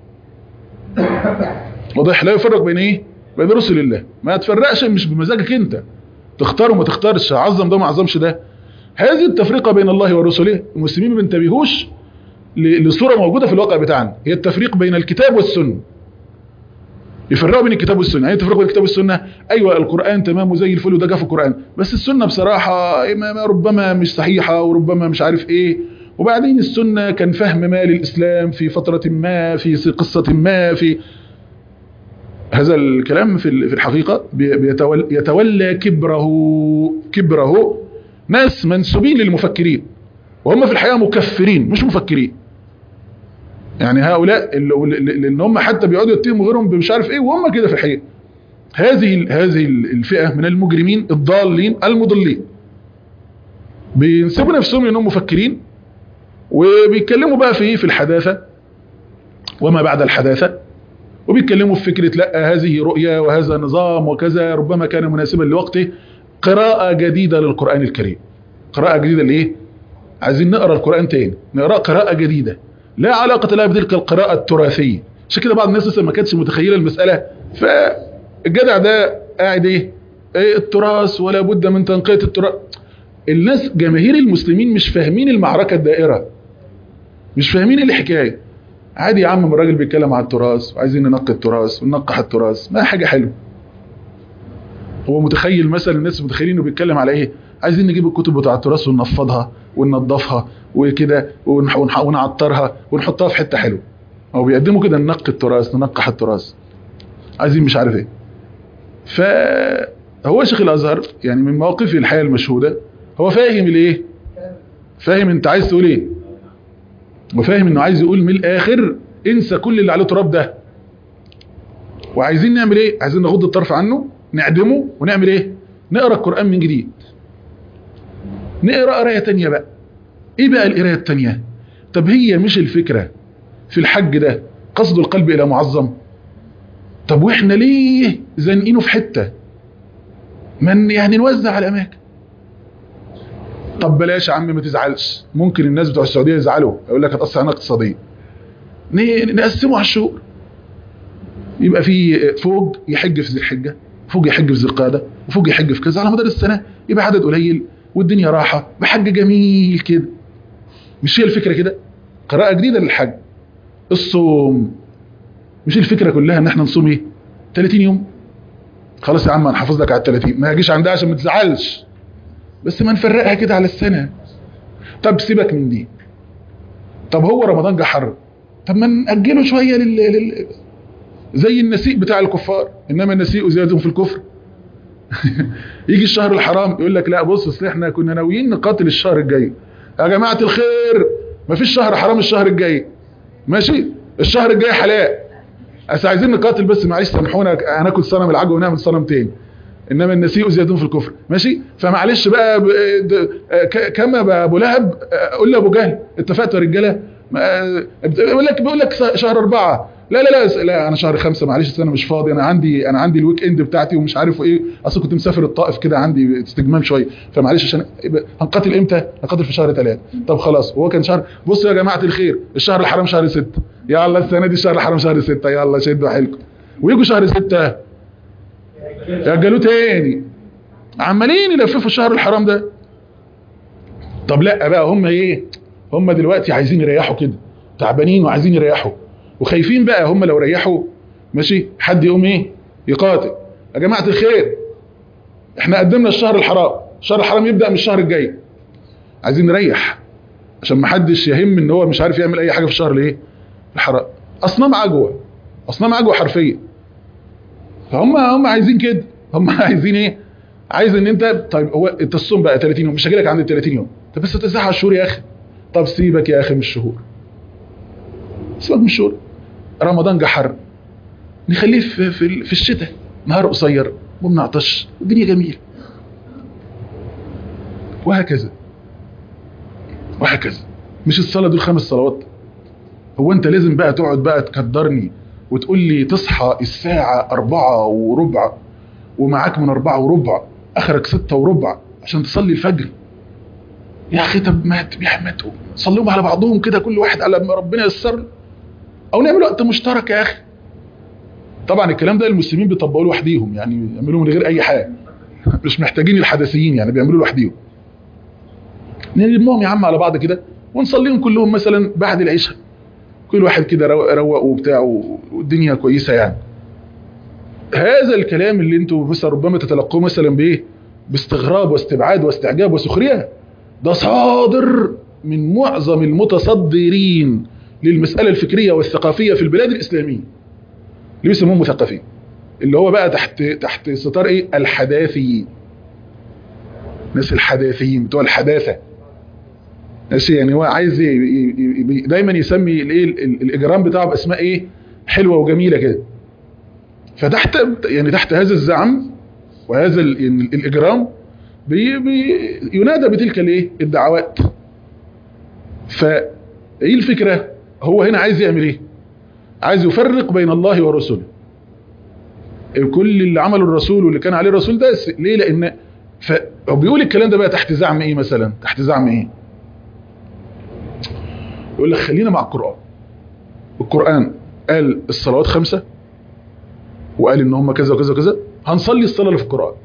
واضح لا يفرق بين إيه بين رسل الله ما تفرقش مش بمزاجك أنت تختار وما تختارش عظم ده ما عظمش ده هذه التفرقة بين الله ورسله المسلمين ما بينتبهوش لصورة موجودة في الواقع بتاعنا هي التفريق بين الكتاب والسنة يفرقوا بين الكتاب والسنة يعني تفرقوا بين الكتاب والسنة أيوة القرآن تمام وزي الفل وده جه في القرآن بس السنة بصراحة ربما مش صحيحة وربما مش عارف إيه وبعدين السنة كان فهم ما للإسلام في فترة ما في قصة ما في هذا الكلام في الحقيقة بيتولى يتولى كبره كبره ناس منسوبين للمفكرين وهم في الحقيقة مكفرين مش مفكرين يعني هؤلاء اللي اللي- لان هم حتى بيقعدوا يتهموا غيرهم بمش عارف ايه وهم كده في الحقيقه هذه ال- هذه ال- الفئه من المجرمين الضالين المضلين بينسبوا نفسهم انهم مفكرين وبيتكلموا بقى في ايه في الحداثه وما بعد الحداثه وبيتكلموا في فكره لا هذه رؤيه وهذا نظام وكذا ربما كان مناسبا لوقته قراءه جديده للقران الكريم قراءه جديده لايه عايزين نقرا القران تاني نقرا قراءه جديده لا علاقه لها بتلك القراءه التراثيه عشان كده بعض الناس لسه ما كانتش متخيله المساله فالجدع ده قاعد ايه ايه التراث ولا بد من تنقيه التراث الناس جماهير المسلمين مش فاهمين المعركه الدائره مش فاهمين ايه الحكايه عادي يا عم الراجل بيتكلم على التراث وعايزين ننقي التراث وننقح التراث ما حاجه حلوه هو متخيل مثلا الناس متخيلين انه بيتكلم على ايه عايزين نجيب الكتب بتاع التراث وننفضها وننظفها وكده ونح- ونح- ونعطرها ونحطها في حته حلوه هو بيقدموا كده ننقي التراث ننقح التراث عايزين مش عارف ايه فهو شيخ الازهر يعني من مواقفه الحياه المشهوده هو فاهم الايه فاهم انت عايز تقول ايه وفاهم انه عايز يقول من الاخر انسى كل اللي عليه تراب ده وعايزين نعمل ايه عايزين نغض الطرف عنه نعدمه ونعمل ايه نقرا القران من جديد نقرا قرايه تانية بقى ايه بقى القرايه التانية طب هي مش الفكره في الحج ده قصد القلب الى معظم طب واحنا ليه زانقينه في حته من يعني نوزع على الاماكن طب بلاش يا عم ما تزعلش ممكن الناس بتوع السعوديه يزعلوا يقول لك هتاثر علينا اقتصاديا ن- نقسمه على الشهور يبقى في فوق يحج في ذي الحجه فوق يحج في ذي القعده وفوق يحج في كذا على مدار السنه يبقى عدد قليل والدنيا راحه بحج جميل كده مش هي الفكره كده قراءه جديده للحج الصوم مش الفكره كلها ان احنا نصوم ايه 30 يوم خلاص يا عم هنحافظ لك على ال 30 ما يجيش عندها عشان ما تزعلش بس ما نفرقها كده على السنه طب سيبك من دي طب هو رمضان جه حر طب ما نأجله شويه لل... لل... زي النسيء بتاع الكفار انما النسيء زياده في الكفر يجي الشهر الحرام يقول لك لا بص اصل احنا كنا ناويين نقاتل الشهر الجاي يا جماعه الخير ما فيش شهر حرام الشهر الجاي ماشي الشهر الجاي حلال بس عايزين نقاتل بس معلش سامحونا هناكل صنم العجوه ونعمل صنم تاني انما النسيء زيادون في الكفر ماشي فمعلش بقى ب- د- ك- كما بقى ابو لهب قول لابو جهل اتفقتوا يا رجاله ما- بيقول لك بيقول لك شهر اربعه لا لا لا لا انا شهر خمسه معلش أصل انا مش فاضي انا عندي انا عندي الويك اند بتاعتي ومش عارف ايه اصل كنت مسافر الطائف كده عندي استجمام شويه فمعلش عشان يبقى هنقاتل امتى؟ هنقاتل في شهر ثلاثه طب خلاص وهو كان شهر بصوا يا جماعه الخير الشهر الحرام شهر سته يلا السنه دي الشهر الحرام شهر سته يلا شدوا حيلكم ويجوا شهر سته يأجلوه تاني عمالين يلففوا الشهر الحرام ده طب لا بقى هم ايه هم دلوقتي عايزين يريحوا كده تعبانين وعايزين يريحوا وخايفين بقى هم لو ريحوا ماشي حد يقوم ايه يقاتل يا جماعه الخير احنا قدمنا الشهر الحرام الشهر الحرام يبدا من الشهر الجاي عايزين نريح عشان ما حدش يهم ان هو مش عارف يعمل اي حاجه في الشهر الايه الحرام اصنام عجوه اصنام عجوه حرفيا فهم هم عايزين كده هم عايزين ايه عايز ان انت طيب هو انت الصوم بقى 30 يوم مش هجيلك عند ال 30 يوم طب بس تسعة الشهور يا اخي طب سيبك يا اخي من الشهور سيبك من الشهور رمضان جه حر نخليه في في, في الشتاء نهار قصير وما بنعطش والدنيا جميل وهكذا وهكذا مش الصلاه دول خمس صلوات هو انت لازم بقى تقعد بقى تقدرني وتقول لي تصحى الساعة أربعة وربع ومعاك من أربعة وربع آخرك ستة وربع عشان تصلي الفجر يا أخي طب ما ت- يا ما تقوم صليهم على بعضهم كده كل واحد على ما ربنا ييسر له. أو نعمل وقت مشترك يا أخي طبعا الكلام ده المسلمين بيطبقوه لوحديهم يعني يعملوه من غير أي حاجة مش محتاجين الحدثيين يعني بيعملوه لوحديهم نلمهم يا عم على بعض كده ونصليهم كلهم مثلا بعد العشاء كل واحد كده روق روق وبتاع والدنيا كويسه يعني هذا الكلام اللي انتوا مثلا ربما تتلقوه مثلا بايه باستغراب واستبعاد واستعجاب وسخريه ده صادر من معظم المتصدرين للمساله الفكريه والثقافيه في البلاد الاسلاميه اللي بيسموهم مثقفين اللي هو بقى تحت تحت ستار ايه الحداثيين ناس الحداثيين بتوع الحداثه ماشي يعني هو عايز ي- ي- ي- دايما يسمي الايه ال- ال- الاجرام بتاعه باسماء ايه حلوه وجميله كده فتحت يعني تحت هذا الزعم وهذا ال- يعني الاجرام بي بي ينادى بتلك الايه الدعوات فايه الفكره هو هنا عايز يعمل ايه عايز يفرق بين الله ورسله كل اللي عمله الرسول واللي كان عليه الرسول ده س- ليه لان ف هو بيقول الكلام ده بقى تحت زعم ايه مثلا تحت زعم ايه يقول لك خلينا مع القرآن القرآن قال الصلوات خمسة وقال ان هم كذا وكذا وكذا هنصلي الصلاة اللي في القرآن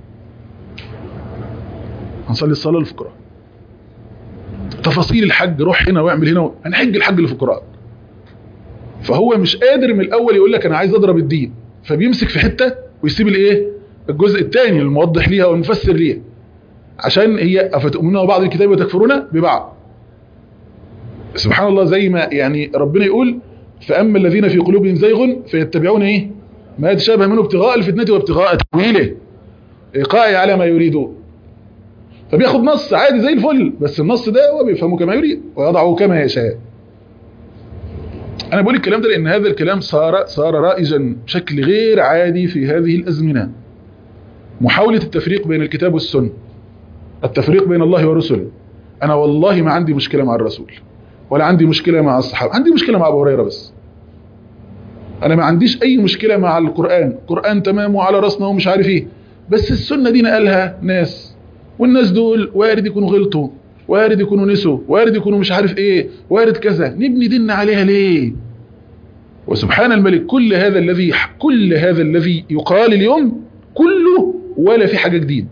هنصلي الصلاة اللي في القرآن تفاصيل الحج روح هنا واعمل هنا هنحج الحج اللي في القرآن فهو مش قادر من الاول يقول لك انا عايز اضرب الدين فبيمسك في حتة ويسيب الايه الجزء الثاني الموضح ليها والمفسر ليها عشان هي افتؤمنون بعض الكتاب وتكفرون ببعض سبحان الله زي ما يعني ربنا يقول فاما الذين في قلوبهم زيغ فيتبعون ايه ما يتشابه منه ابتغاء الفتنه وابتغاء تاويله ايقاعي على ما يريدون فبياخد نص عادي زي الفل بس النص ده هو بيفهمه كما يريد ويضعه كما يشاء انا بقول الكلام ده لان هذا الكلام صار صار رائجا بشكل غير عادي في هذه الازمنه محاوله التفريق بين الكتاب والسنه التفريق بين الله ورسله انا والله ما عندي مشكله مع الرسول ولا عندي مشكله مع الصحابه عندي مشكله مع ابو هريره بس انا ما عنديش اي مشكله مع القران القران تمام وعلى راسنا ومش عارف ايه بس السنه دي نقلها ناس والناس دول وارد يكونوا غلطوا وارد يكونوا نسوا وارد يكونوا مش عارف ايه وارد كذا نبني ديننا عليها ليه وسبحان الملك كل هذا الذي كل هذا الذي يقال اليوم كله ولا في حاجه جديد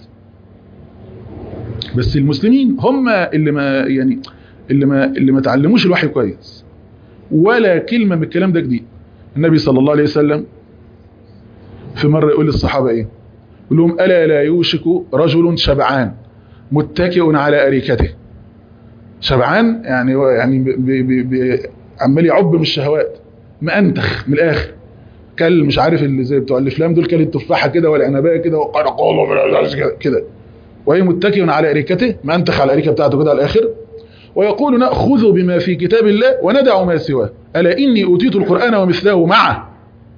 بس المسلمين هم اللي ما يعني اللي ما اللي ما تعلموش الوحي كويس ولا كلمه من الكلام ده جديد النبي صلى الله عليه وسلم في مره يقول للصحابه ايه يقول لهم الا لا يوشك رجل شبعان متكئ على اريكته شبعان يعني يعني بي بي بي عمال يعب من الشهوات مأنتخ من الاخر كل مش عارف اللي زي بتوع الافلام دول كل التفاحه كده والعنبايه كده وقال قولوا كده وهي متكئ على اريكته مأنتخ على الاريكه بتاعته كده على الاخر ويقول نأخذ بما في كتاب الله وندع ما سواه ألا إني أوتيت القرآن ومثله معه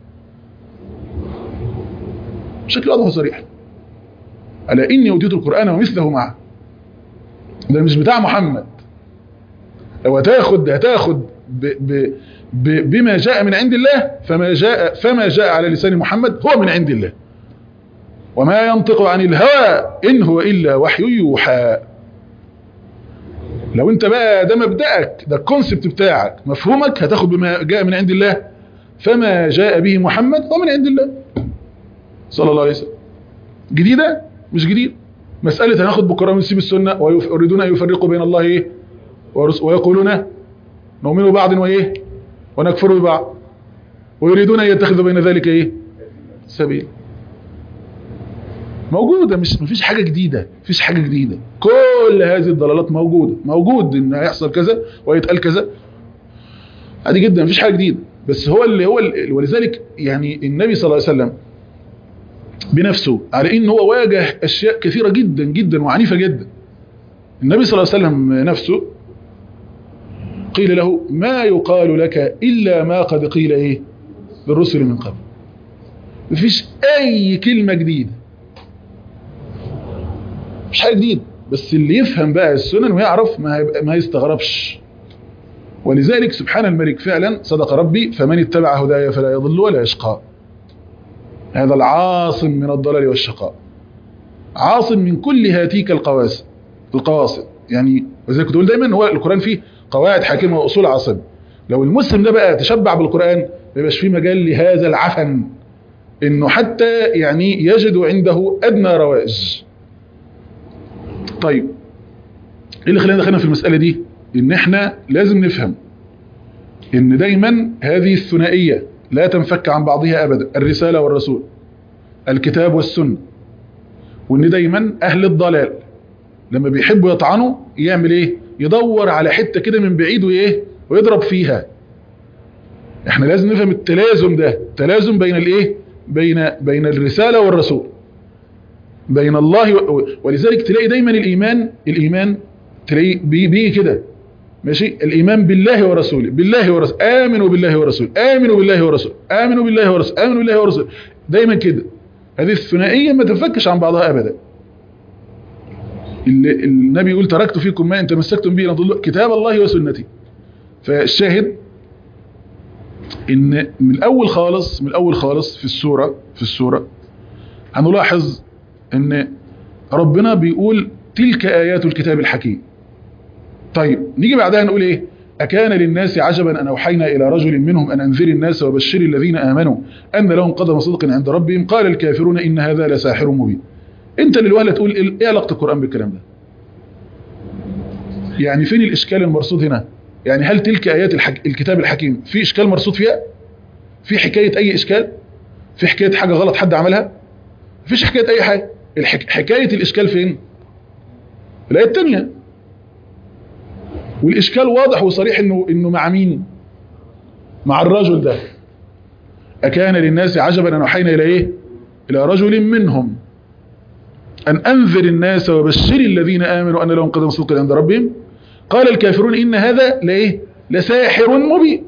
بشكل واضح وصريح ألا إني أوتيت القرآن ومثله معه ده مش بتاع محمد لو هتاخد هتاخد ب ب ب بما جاء من عند الله فما جاء فما جاء على لسان محمد هو من عند الله وما ينطق عن الهوى إن هو إلا وحي يوحى لو انت بقى ده مبدأك ده الكونسبت بتاعك مفهومك هتاخد بما جاء من عند الله فما جاء به محمد هو من عند الله صلى الله عليه وسلم جديدة مش جديد مسألة هناخد بالقرآن ونسيب السنة ويريدون أن يفرقوا بين الله إيه ويقولون نؤمن بعض وإيه ونكفر ببعض ويريدون أن يتخذوا بين ذلك إيه سبيل موجودة مش مفيش حاجة جديدة مفيش حاجة جديدة كل هذه الضلالات موجودة موجود ان هيحصل كذا ويتقال كذا عادي جدا مفيش حاجة جديدة بس هو اللي هو اللي ولذلك يعني النبي صلى الله عليه وسلم بنفسه على ان هو واجه اشياء كثيرة جدا جدا وعنيفة جدا النبي صلى الله عليه وسلم نفسه قيل له ما يقال لك إلا ما قد قيل إيه للرسل من قبل مفيش أي كلمة جديدة مش حاجة جديدة بس اللي يفهم بقى السنن ويعرف ما, ما يستغربش ولذلك سبحان الملك فعلا صدق ربي فمن اتبع هدايا فلا يضل ولا يشقى هذا العاصم من الضلال والشقاء عاصم من كل هاتيك القواسم القواصم يعني وزي كنت دايما هو القرآن فيه قواعد حاكمة وأصول عاصمة لو المسلم ده بقى تشبع بالقرآن ما يبقاش فيه مجال لهذا العفن انه حتى يعني يجد عنده ادنى رواج طيب ايه اللي خلينا دخلنا في المسألة دي ان احنا لازم نفهم ان دايما هذه الثنائية لا تنفك عن بعضها ابدا الرسالة والرسول الكتاب والسنة وان دايما اهل الضلال لما بيحبوا يطعنوا يعمل ايه يدور على حتة كده من بعيد وايه ويضرب فيها احنا لازم نفهم التلازم ده التلازم بين الايه بين بين الرسالة والرسول بين الله و... ولذلك تلاقي دايما الإيمان الإيمان تلاقي بيجي كده ماشي الايمان بالله ورسوله بالله ورسوله امنوا بالله ورسوله امنوا بالله ورسوله امنوا بالله ورسوله امنوا بالله ورسوله دايما كده هذه الثنائيه ما تنفكش عن بعضها ابدا ال- النبي يقول تركت فيكم ما ان تمسكتم به لن تضلوا كتاب الله وسنتي فالشاهد ان من الاول خالص من الاول خالص في السوره في السوره هنلاحظ ان ربنا بيقول تلك ايات الكتاب الحكيم طيب نيجي بعدها نقول ايه أكان للناس عجبا أن أوحينا إلى رجل منهم أن أنذر الناس وبشر الذين آمنوا أن لهم قدم صدق عند ربهم قال الكافرون إن هذا لساحر مبين أنت للوهلة تقول إيه إيه علاقة القرآن بالكلام ده يعني فين الإشكال المرصود هنا يعني هل تلك آيات الحك... الكتاب الحكيم في إشكال مرصود فيها في حكاية أي إشكال في حكاية حاجة غلط حد عملها مفيش حكاية أي حاجة الحك... حكاية الإشكال فين الآية التانية والإشكال واضح وصريح إنه, إنه مع مين مع الرجل ده أكان للناس عجبا أن أوحينا إلى إيه إلى رجل منهم أن أنذر الناس وبشر الذين آمنوا أن لهم قدم صدق عند ربهم قال الكافرون إن هذا لإيه لساحر مبين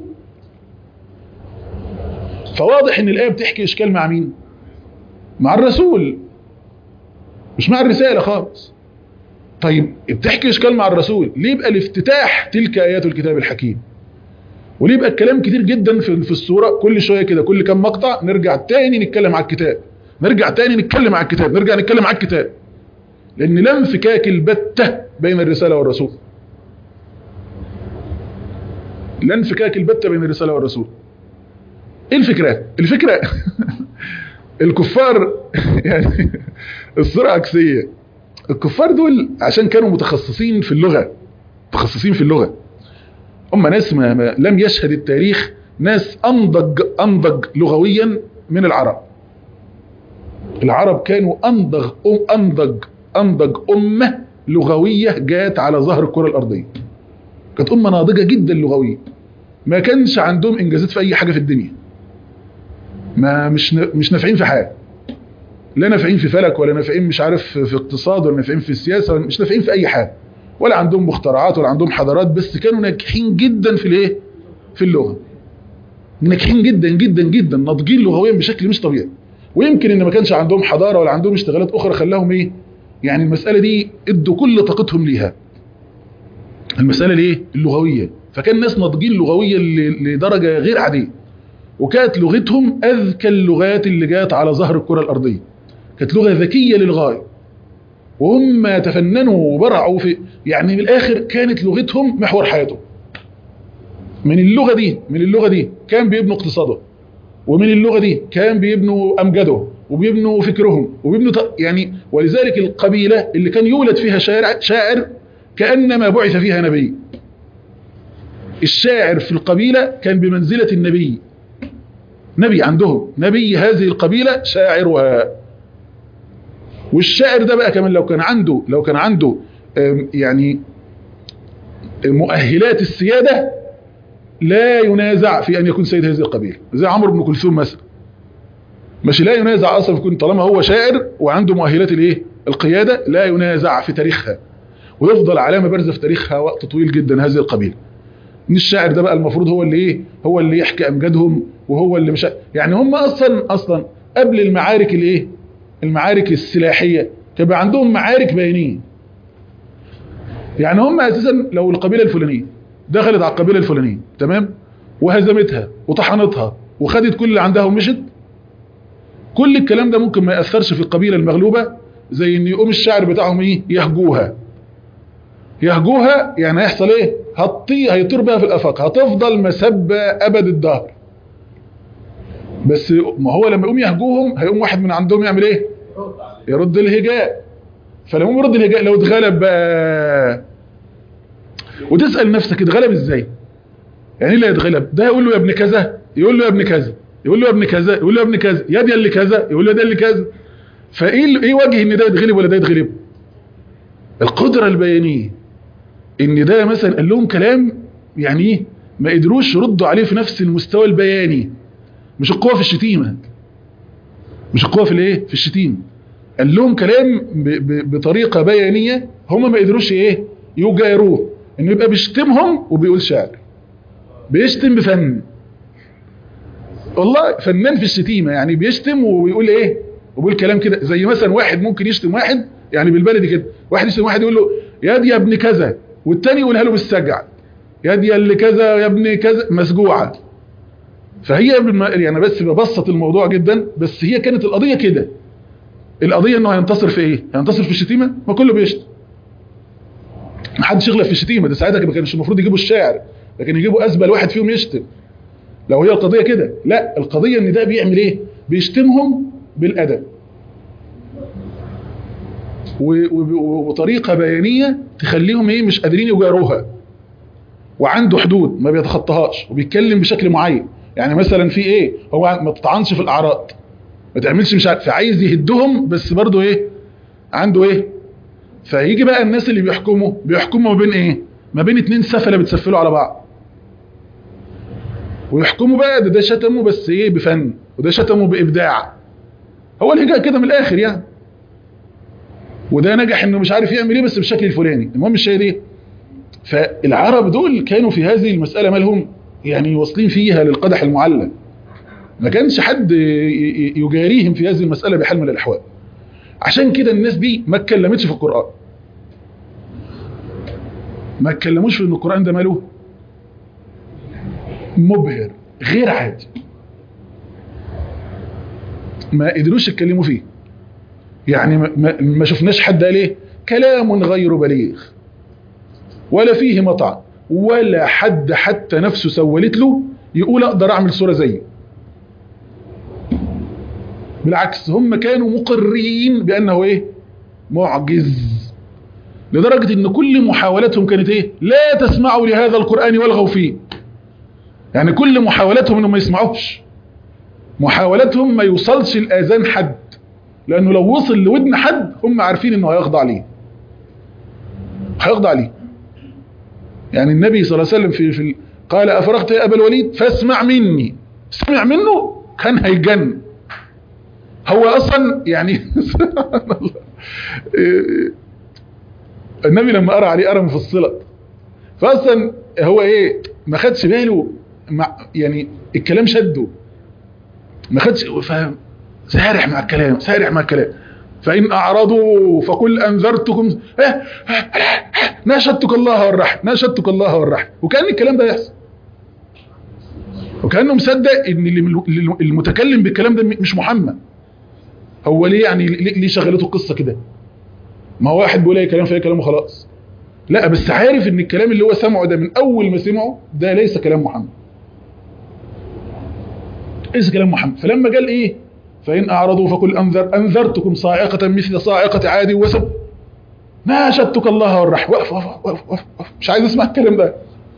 فواضح إن الآية بتحكي إشكال مع مين مع الرسول مش مع الرسالة خالص طيب بتحكي اشكال مع الرسول ليه يبقى الافتتاح تلك ايات الكتاب الحكيم وليه يبقى الكلام كتير جدا في في السوره كل شويه كده كل كام مقطع نرجع تاني نتكلم على الكتاب نرجع تاني نتكلم على الكتاب نرجع نتكلم على الكتاب لان لا انفكاك البته بين الرساله والرسول لا انفكاك البته بين الرساله والرسول ايه الفكره الفكره الكفار يعني الصوره عكسيه الكفار دول عشان كانوا متخصصين في اللغة متخصصين في اللغة هم ناس ما ما لم يشهد التاريخ ناس أنضج أنضج لغويا من العرب العرب كانوا أنضج أم أنضج أنضج أمة لغوية جات على ظهر الكرة الأرضية كانت أمة ناضجة جدا لغويا ما كانش عندهم إنجازات في أي حاجة في الدنيا ما مش مش نافعين في حاجة لا نافعين في فلك ولا نافعين مش عارف في اقتصاد ولا نافعين في السياسة ولا مش نافعين في أي حاجة ولا عندهم مخترعات ولا عندهم حضارات بس كانوا ناجحين جدا في الايه في اللغة ناجحين جدا جدا جدا ناضجين لغويا بشكل مش طبيعي ويمكن ان ما كانش عندهم حضارة ولا عندهم اشتغالات اخرى خلاهم ايه يعني المسألة دي ادوا كل طاقتهم ليها المسألة الايه اللغوية فكان ناس ناضجين لغويا لدرجة غير عادية وكانت لغتهم اذكى اللغات اللي جات على ظهر الكرة الارضية كانت لغة ذكية للغاية وهم تفننوا وبرعوا في يعني من الاخر كانت لغتهم محور حياتهم من اللغة دي من اللغة دي كان بيبنوا اقتصاده ومن اللغة دي كان بيبنوا امجده وبيبنوا فكرهم وبيبنوا يعني ولذلك القبيلة اللي كان يولد فيها شاعر, شاعر كأنما بعث فيها نبي الشاعر في القبيلة كان بمنزلة النبي نبي عندهم نبي هذه القبيلة شاعرها والشاعر ده بقى كمان لو كان عنده لو كان عنده يعني مؤهلات السيادة لا ينازع في أن يكون سيد هذه القبيلة زي عمرو بن كلثوم مثلا مش لا ينازع أصلا يكون طالما هو شاعر وعنده مؤهلات الايه القيادة لا ينازع في تاريخها ويفضل علامة بارزة في تاريخها وقت طويل جدا هذه القبيلة ان الشاعر ده بقى المفروض هو اللي ايه هو اللي يحكي امجادهم وهو اللي مش يعني هم اصلا اصلا قبل المعارك الايه المعارك السلاحية كان عندهم معارك بيانية يعني هم اساسا لو القبيلة الفلانية دخلت على القبيلة الفلانية تمام وهزمتها وطحنتها وخدت كل اللي عندها ومشت كل الكلام ده ممكن ما يأثرش في القبيلة المغلوبة زي ان يقوم الشاعر بتاعهم ايه يهجوها يهجوها يعني هيحصل ايه هتطي هيطير بها في الافاق هتفضل مسبة ابد الدهر بس ما هو لما يقوم يهجوهم هيقوم واحد من عندهم يعمل ايه يرد الهجاء فلما يرد الهجاء لو اتغلب بقى وتسأل نفسك اتغلب ازاي يعني ايه اللي يتغلب ده يقول له يا ابن كذا يقول له يا ابن كذا يقول له يا ابن كذا يقول له يا ابن كذا يا دي اللي كذا يقول له ده اللي كذا فايه ايه وجه ان ده يتغلب ولا ده يتغلب القدرة البيانية ان ده مثلا قال لهم كلام يعني ايه ما قدروش يردوا عليه في نفس المستوى البياني مش القوة في الشتيمة مش القوة في الايه في الشتيمة قال لهم كلام ب ب بطريقة بيانية هم ما قدروش ايه يجاروه انه يبقى بيشتمهم وبيقول شعر بيشتم بفن والله فنان في الشتيمه يعني بيشتم وبيقول ايه وبيقول كلام كده زي مثلا واحد ممكن يشتم واحد يعني بالبلدي كده واحد يشتم واحد يقول له يا دي يا ابن كذا والتاني يقولها له بالسجع يا دي اللي كذا يا ابن كذا مسجوعه فهي بالم- يعني بس ببسط الموضوع جدا بس هي كانت القضيه كده القضيه انه هينتصر في ايه هينتصر في الشتيمه ما كله بيشتم ما حدش يغلب في الشتيمه ده ساعتها ما كانش المفروض يجيبوا الشاعر لكن يجيبوا اسبل واحد فيهم يشتم لو هي القضيه كده لا القضيه ان ده بيعمل ايه بيشتمهم بالادب و- و- وطريقه بيانيه تخليهم ايه مش قادرين يجاروها وعنده حدود ما بيتخطاهاش وبيتكلم بشكل معين يعني مثلا في ايه هو ما تطعنش في الاعراض ما تعملش مش عارف فعايز يهدهم بس برضه ايه عنده ايه فيجي بقى الناس اللي بيحكموا بيحكموا ما بين ايه ما بين اتنين سفله بتسفلوا على بعض ويحكموا بقى ده ده شتمه بس ايه بفن وده شتمه بابداع هو الهجاء كده من الاخر يعني وده نجح انه مش عارف يعمل ايه بس بالشكل الفلاني المهم الشيء ايه فالعرب دول كانوا في هذه المسألة مالهم يعني واصلين فيها للقدح المعلم ما كانش حد ي- ي- يجاريهم في هذه المسألة بحال من الأحوال عشان كده الناس دي ما اتكلمتش في القرآن ما اتكلموش في ان القرآن ده ماله مبهر غير عادي ما قدروش يتكلموا فيه يعني ما, ما, ما شفناش حد قال ايه كلام غير بليغ ولا فيه مطعن ولا حد حتى نفسه سولت له يقول اقدر اعمل صورة زيه بالعكس هم كانوا مقرين بانه ايه معجز لدرجة ان كل محاولاتهم كانت ايه لا تسمعوا لهذا القرآن والغوا فيه يعني كل محاولاتهم انهم ما يسمعوش محاولاتهم ما يوصلش الاذان حد لانه لو وصل لودن حد هم عارفين انه هيخضع ليه هيخضع ليه يعني النبي صلى الله عليه وسلم في, في ال- قال افرغت يا ابا الوليد فاسمع مني سمع منه كان هيجن هو اصلا يعني سبحان الله. إيه، النبي لما قرا عليه قرا مفصله فاصلا هو ايه ما خدش باله مع يعني الكلام شده ما خدش فاهم سارح مع الكلام سارح مع الكلام فإن أعرضوا فقل أنذرتكم اه اه اه ناشدتك الله والرحم ناشدتك الله والرحم وكأن الكلام ده يحصل وكأنه مصدق إن اللي- المتكلم بالكلام ده مش محمد هو ليه يعني ليه ليه شغلته القصة كده ما هو واحد بيقول اي كلام في اي كلام وخلاص لا بس عارف ان الكلام اللي هو سمعه ده من اول ما سمعه ده ليس كلام محمد ليس كلام محمد فلما قال ايه فإن أعرضوا فقل أنذر أنذرتكم صاعقة مثل صاعقة عاد وسب ناشدتك الله والرحم وقف وقف وقف وقف وقف مش عايز اسمع الكلام ده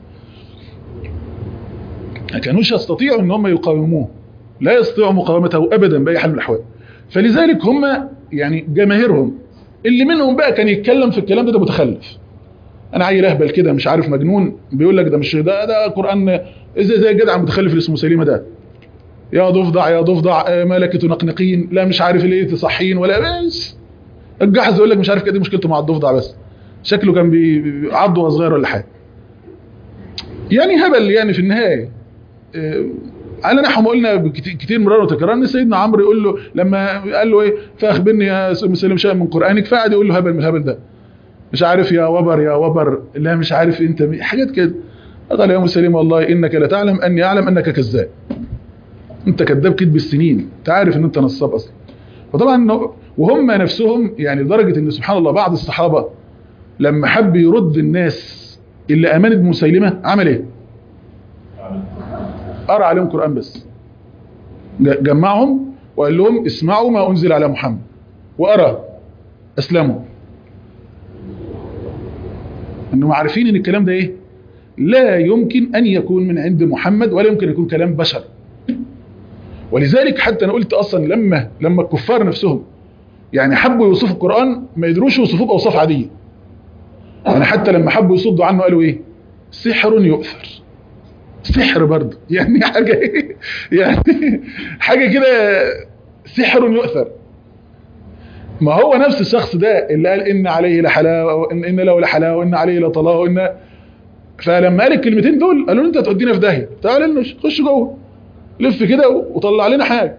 ما كانوش يستطيعوا ان هم يقاوموه لا يستطيعوا مقاومته ابدا باي حال من الاحوال فلذلك هم يعني جماهيرهم اللي منهم بقى كان يتكلم في الكلام ده ده متخلف انا عيل اهبل كده مش عارف مجنون بيقول لك ده مش ده ده قران زي زي الجدع المتخلف اللي اسمه سليمه ده يا ضفدع يا ضفدع آه، ملكة تنقنقين لا مش عارف ليه تصحين ولا بس الجحظ يقول لك مش عارف كده دي مشكلته مع الضفدع بس شكله كان بي- بي- عضه وهو صغير ولا حاجه يعني هبل يعني في النهايه آه، على نحو ما قلنا كت- كتير مرارا وتكرارا ان سيدنا عمرو يقول له لما قال له ايه فاخبرني يا مسلم شيئا من قرانك فقعد يقول له هبل من الهبل ده مش عارف يا وبر يا وبر لا مش عارف انت مين، حاجات كده قال يا مسلم والله انك لتعلم اني اعلم انك كذاب انت كذاب كذب السنين انت عارف ان انت نصاب اصلا فطبعا إنه- وهم نفسهم يعني لدرجه ان سبحان الله بعض الصحابه لما حب يرد الناس اللي امنت بمسيلمه عمل ايه قرا عليهم قران بس ج- جمعهم وقال لهم اسمعوا ما انزل على محمد وقرا اسلموا انهم عارفين ان الكلام ده ايه لا يمكن ان يكون من عند محمد ولا يمكن يكون كلام بشر ولذلك حتى انا قلت اصلا لما لما الكفار نفسهم يعني حبوا يوصفوا القران ما يقدروش يوصفوه باوصاف عاديه يعني حتى لما حبوا يصدوا عنه قالوا ايه سحر يؤثر سحر برضه يعني حاجه إيه؟ يعني حاجه كده سحر يؤثر ما هو نفس الشخص ده اللي قال ان عليه لحلاوه وان إن له لحلاوه وان عليه لطلاوه وان فلما قال الكلمتين دول قالوا له انت هتودينا في داهيه تعال لنا خش جوه لف كده وطلع لنا حاجه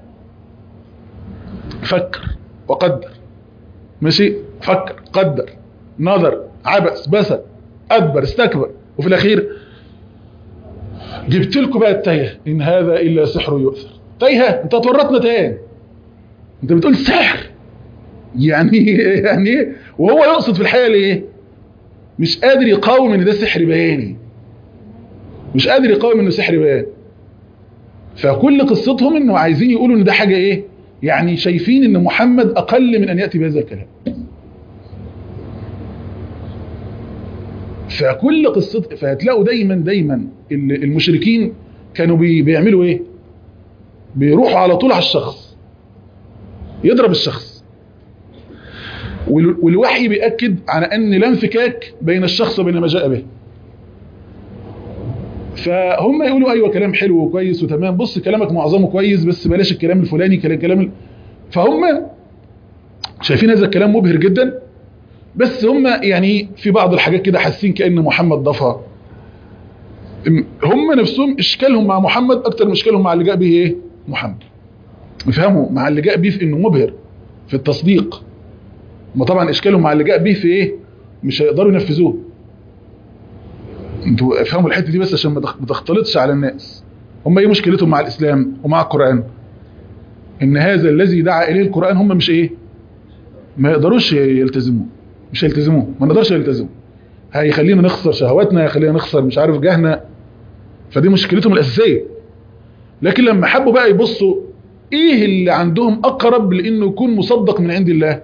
فكر وقدر ماشي فكر قدر نظر عبس بسى ادبر استكبر وفي الاخير جبت لكم بقى التايه ان هذا الا سحر يؤثر تايهه انت اتورطنا تاني انت بتقول سحر يعني يعني ايه وهو يقصد في الحقيقه ليه مش قادر يقاوم ان ده سحر بياني مش قادر يقاوم انه سحر بياني فكل قصتهم انه عايزين يقولوا ان ده حاجه ايه يعني شايفين ان محمد اقل من ان ياتي بهذا الكلام فكل قصة فهتلاقوا دايما دايما المشركين كانوا بي بيعملوا ايه بيروحوا على طول على الشخص يضرب الشخص والوحي بيأكد على ان لا انفكاك بين الشخص وبين ما جاء به فهم يقولوا ايوه كلام حلو وكويس وتمام بص كلامك معظمه كويس بس بلاش الكلام الفلاني كلام كلام فهم شايفين هذا الكلام مبهر جدا بس هم يعني في بعض الحاجات كده حاسين كأن محمد ضافها هم نفسهم اشكالهم مع محمد اكتر من اشكالهم مع اللي جاء به ايه محمد يفهموا مع اللي جاء به في انه مبهر في التصديق ما طبعا اشكالهم مع اللي جاء به في ايه مش هيقدروا ينفذوه انتوا افهموا الحته دي بس عشان ما تختلطش على الناس هم ايه مشكلتهم مع الاسلام ومع القران ان هذا الذي دعا اليه القران هم مش ايه ما يقدروش يلتزموه مش هيلتزموه ما نقدرش نلتزمه هيخلينا نخسر شهواتنا هيخلينا نخسر مش عارف جهنا فدي مشكلتهم الاساسيه لكن لما حبوا بقى يبصوا ايه اللي عندهم اقرب لانه يكون مصدق من عند الله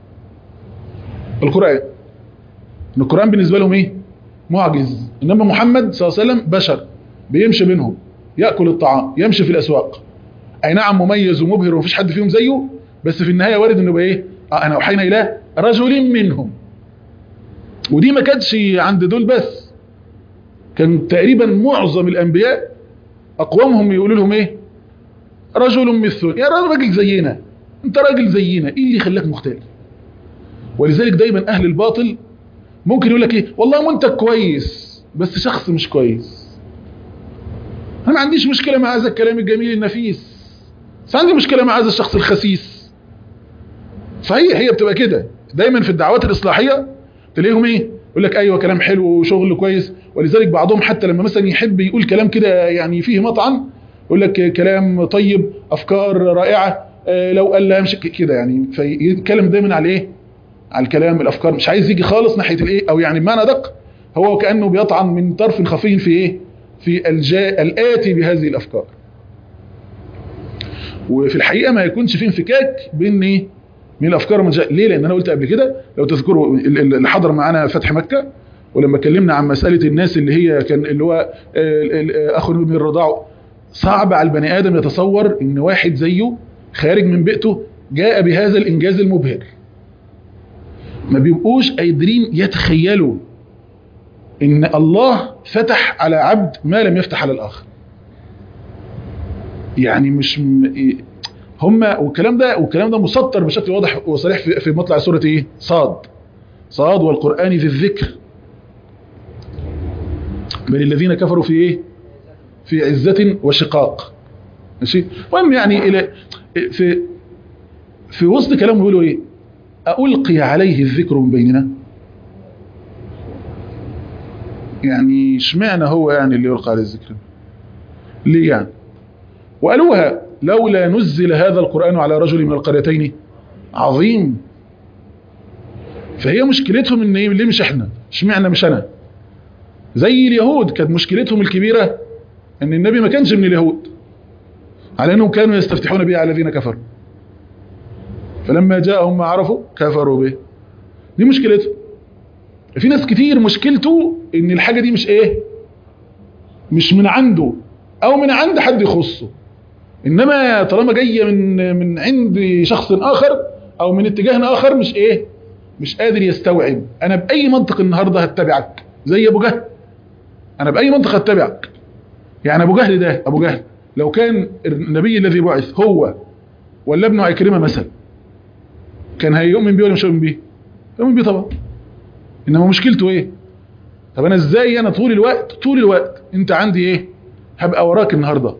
القران ان القران بالنسبه لهم ايه معجز انما محمد صلى الله عليه وسلم بشر بيمشي بينهم ياكل الطعام يمشي في الاسواق اي نعم مميز ومبهر ومفيش حد فيهم زيه بس في النهايه وارد انه يبقى ايه آه انا اوحينا الى رجل منهم ودي ما كانتش عند دول بس كان تقريبا معظم الانبياء اقوامهم يقولوا لهم ايه رجل مثل يا راجل زينا انت راجل زينا ايه اللي خلاك مختلف ولذلك دايما اهل الباطل ممكن يقول لك ايه والله منتج كويس بس شخص مش كويس انا ما عنديش مشكله مع هذا الكلام الجميل النفيس بس عندي مشكله مع هذا الشخص الخسيس فهي هي بتبقى كده دايما في الدعوات الاصلاحيه تلاقيهم ايه يقول لك ايوه كلام حلو وشغل كويس ولذلك بعضهم حتى لما مثلا يحب يقول كلام كده يعني فيه مطعن يقول لك كلام طيب افكار رائعه آه لو قال لا امشي كده يعني فيتكلم دايما على ايه على الكلام الافكار مش عايز يجي خالص ناحيه الايه او يعني بمعنى دق هو كانه بيطعن من طرف خفي في ايه في الجاء الاتي بهذه الافكار وفي الحقيقه ما يكونش في انفكاك بين ايه من الافكار من جاء ليه لان انا قلت قبل كده لو تذكروا اللي حضر معانا فتح مكه ولما اتكلمنا عن مساله الناس اللي هي كان اللي هو اخو من الرضاع صعب على البني ادم يتصور ان واحد زيه خارج من بيئته جاء بهذا الانجاز المبهر ما بيبقوش قادرين يتخيلوا ان الله فتح على عبد ما لم يفتح على الاخر يعني مش م... هم والكلام ده والكلام ده مسطر بشكل واضح وصريح في, في مطلع سوره ايه صاد صاد والقران ذي الذكر بل الذين كفروا في ايه في عزة وشقاق ماشي المهم يعني الى في في وسط كلامه بيقولوا ايه ألقي عليه الذكر من بيننا يعني اشمعنى هو يعني اللي يلقى عليه الذكر ليه يعني وقالوها لولا نزل هذا القرآن على رجل من القريتين عظيم فهي مشكلتهم ان ايه ليه مش احنا اشمعنى مش انا زي اليهود كانت مشكلتهم الكبيرة ان النبي ما كانش من اليهود على انهم كانوا يستفتحون به على الذين كفروا فلما جاءهم ما عرفوا كفروا به دي مشكلته في ناس كتير مشكلته ان الحاجة دي مش ايه مش من عنده او من عند حد يخصه انما طالما جاية من من عند شخص اخر او من اتجاه اخر مش ايه مش قادر يستوعب انا باي منطق النهاردة هتبعك زي ابو جهل انا باي منطق هتبعك يعني ابو جهل ده ابو جهل لو كان النبي الذي بعث هو ولا ابنه عكرمه مثلا كان هيؤمن بيه ولا مش هيؤمن بيه يؤمن بيه طبعا انما مشكلته ايه طب انا ازاي انا طول الوقت طول الوقت انت عندي ايه هبقى وراك النهارده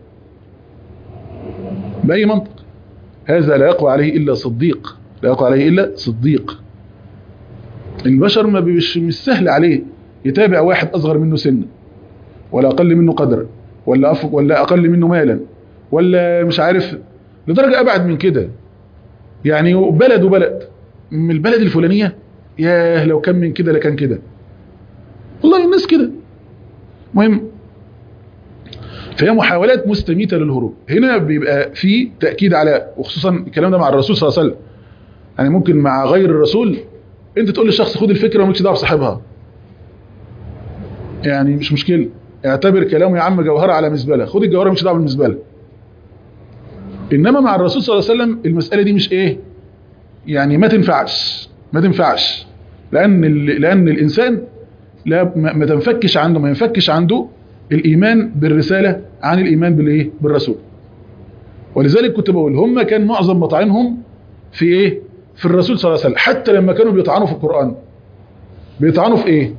باي منطق هذا لا يقوى عليه الا صديق لا يقوى عليه الا صديق البشر ما مش مش سهل عليه يتابع واحد اصغر منه سنا ولا اقل منه قدرا ولا أفق ولا اقل منه مالا ولا مش عارف لدرجه ابعد من كده يعني بلد وبلد من البلد الفلانيه ياه لو كان من كده لكان كده والله الناس كده مهم فهي محاولات مستميتة للهروب هنا بيبقى في تأكيد على وخصوصا الكلام ده مع الرسول صلى الله عليه وسلم يعني ممكن مع غير الرسول انت تقول للشخص خد الفكرة ومالكش دعوه بصاحبها يعني مش مشكلة اعتبر كلامه يا عم جوهرة على مزبلة خد الجوهرة مش دعوه بالمزبلة انما مع الرسول صلى الله عليه وسلم المسألة دي مش ايه يعني ما تنفعش ما تنفعش لان ال- لان الانسان لا ما ما تنفكش عنده ما ينفكش عنده الايمان بالرساله عن الايمان بالايه بالرسول ولذلك كنت بقول هم كان معظم مطاعنهم في ايه في الرسول صلى الله عليه وسلم حتى لما كانوا بيطعنوا في القران بيطعنوا في ايه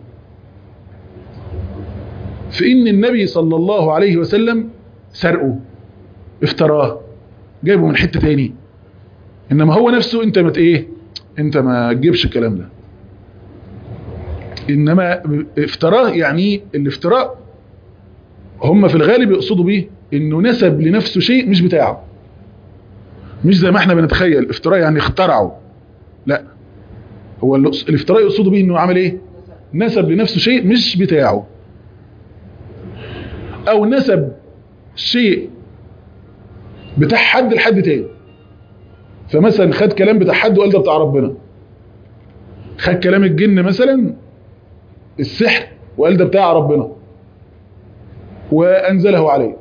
في ان النبي صلى الله عليه وسلم سرقه افتراه جايبه من حته تاني انما هو نفسه انت ما ت- ايه انت ما تجيبش الكلام ده انما افتراه يعني الافتراء هم في الغالب يقصدوا بيه انه نسب لنفسه شيء مش بتاعه مش زي ما احنا بنتخيل افتراء يعني اخترعه لا هو اللي يقص- الافتراء يقصدوا بيه انه عمل ايه نسب لنفسه شيء مش بتاعه او نسب شيء بتاع حد لحد تاني فمثلا خد كلام بتاع حد وقال ده بتاع ربنا خد كلام الجن مثلا السحر وقال ده بتاع ربنا وانزله عليه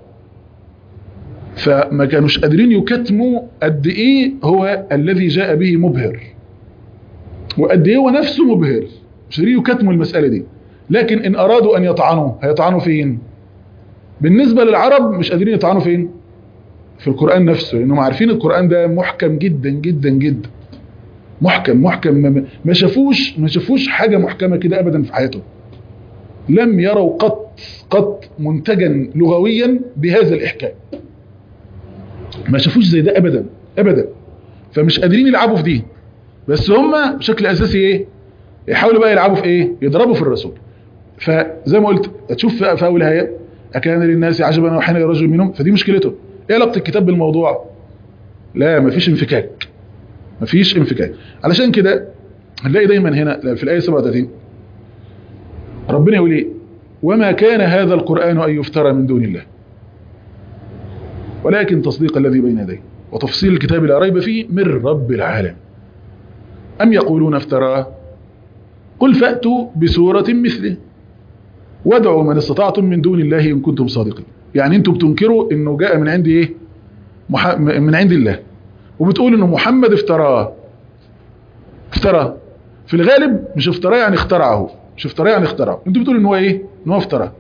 فما كانوش قادرين يكتموا قد ايه هو الذي جاء به مبهر وقد ايه هو نفسه مبهر مش قادرين يكتموا المسألة دي لكن ان ارادوا ان يطعنوا هيطعنوا فين بالنسبة للعرب مش قادرين يطعنوا فين في القرآن نفسه لانهم عارفين القرآن ده محكم جدا جدا جدا محكم محكم ما- ما شافوش ما شافوش حاجة محكمة كده ابدا في حياتهم لم يروا قط قط منتجا لغويا بهذا الإحكام ما شافوش زي ده أبدا أبدا فمش قادرين يلعبوا في دي بس هم بشكل أساسي إيه يحاولوا بقى يلعبوا في إيه يضربوا في الرسول فزي ما قلت هتشوف في في أول هيئة أكان للناس عجبا وحين رجل منهم فدي مشكلته إيه علاقة الكتاب بالموضوع لا مفيش انفكاك مفيش انفكاك علشان كده هنلاقي دايما هنا في الآية 37 ربنا يقول ايه وما كان هذا القرآن أن يفترى من دون الله ولكن تصديق الذي بين يديه وتفصيل الكتاب لا ريب فيه من رب العالم أم يقولون افتراه قل فأتوا بسورة مثله وادعوا من استطعتم من دون الله إن كنتم صادقين يعني انتم بتنكروا انه جاء من عند ايه مح... من عند الله وبتقول انه محمد افتراه افتراه في الغالب مش افتراه يعني اخترعه مش افتراه يعني اخترعه انتوا بتقولوا ان هو ايه ان هو افتراه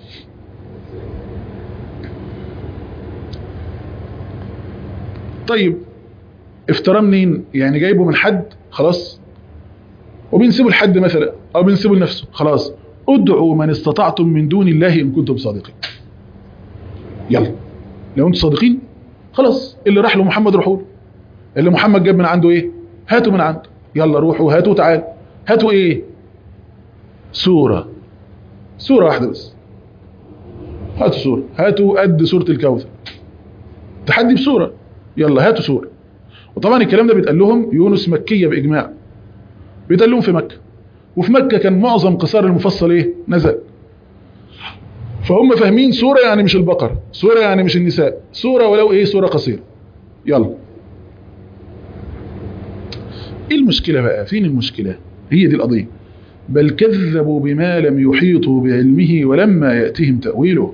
طيب افتراه منين يعني جايبه من حد خلاص وبنسيبه لحد مثلا او بنسيبه لنفسه خلاص ادعوا من استطعتم من دون الله ان كنتم صادقين يلا لو انتم صادقين خلاص اللي راح له محمد روحوا له اللي محمد جاب من عنده ايه هاتوا من عنده يلا روحوا هاتوا تعال هاتوا ايه سورة سورة واحدة بس هاتوا سورة هاتوا قد سورة الكوثر تحدي بسورة يلا هاتوا سورة وطبعا الكلام ده بيتقال لهم يونس مكية بإجماع بيتقال لهم في مكة وفي مكة كان معظم قصار المفصل ايه نزل فهم فاهمين سورة يعني مش البقرة سورة يعني مش النساء سورة ولو ايه سورة قصيرة يلا ايه المشكلة بقى فين المشكلة هي دي القضية بل كذبوا بما لم يحيطوا بعلمه ولما يأتيهم تأويله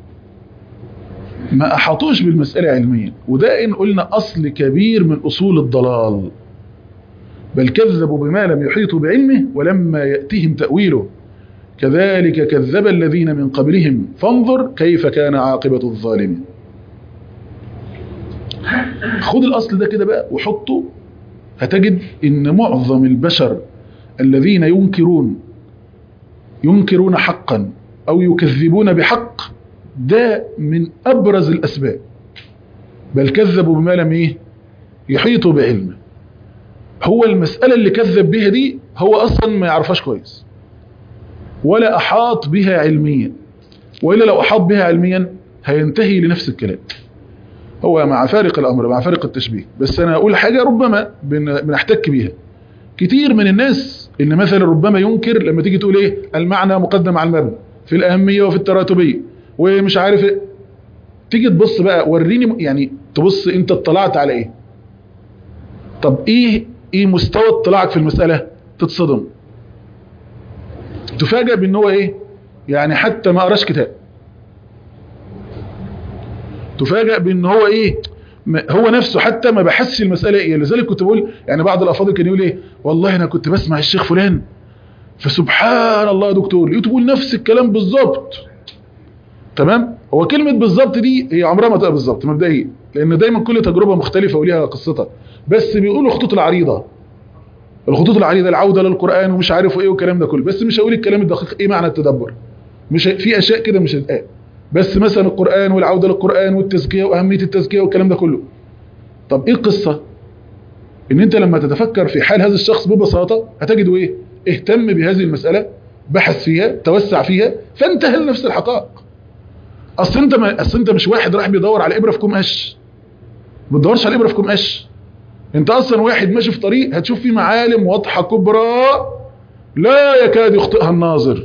ما أحاطوش بالمسألة علميا وده إن قلنا أصل كبير من أصول الضلال بل كذبوا بما لم يحيطوا بعلمه ولما يأتيهم تأويله كذلك كذب الذين من قبلهم فانظر كيف كان عاقبة الظالمين خد الأصل ده كده بقى وحطه هتجد إن معظم البشر الذين ينكرون ينكرون حقا او يكذبون بحق ده من ابرز الاسباب بل كذبوا بما لم ايه يحيطوا بعلمه هو المسألة اللي كذب بها دي هو اصلا ما يعرفهاش كويس ولا احاط بها علميا والا لو احاط بها علميا هينتهي لنفس الكلام هو مع فارق الامر مع فارق التشبيه بس انا اقول حاجة ربما بن- بنحتك بيها كتير من الناس اللي مثلا ربما ينكر لما تيجي تقول ايه المعنى مقدم على المبنى في الاهمية وفي التراتبية ومش عارف ايه تيجي تبص بقى وريني م- يعني تبص انت اطلعت على ايه طب ايه ايه مستوى اطلاعك في المسألة تتصدم تفاجأ بان هو ايه يعني حتى ما قراش كتاب تفاجأ بان هو ايه ما- هو نفسه حتى ما بحسش المسألة ايه لذلك كنت بقول يعني بعض الافاضل كان يقول ايه والله انا كنت بسمع الشيخ فلان فسبحان الله يا دكتور لقيته بيقول نفس الكلام بالظبط تمام هو كلمة بالظبط دي هي عمرها ما تبقى بالظبط مبدئيا لان دايما كل تجربة مختلفة وليها قصتها بس بيقولوا الخطوط العريضة الخطوط العريضة العودة للقرآن ومش عارف ايه والكلام ده كله بس مش هقول الكلام الدقيق ايه معنى التدبر مش ه- في اشياء كده مش هتقال بس مثلا القرآن والعودة للقرآن والتزكية واهمية التزكية والكلام ده كله طب ايه القصة ان انت لما تتفكر في حال هذا الشخص ببساطة هتجده ايه اهتم بهذه المسألة بحث فيها توسع فيها فانتهى لنفس الحقائق اصل انت ما اصل انت مش واحد راح بيدور على ابره في كوم قش ما بتدورش على ابره في كوم قش انت اصلا واحد ماشي في طريق هتشوف فيه معالم واضحه كبرى لا يكاد يخطئها الناظر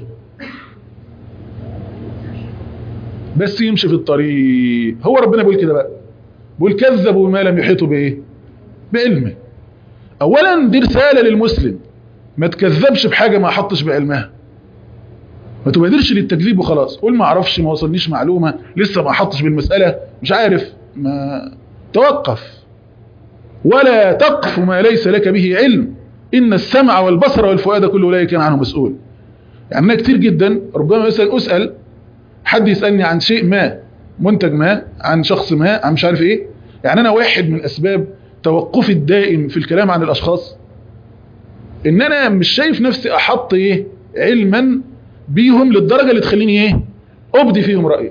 بس يمشي في الطريق هو ربنا بيقول كده بقى بيقول كذبوا بما لم يحيطوا بايه بعلمه اولا دي رساله للمسلم ما تكذبش بحاجه ما حطش بعلمها ما تبادرش للتكذيب وخلاص قول ما اعرفش ما وصلنيش معلومه لسه ما حطش بالمساله مش عارف ما توقف ولا تقف ما ليس لك به علم ان السمع والبصر والفؤاد كل اولئك كان عنه مسؤول يعني انا كتير جدا ربما مثلا اسال حد يسالني عن شيء ما منتج ما عن شخص ما عن مش عارف ايه يعني انا واحد من اسباب توقفي الدائم في الكلام عن الاشخاص ان انا مش شايف نفسي احط ايه علما بيهم للدرجة اللي تخليني ايه ابدي فيهم رأيي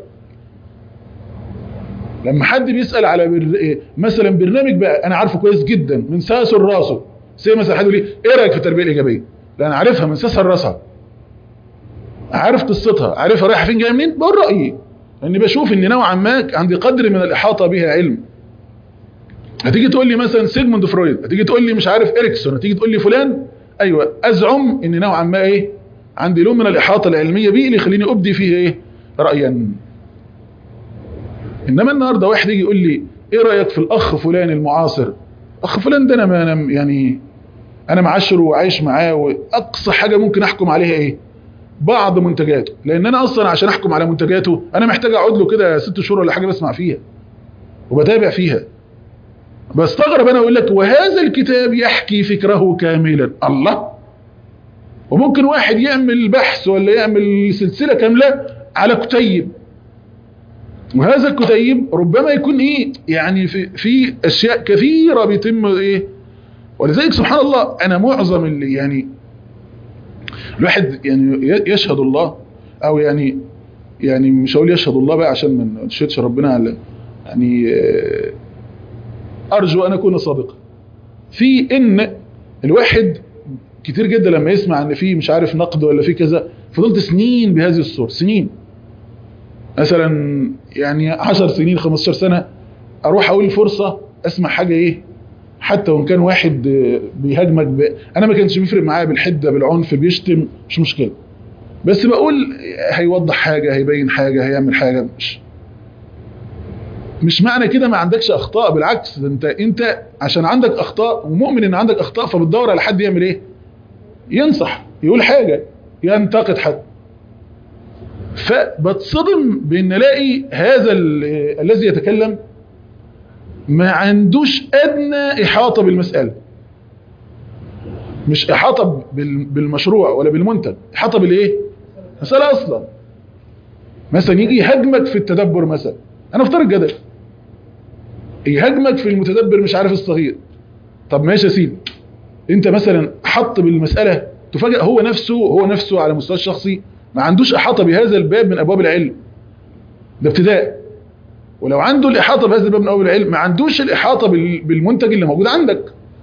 لما حد بيسأل على بر... إيه؟ مثلا برنامج بقى انا عارفه كويس جدا من ساسه لراسه زي مثلا حد يقول لي ايه رايك في التربيه الايجابيه لا انا عارفها من ساسها لراسها عارف قصتها عارفها رايحه فين جايه منين بقول رايي لاني بشوف ان نوعا ما عندي قدر من الاحاطه بها علم هتيجي تقول لي مثلا سيجموند فرويد هتيجي تقول لي مش عارف اريكسون هتيجي تقول لي فلان ايوه ازعم ان نوعا ما ايه عندي لون من الاحاطه العلميه بيه اللي يخليني ابدي فيه ايه رايا انما النهارده واحد يجي يقول لي ايه رايك في الاخ فلان المعاصر اخ فلان ده انا ما انا يعني انا معاشره وعايش معاه واقصى حاجه ممكن احكم عليها ايه بعض منتجاته لان انا اصلا عشان احكم على منتجاته انا محتاج اقعد له كده ست شهور ولا حاجه بسمع فيها وبتابع فيها بستغرب انا اقول لك وهذا الكتاب يحكي فكره كاملا الله وممكن واحد يعمل بحث ولا يعمل سلسله كامله على كتيب وهذا الكتيب ربما يكون ايه يعني في في اشياء كثيره بيتم ايه ولذلك سبحان الله انا معظم اللي يعني الواحد يعني يشهد الله او يعني يعني مش هقول يشهد الله بقى عشان ما نشهدش ربنا على يعني ارجو ان اكون صادقا في ان الواحد كتير جدا لما يسمع ان في مش عارف نقد ولا في كذا فضلت سنين بهذه الصورة سنين مثلا يعني 10 سنين 15 سنة اروح اقول فرصة اسمع حاجة ايه حتى وان كان واحد بيهاجمك ب... انا ما كانش بيفرق معايا بالحدة بالعنف بيشتم مش مشكلة بس بقول هيوضح حاجة هيبين حاجة هيعمل حاجة مش مش معنى كده ما عندكش اخطاء بالعكس ده انت انت عشان عندك اخطاء ومؤمن ان عندك اخطاء فبتدور على حد يعمل ايه ينصح يقول حاجة ينتقد حد فبتصدم بان الاقي هذا الذي يتكلم ما عندوش ادنى احاطة بالمسألة مش احاطة بالمشروع ولا بالمنتج احاطة بالايه مسألة اصلا مثلا يجي يهاجمك في التدبر مثلا انا افترض جدل يهاجمك في المتدبر مش عارف الصغير طب ماشي يا سيدي انت مثلا حط بالمسألة تفاجئ هو نفسه هو نفسه على مستوى الشخصي ما عندوش احاطه بهذا الباب من ابواب العلم ده ابتداء ولو عنده الاحاطه بهذا الباب من ابواب العلم ما عندوش الاحاطه بال- بالمنتج اللي موجود عندك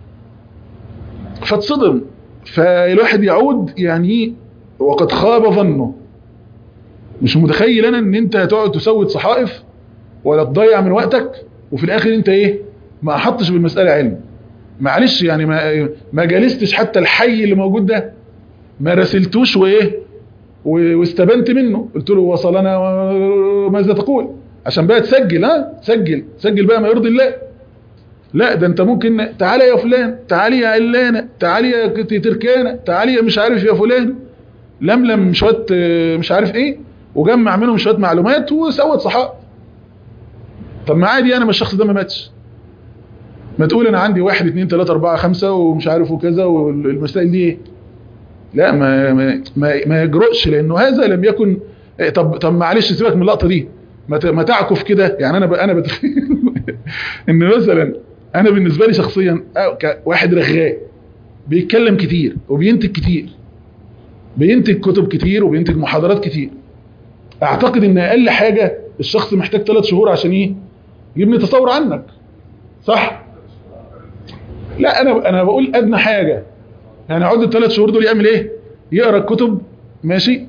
فاتصدم فالواحد يعود يعني وقد خاب ظنه مش متخيل انا ان انت هتقعد تسود صحائف ولا تضيع من وقتك وفي الاخر انت ايه ما احطش بالمساله علم معلش يعني ما ما جالستش حتى الحي اللي موجود ده ما رسلتوش وايه و- واستبنت منه قلت له وصلنا وماذا تقول عشان بقى تسجل ها تسجل تسجل بقى ما يرضي الله لا ده انت ممكن تعالى يا فلان تعالي يا علانه تعالي يا كت- تركانه تعالي يا مش عارف يا فلان لملم شويه آه، مش عارف ايه وجمع منهم شويه معلومات وسوت صحائف طب ما عادي انا ما الشخص ده ما ماتش ما تقول انا عندي واحد اتنين تلاته اربعه خمسه ومش عارف وكذا والمسائل دي ايه لا ما ما ما, ما يجرؤش لانه هذا لم يكن إيه طب طب معلش سيبك من اللقطه دي ما ت- ما تعكف كده يعني انا ب- انا بتخيل ان مثلا انا بالنسبه لي شخصيا أو كواحد رغاء بيتكلم كتير وبينتج كتير بينتج كتب كتير وبينتج محاضرات كتير اعتقد ان اقل حاجه الشخص محتاج ثلاث شهور عشان ايه يبني تصور عنك صح لا انا انا بقول ادنى حاجه يعني عد الثلاث شهور دول يعمل ايه يقرا الكتب ماشي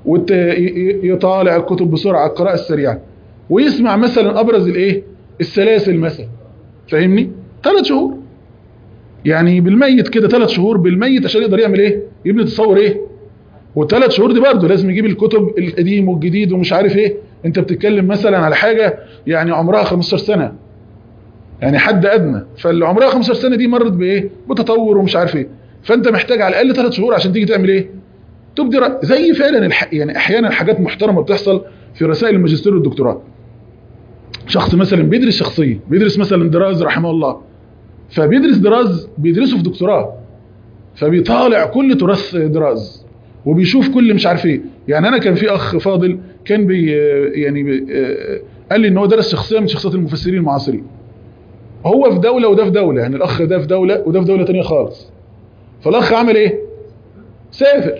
ويطالع الكتب بسرعه القراءه السريعه ويسمع مثلا ابرز الايه السلاسل مثلا فاهمني ثلاث شهور يعني بالميت كده ثلاث شهور بالميت عشان يقدر يعمل ايه يبني تصور ايه والثلاث شهور دي برضه لازم يجيب الكتب القديم والجديد ومش عارف ايه انت بتتكلم مثلا على حاجه يعني عمرها 15 سنه يعني حد ادنى فاللي عمرها 15 سنه دي مرت بايه بتطور ومش عارف ايه فانت محتاج على الاقل ثلاث شهور عشان تيجي تعمل ايه تبدي رأي. زي فعلا الح... يعني احيانا حاجات محترمه بتحصل في رسائل الماجستير والدكتوراه شخص مثلا بيدرس شخصيه بيدرس مثلا دراز رحمه الله فبيدرس دراز بيدرسه في دكتوراه فبيطالع كل تراث دراز وبيشوف كل مش عارف ايه يعني انا كان في اخ فاضل كان بي يعني بي قال لي ان هو درس شخصيه من شخصيات المفسرين المعاصرين هو في دوله وده في دوله يعني الاخ ده في دوله وده في دوله تانية خالص فالاخ عمل ايه سافر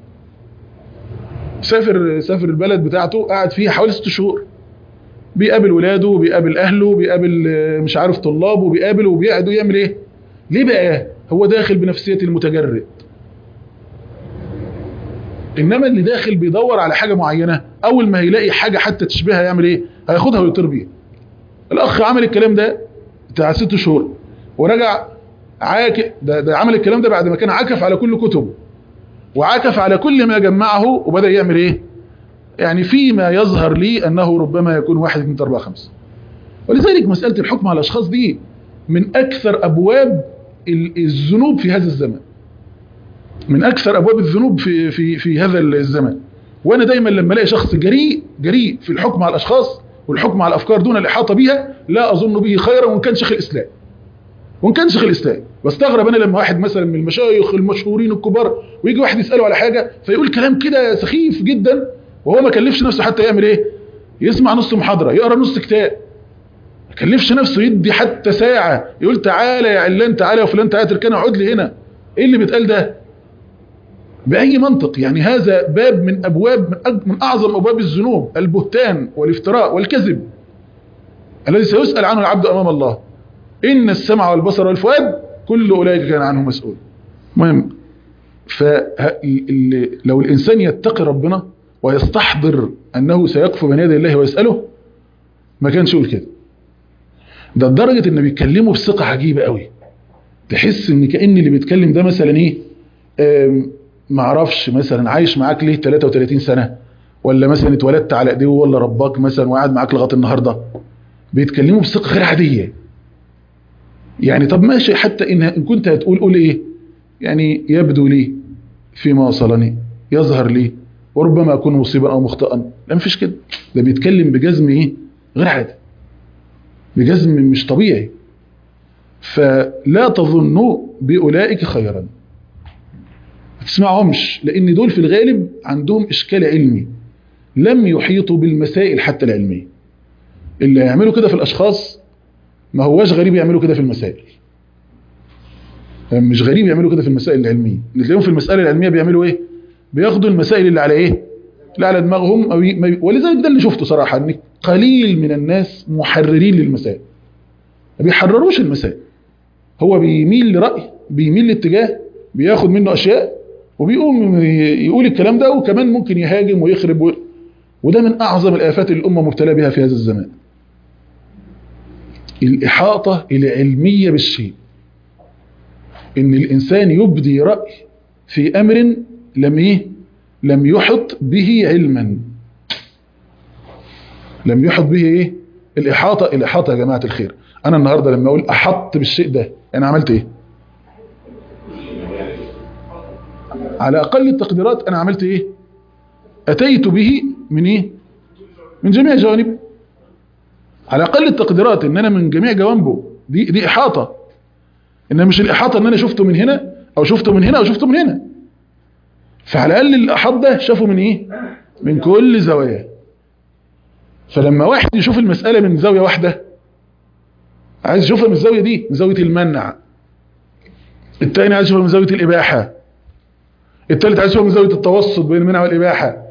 سافر سافر البلد بتاعته قعد فيه حوالي ست شهور بيقابل ولاده وبيقابل اهله بيقابل آه، مش عارف طلابه وبيقابل وبيقعد ويعمل ايه ليه بقى هو داخل بنفسيه المتجرد انما اللي داخل بيدور على حاجه معينه اول ما هيلاقي حاجه حتى تشبهها يعمل ايه هياخدها ويطير بيها الاخ عمل الكلام ده بتاع ست شهور ورجع عاك ده, ده عمل الكلام ده بعد ما كان عكف على كل كتبه وعكف على كل ما جمعه وبدأ يعمل ايه يعني فيما يظهر لي انه ربما يكون واحد اثنين اربعة خمسة ولذلك مسألة الحكم على الاشخاص دي من اكثر ابواب ال- الذنوب في هذا الزمن من اكثر ابواب الذنوب في في في هذا الزمن وانا دايما لما الاقي شخص جريء جريء في الحكم على الاشخاص والحكم على الافكار دون الاحاطه بها لا اظن به خيرا وان كان شيخ الاسلام وان كان شيخ الاسلام بستغرب انا لما واحد مثلا من المشايخ المشهورين الكبار ويجي واحد يساله على حاجه فيقول كلام كده سخيف جدا وهو ما كلفش نفسه حتى يعمل ايه يسمع نص محاضره يقرا نص كتاب ما كلفش نفسه يدي حتى ساعه يقول تعالى يا علان تعالى يا فلان تعالى تركنا اقعد لي هنا ايه اللي بيتقال ده باي منطق يعني هذا باب من ابواب من, أج- من اعظم ابواب الذنوب البهتان والافتراء والكذب الذي سيسال عنه العبد امام الله ان السمع والبصر والفؤاد كل اولئك كان عنه مسؤول مهم فلو الانسان يتقي ربنا ويستحضر انه سيقف بين يدي الله ويساله ما كانش يقول كده ده لدرجه ان بيتكلموا بثقه عجيبه قوي تحس ان كان اللي بيتكلم ده مثلا ايه آم، معرفش مثلا عايش معاك ليه 33 سنه ولا مثلا اتولدت على ايديه ولا رباك مثلا وقاعد معاك لغايه النهارده بيتكلموا بثقه غير عاديه يعني طب ماشي حتى ان إن كنت هتقول قول ايه يعني يبدو لي فيما وصلني يظهر لي وربما اكون مصيبا او مخطئا لا مفيش كده ده بيتكلم بجزم ايه غير عادي بجزم مش طبيعي فلا تظنوا باولئك خيرا ما تسمعهمش لان دول في الغالب عندهم اشكال علمي لم يحيطوا بالمسائل حتى العلميه اللي يعملوا كده في الاشخاص ما هواش غريب يعملوا كده في المسائل مش غريب يعملوا كده في المسائل العلميه تلاقيهم في المسائل العلميه بيعملوا ايه بياخدوا المسائل اللي على ايه لا على دماغهم أو ي... ما ي- ولذلك ده اللي شفته صراحة ان قليل من الناس محررين للمسائل ما بيحرروش المسائل هو بيميل لرأي بيميل لاتجاه بياخد منه أشياء وبيقوم ي- يقول الكلام ده وكمان ممكن يهاجم ويخرب و... وده من أعظم الآفات اللي الأمة مبتلى بها في هذا الزمان الإحاطة العلمية بالشيء إن الإنسان يبدي رأي في أمر لم إيه؟ لم يحط به علما لم يحط به إيه؟ الإحاطة الإحاطة يا جماعة الخير أنا النهاردة لما أقول أحط بالشيء ده أنا عملت إيه؟ على أقل التقديرات أنا عملت إيه؟ أتيت به من إيه؟ من جميع جوانبه على أقل التقديرات إن أنا من جميع جوانبه دي دي إحاطة إنما مش الإحاطة إن أنا شفته من هنا أو شفته من هنا أو شفته من هنا فعلى الأقل الأحاط ده شافه من إيه؟ من كل زوايا فلما واحد يشوف المسألة من زاوية واحدة عايز يشوفها من الزاوية دي من زاوية المنع التاني عايز يشوفها من زاوية الإباحة التالت عايز يشوفها من زاوية التوسط بين المنع والإباحة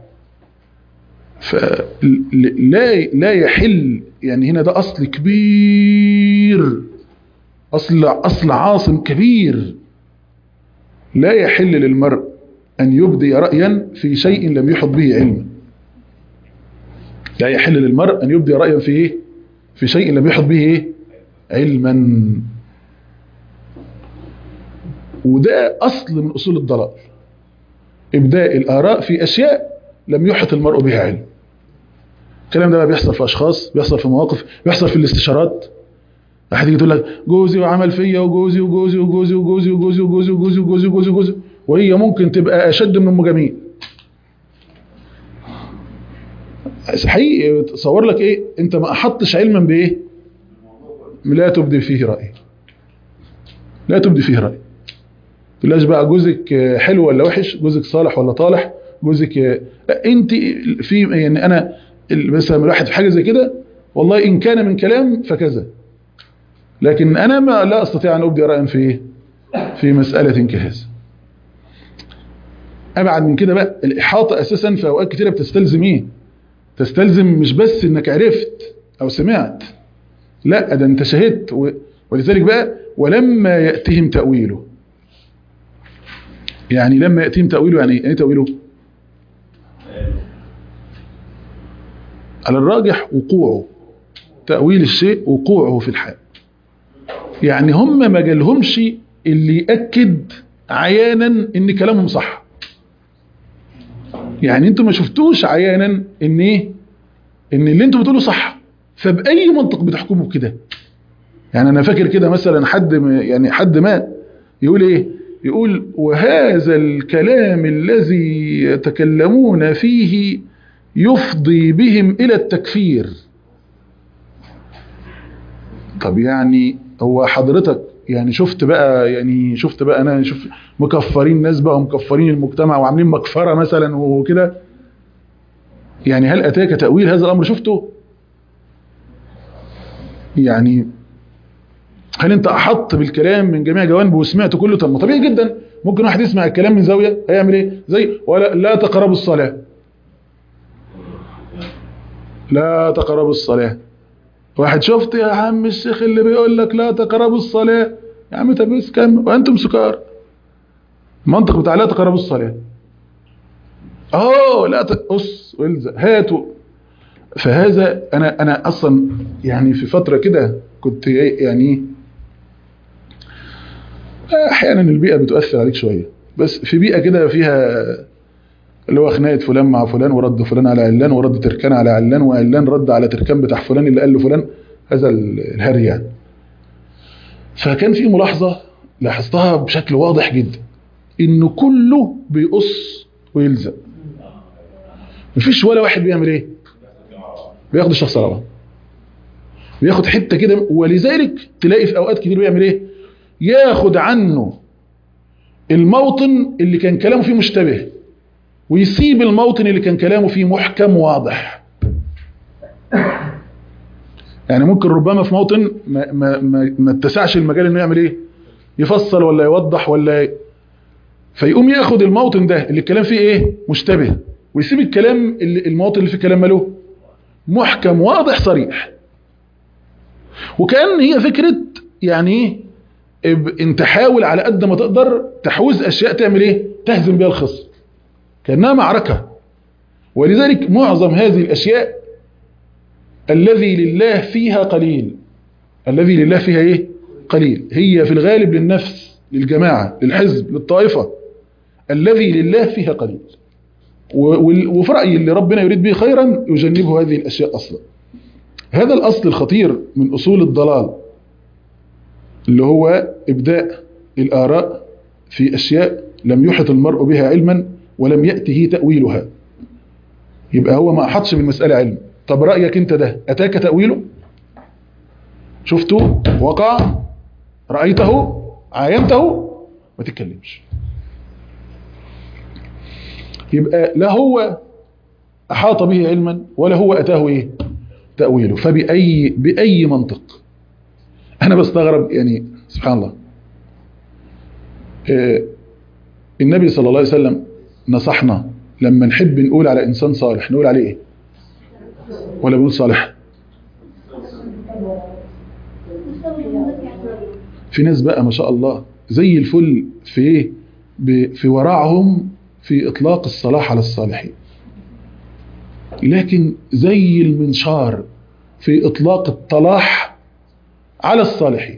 فلا لا يحل يعني هنا ده أصل كبير أصل أصل عاصم كبير لا يحل للمرء أن يبدي رأيا في شيء لم يحط به علما لا يحل للمرء أن يبدي رأيا في إيه؟ في شيء لم يحط به إيه؟ علما وده أصل من أصول الضلال إبداء الآراء في أشياء لم يحط المرء بها علم الكلام ده بقى بيحصل في أشخاص بيحصل في مواقف بيحصل في الاستشارات واحد يجي تقول لك جوزي وعمل فيا وجوزي وجوزي وجوزي وجوزي وجوزي وجوزي وجوزي وجوزي وجوزي وجوزي وهي ممكن تبقى أشد من أم جميل حقيقي تصور لك ايه انت ما احطش علما بايه لا تبدي فيه رأي لا تبدي فيه رأي تقولهاش بقى جوزك حلو ولا وحش جوزك صالح ولا طالح جوزك لا انت في يعني انا مثلا الواحد في حاجه زي كده والله ان كان من كلام فكذا لكن انا ما لا استطيع ان ابدي رايا في في مساله كهذا ابعد من كده بقى الاحاطه اساسا في اوقات كتيره بتستلزم ايه تستلزم مش بس انك عرفت او سمعت لا ده انت شهدت و... ولذلك بقى ولما ياتهم تاويله يعني لما ياتيهم تاويله يعني ايه تاويله على الراجح وقوعه تاويل الشيء وقوعه في الحال يعني هم ما جالهمش اللي ياكد عيانا ان كلامهم صح يعني انتوا ما شفتوش عيانا ان ايه ان اللي انتوا بتقولوا صح فباي منطق بتحكموا بكده يعني انا فاكر كده مثلا حد يعني حد ما يقول ايه يقول وهذا الكلام الذي يتكلمون فيه يفضي بهم الى التكفير طب يعني هو حضرتك يعني شفت بقى يعني شفت بقى انا شوف مكفرين ناس بقى ومكفرين المجتمع وعاملين مكفره مثلا وكده يعني هل اتاك تاويل هذا الامر شفته يعني هل انت احط بالكلام من جميع جوانبه وسمعته كله طب ما طبيعي جدا ممكن واحد يسمع الكلام من زاويه هيعمل ايه زي ولا لا تقربوا الصلاه لا تقربوا الصلاه واحد شفت يا عم الشيخ اللي بيقول لك لا تقربوا الصلاه يا عم طب بس كم وانتم سكار المنطق بتاع لا تقربوا الصلاه اه لا تقص والزق هاتوا فهذا انا انا اصلا يعني في فتره كده كنت يعني احيانا البيئه بتؤثر عليك شويه بس في بيئه كده فيها اللي هو خناقه فلان مع فلان ورد فلان على علان ورد تركان على علان وعلان رد على تركان بتاع فلان اللي قال له فلان هذا الهري يعني فكان في ملاحظه لاحظتها بشكل واضح جدا انه كله بيقص ويلزق مفيش ولا واحد بيعمل ايه بياخد الشخص على بعض بياخد حته كده ولذلك تلاقي في اوقات كتير بيعمل ايه ياخد عنه الموطن اللي كان كلامه فيه مشتبه ويسيب الموطن اللي كان كلامه فيه محكم واضح يعني ممكن ربما في موطن ما, ما, ما, ما اتسعش المجال انه يعمل ايه يفصل ولا يوضح ولا فيقوم ياخد الموطن ده اللي الكلام فيه ايه مشتبه ويسيب الكلام اللي المواطن اللي في الكلام ماله محكم واضح صريح وكأن هي فكرة يعني ايه اب- انت حاول على قد ما تقدر تحوز اشياء تعمل ايه تهزم بها الخصم كأنها معركة ولذلك معظم هذه الاشياء الذي لله فيها قليل الذي لله فيها ايه قليل هي في الغالب للنفس للجماعة للحزب للطائفة الذي لله فيها قليل و- وال- وفي رأيي اللي ربنا يريد به خيرا يجنبه هذه الأشياء أصلا هذا الأصل الخطير من أصول الضلال اللي هو إبداء الآراء في أشياء لم يحط المرء بها علما ولم يأته تأويلها يبقى هو ما أحطش بالمسألة علم طب رأيك أنت ده أتاك تأويله شفته وقع رأيته عاينته ما تتكلمش يبقى لا هو أحاط به علما ولا هو أتاه إيه تأويله فبأي بأي منطق أنا بستغرب يعني سبحان الله آه، النبي صلى الله عليه وسلم نصحنا لما نحب نقول على إنسان صالح نقول عليه إيه ولا بنقول صالح في ناس بقى ما شاء الله زي الفل في ايه ب- في ورعهم في اطلاق الصلاح على الصالحين لكن زي المنشار في اطلاق الطلاح على الصالحين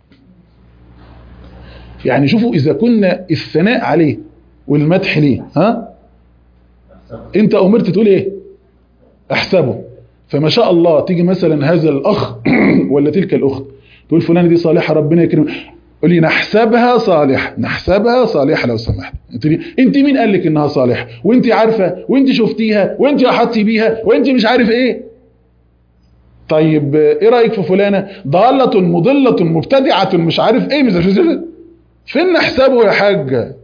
يعني شوفوا اذا كنا الثناء عليه والمدح ليه ها انت امرت تقول ايه احسبه فما شاء الله تيجي مثلا هذا الاخ ولا تلك الاخت تقول فلانه دي صالحه ربنا يكرمها قول لي نحسبها صالحه نحسبها صالحه لو سمحت انت لي- انت مين قال لك انها صالحه وانت عارفه وانت شفتيها وانت احطتي بيها وانت مش عارف ايه طيب آه، ايه رايك في فلانه ضاله مضله مبتدعه مش عارف ايه مش عارف إيه. فين نحسبه يا حاجه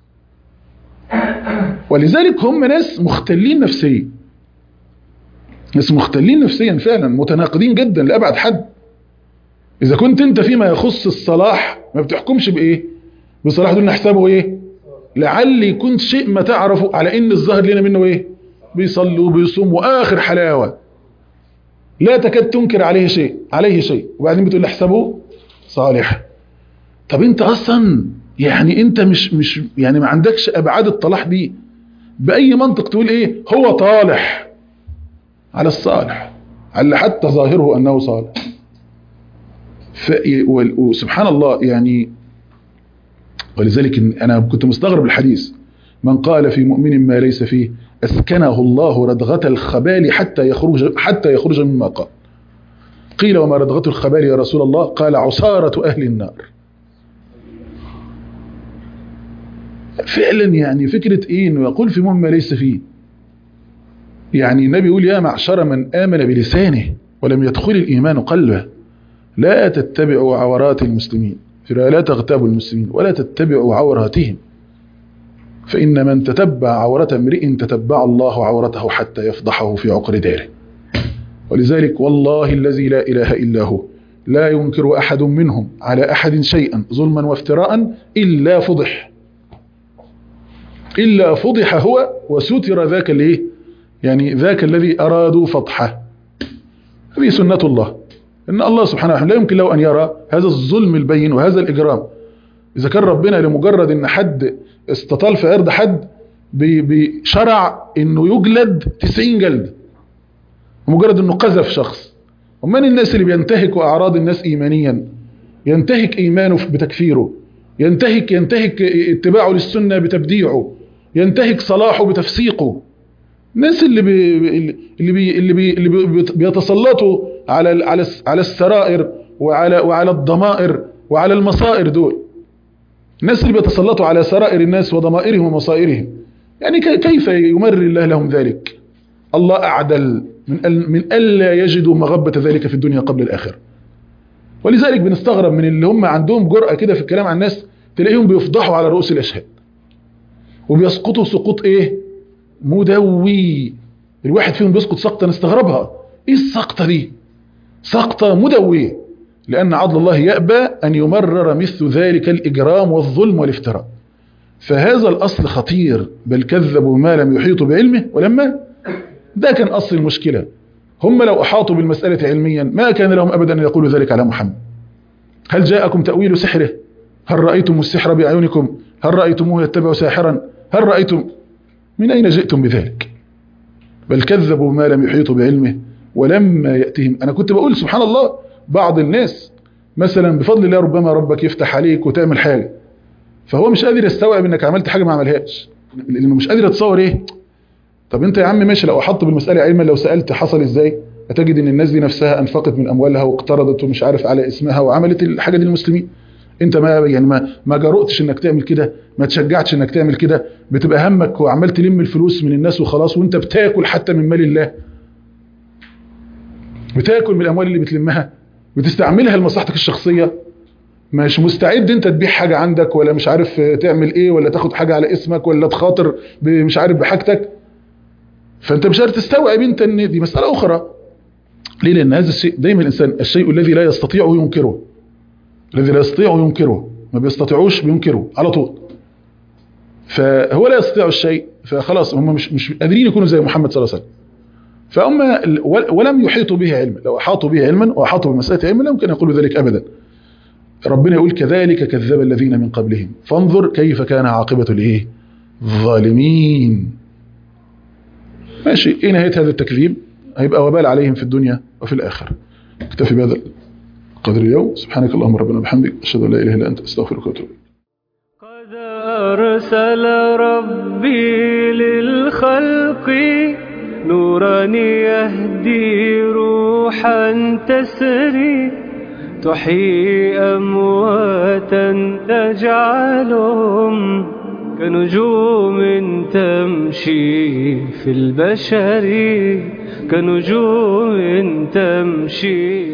ولذلك هم ناس مختلين نفسيا ناس مختلين نفسيا فعلا متناقضين جدا لابعد حد اذا كنت انت فيما يخص الصلاح ما بتحكمش بايه بصلاح دول نحسبه ايه لعل يكون شيء ما تعرفه على ان الظاهر لنا منه ايه بيصلي وبيصوم واخر حلاوه لا تكاد تنكر عليه شيء عليه شيء وبعدين بتقول نحسبه صالح طب انت اصلا يعني انت مش مش يعني ما عندكش ابعاد الطلاح دي باي منطق تقول ايه هو طالح على الصالح على حتى ظاهره انه صالح ف... وال- وسبحان الله يعني ولذلك إن- انا كنت مستغرب الحديث من قال في مؤمن ما ليس فيه اسكنه الله ردغة الخبال حتى يخرج حتى يخرج مما قال قيل وما ردغة الخبال يا رسول الله قال عصارة اهل النار فعلا يعني فكرة ايه انه يقول في مؤمن ما ليس فيه يعني النبي يقول يا معشر من آمن بلسانه ولم يدخل الإيمان قلبه لا تتبعوا عورات المسلمين لا تغتابوا المسلمين ولا تتبعوا عوراتهم فإن من تتبع عورة امرئ تتبع الله عورته حتى يفضحه في عقر داره ولذلك والله الذي لا إله إلا هو لا ينكر أحد منهم على أحد شيئا ظلما وافتراء إلا فضح إلا فضح هو وستر ذاك الايه يعني ذاك الذي أرادوا فضحه هذه سنة الله إن الله سبحانه وتعالى لا يمكن له أن يرى هذا الظلم البين وهذا الإجرام إذا كان ربنا لمجرد إن حد استطال في عرض حد بي- بشرع إنه يجلد 90 جلد مجرد إنه قذف شخص ومن الناس اللي بينتهكوا أعراض الناس إيمانيا ينتهك إيمانه بتكفيره ينتهك ينتهك اتباعه للسنة بتبديعه ينتهك صلاحه بتفسيقه الناس اللي بي اللي بي اللي بي اللي بي بيتسلطوا على ال- على الس- على السرائر وعلى وعلى الضمائر وعلى المصائر دول الناس اللي بيتسلطوا على سرائر الناس وضمائرهم ومصائرهم يعني كي- كيف يمر الله لهم ذلك الله أعدل من ال- من ألا يجدوا مغبة ذلك في الدنيا قبل الآخرة ولذلك بنستغرب من اللي هم عندهم جرأة كده في الكلام عن الناس تلاقيهم بيفضحوا على رؤوس الأشهاد وبيسقطوا سقوط ايه مدوي الواحد فيهم بيسقط سقطة نستغربها ايه السقطة دي سقطة مدوية لأن عدل الله يأبى أن يمرر مثل ذلك الإجرام والظلم والافتراء فهذا الأصل خطير بل كذبوا ما لم يحيطوا بعلمه ولما ده كان أصل المشكلة هم لو أحاطوا بالمسألة علميا ما كان لهم أبدا أن يقولوا ذلك على محمد هل جاءكم تأويل سحره هل رأيتم السحر بأعينكم هل رأيتموه يتبع ساحرا هل رأيتم من أين جئتم بذلك بل كذبوا ما لم يحيطوا بعلمه ولما يأتهم أنا كنت بقول سبحان الله بعض الناس مثلا بفضل الله ربما ربك يفتح عليك وتعمل حاجة فهو مش قادر يستوعب انك عملت حاجة ما عملهاش لانه مش قادر يتصور ايه طب انت يا عم ماشي لو احط بالمسألة علما لو سألت حصل ازاي هتجد ان الناس دي نفسها انفقت من اموالها واقترضت ومش عارف على اسمها وعملت الحاجة دي للمسلمين انت ما يعني ما ما جرؤتش انك تعمل كده ما تشجعتش انك تعمل كده بتبقى همك وعمال تلم الفلوس من الناس وخلاص وانت بتاكل حتى من مال الله بتاكل من الاموال اللي بتلمها بتستعملها لمصلحتك الشخصية مش مستعد انت تبيع حاجة عندك ولا مش عارف تعمل ايه ولا تاخد حاجة على اسمك ولا تخاطر مش عارف بحاجتك فانت مش قادر تستوعب انت ان دي مسألة اخرى ليه لان هذا الشيء دايما الانسان الشيء الذي لا يستطيعه ينكره الذي لا يستطيعه ينكره ما بيستطيعوش بينكره على طول فهو لا يستطيع الشيء فخلاص هم مش مش قادرين يكونوا زي محمد صلى الله عليه وسلم فهم ولم يحيطوا به علما لو احاطوا به علما واحاطوا بمسألة علما لا يمكن يقولوا ذلك ابدا ربنا يقول كذلك كذب الذين من قبلهم فانظر كيف كان عاقبة الايه الظالمين ماشي ايه نهاية هذا التكذيب هيبقى وبال عليهم في الدنيا وفي الآخرة اكتفي بهذا القدر اليوم سبحانك اللهم ربنا وبحمدك اشهد ان لا اله الا انت استغفرك واتوب اليك قد أرسل ربي للخلق نورا يهدي روحا تسري تحيي أمواتا تجعلهم كنجوم تمشي في البشر كنجوم تمشي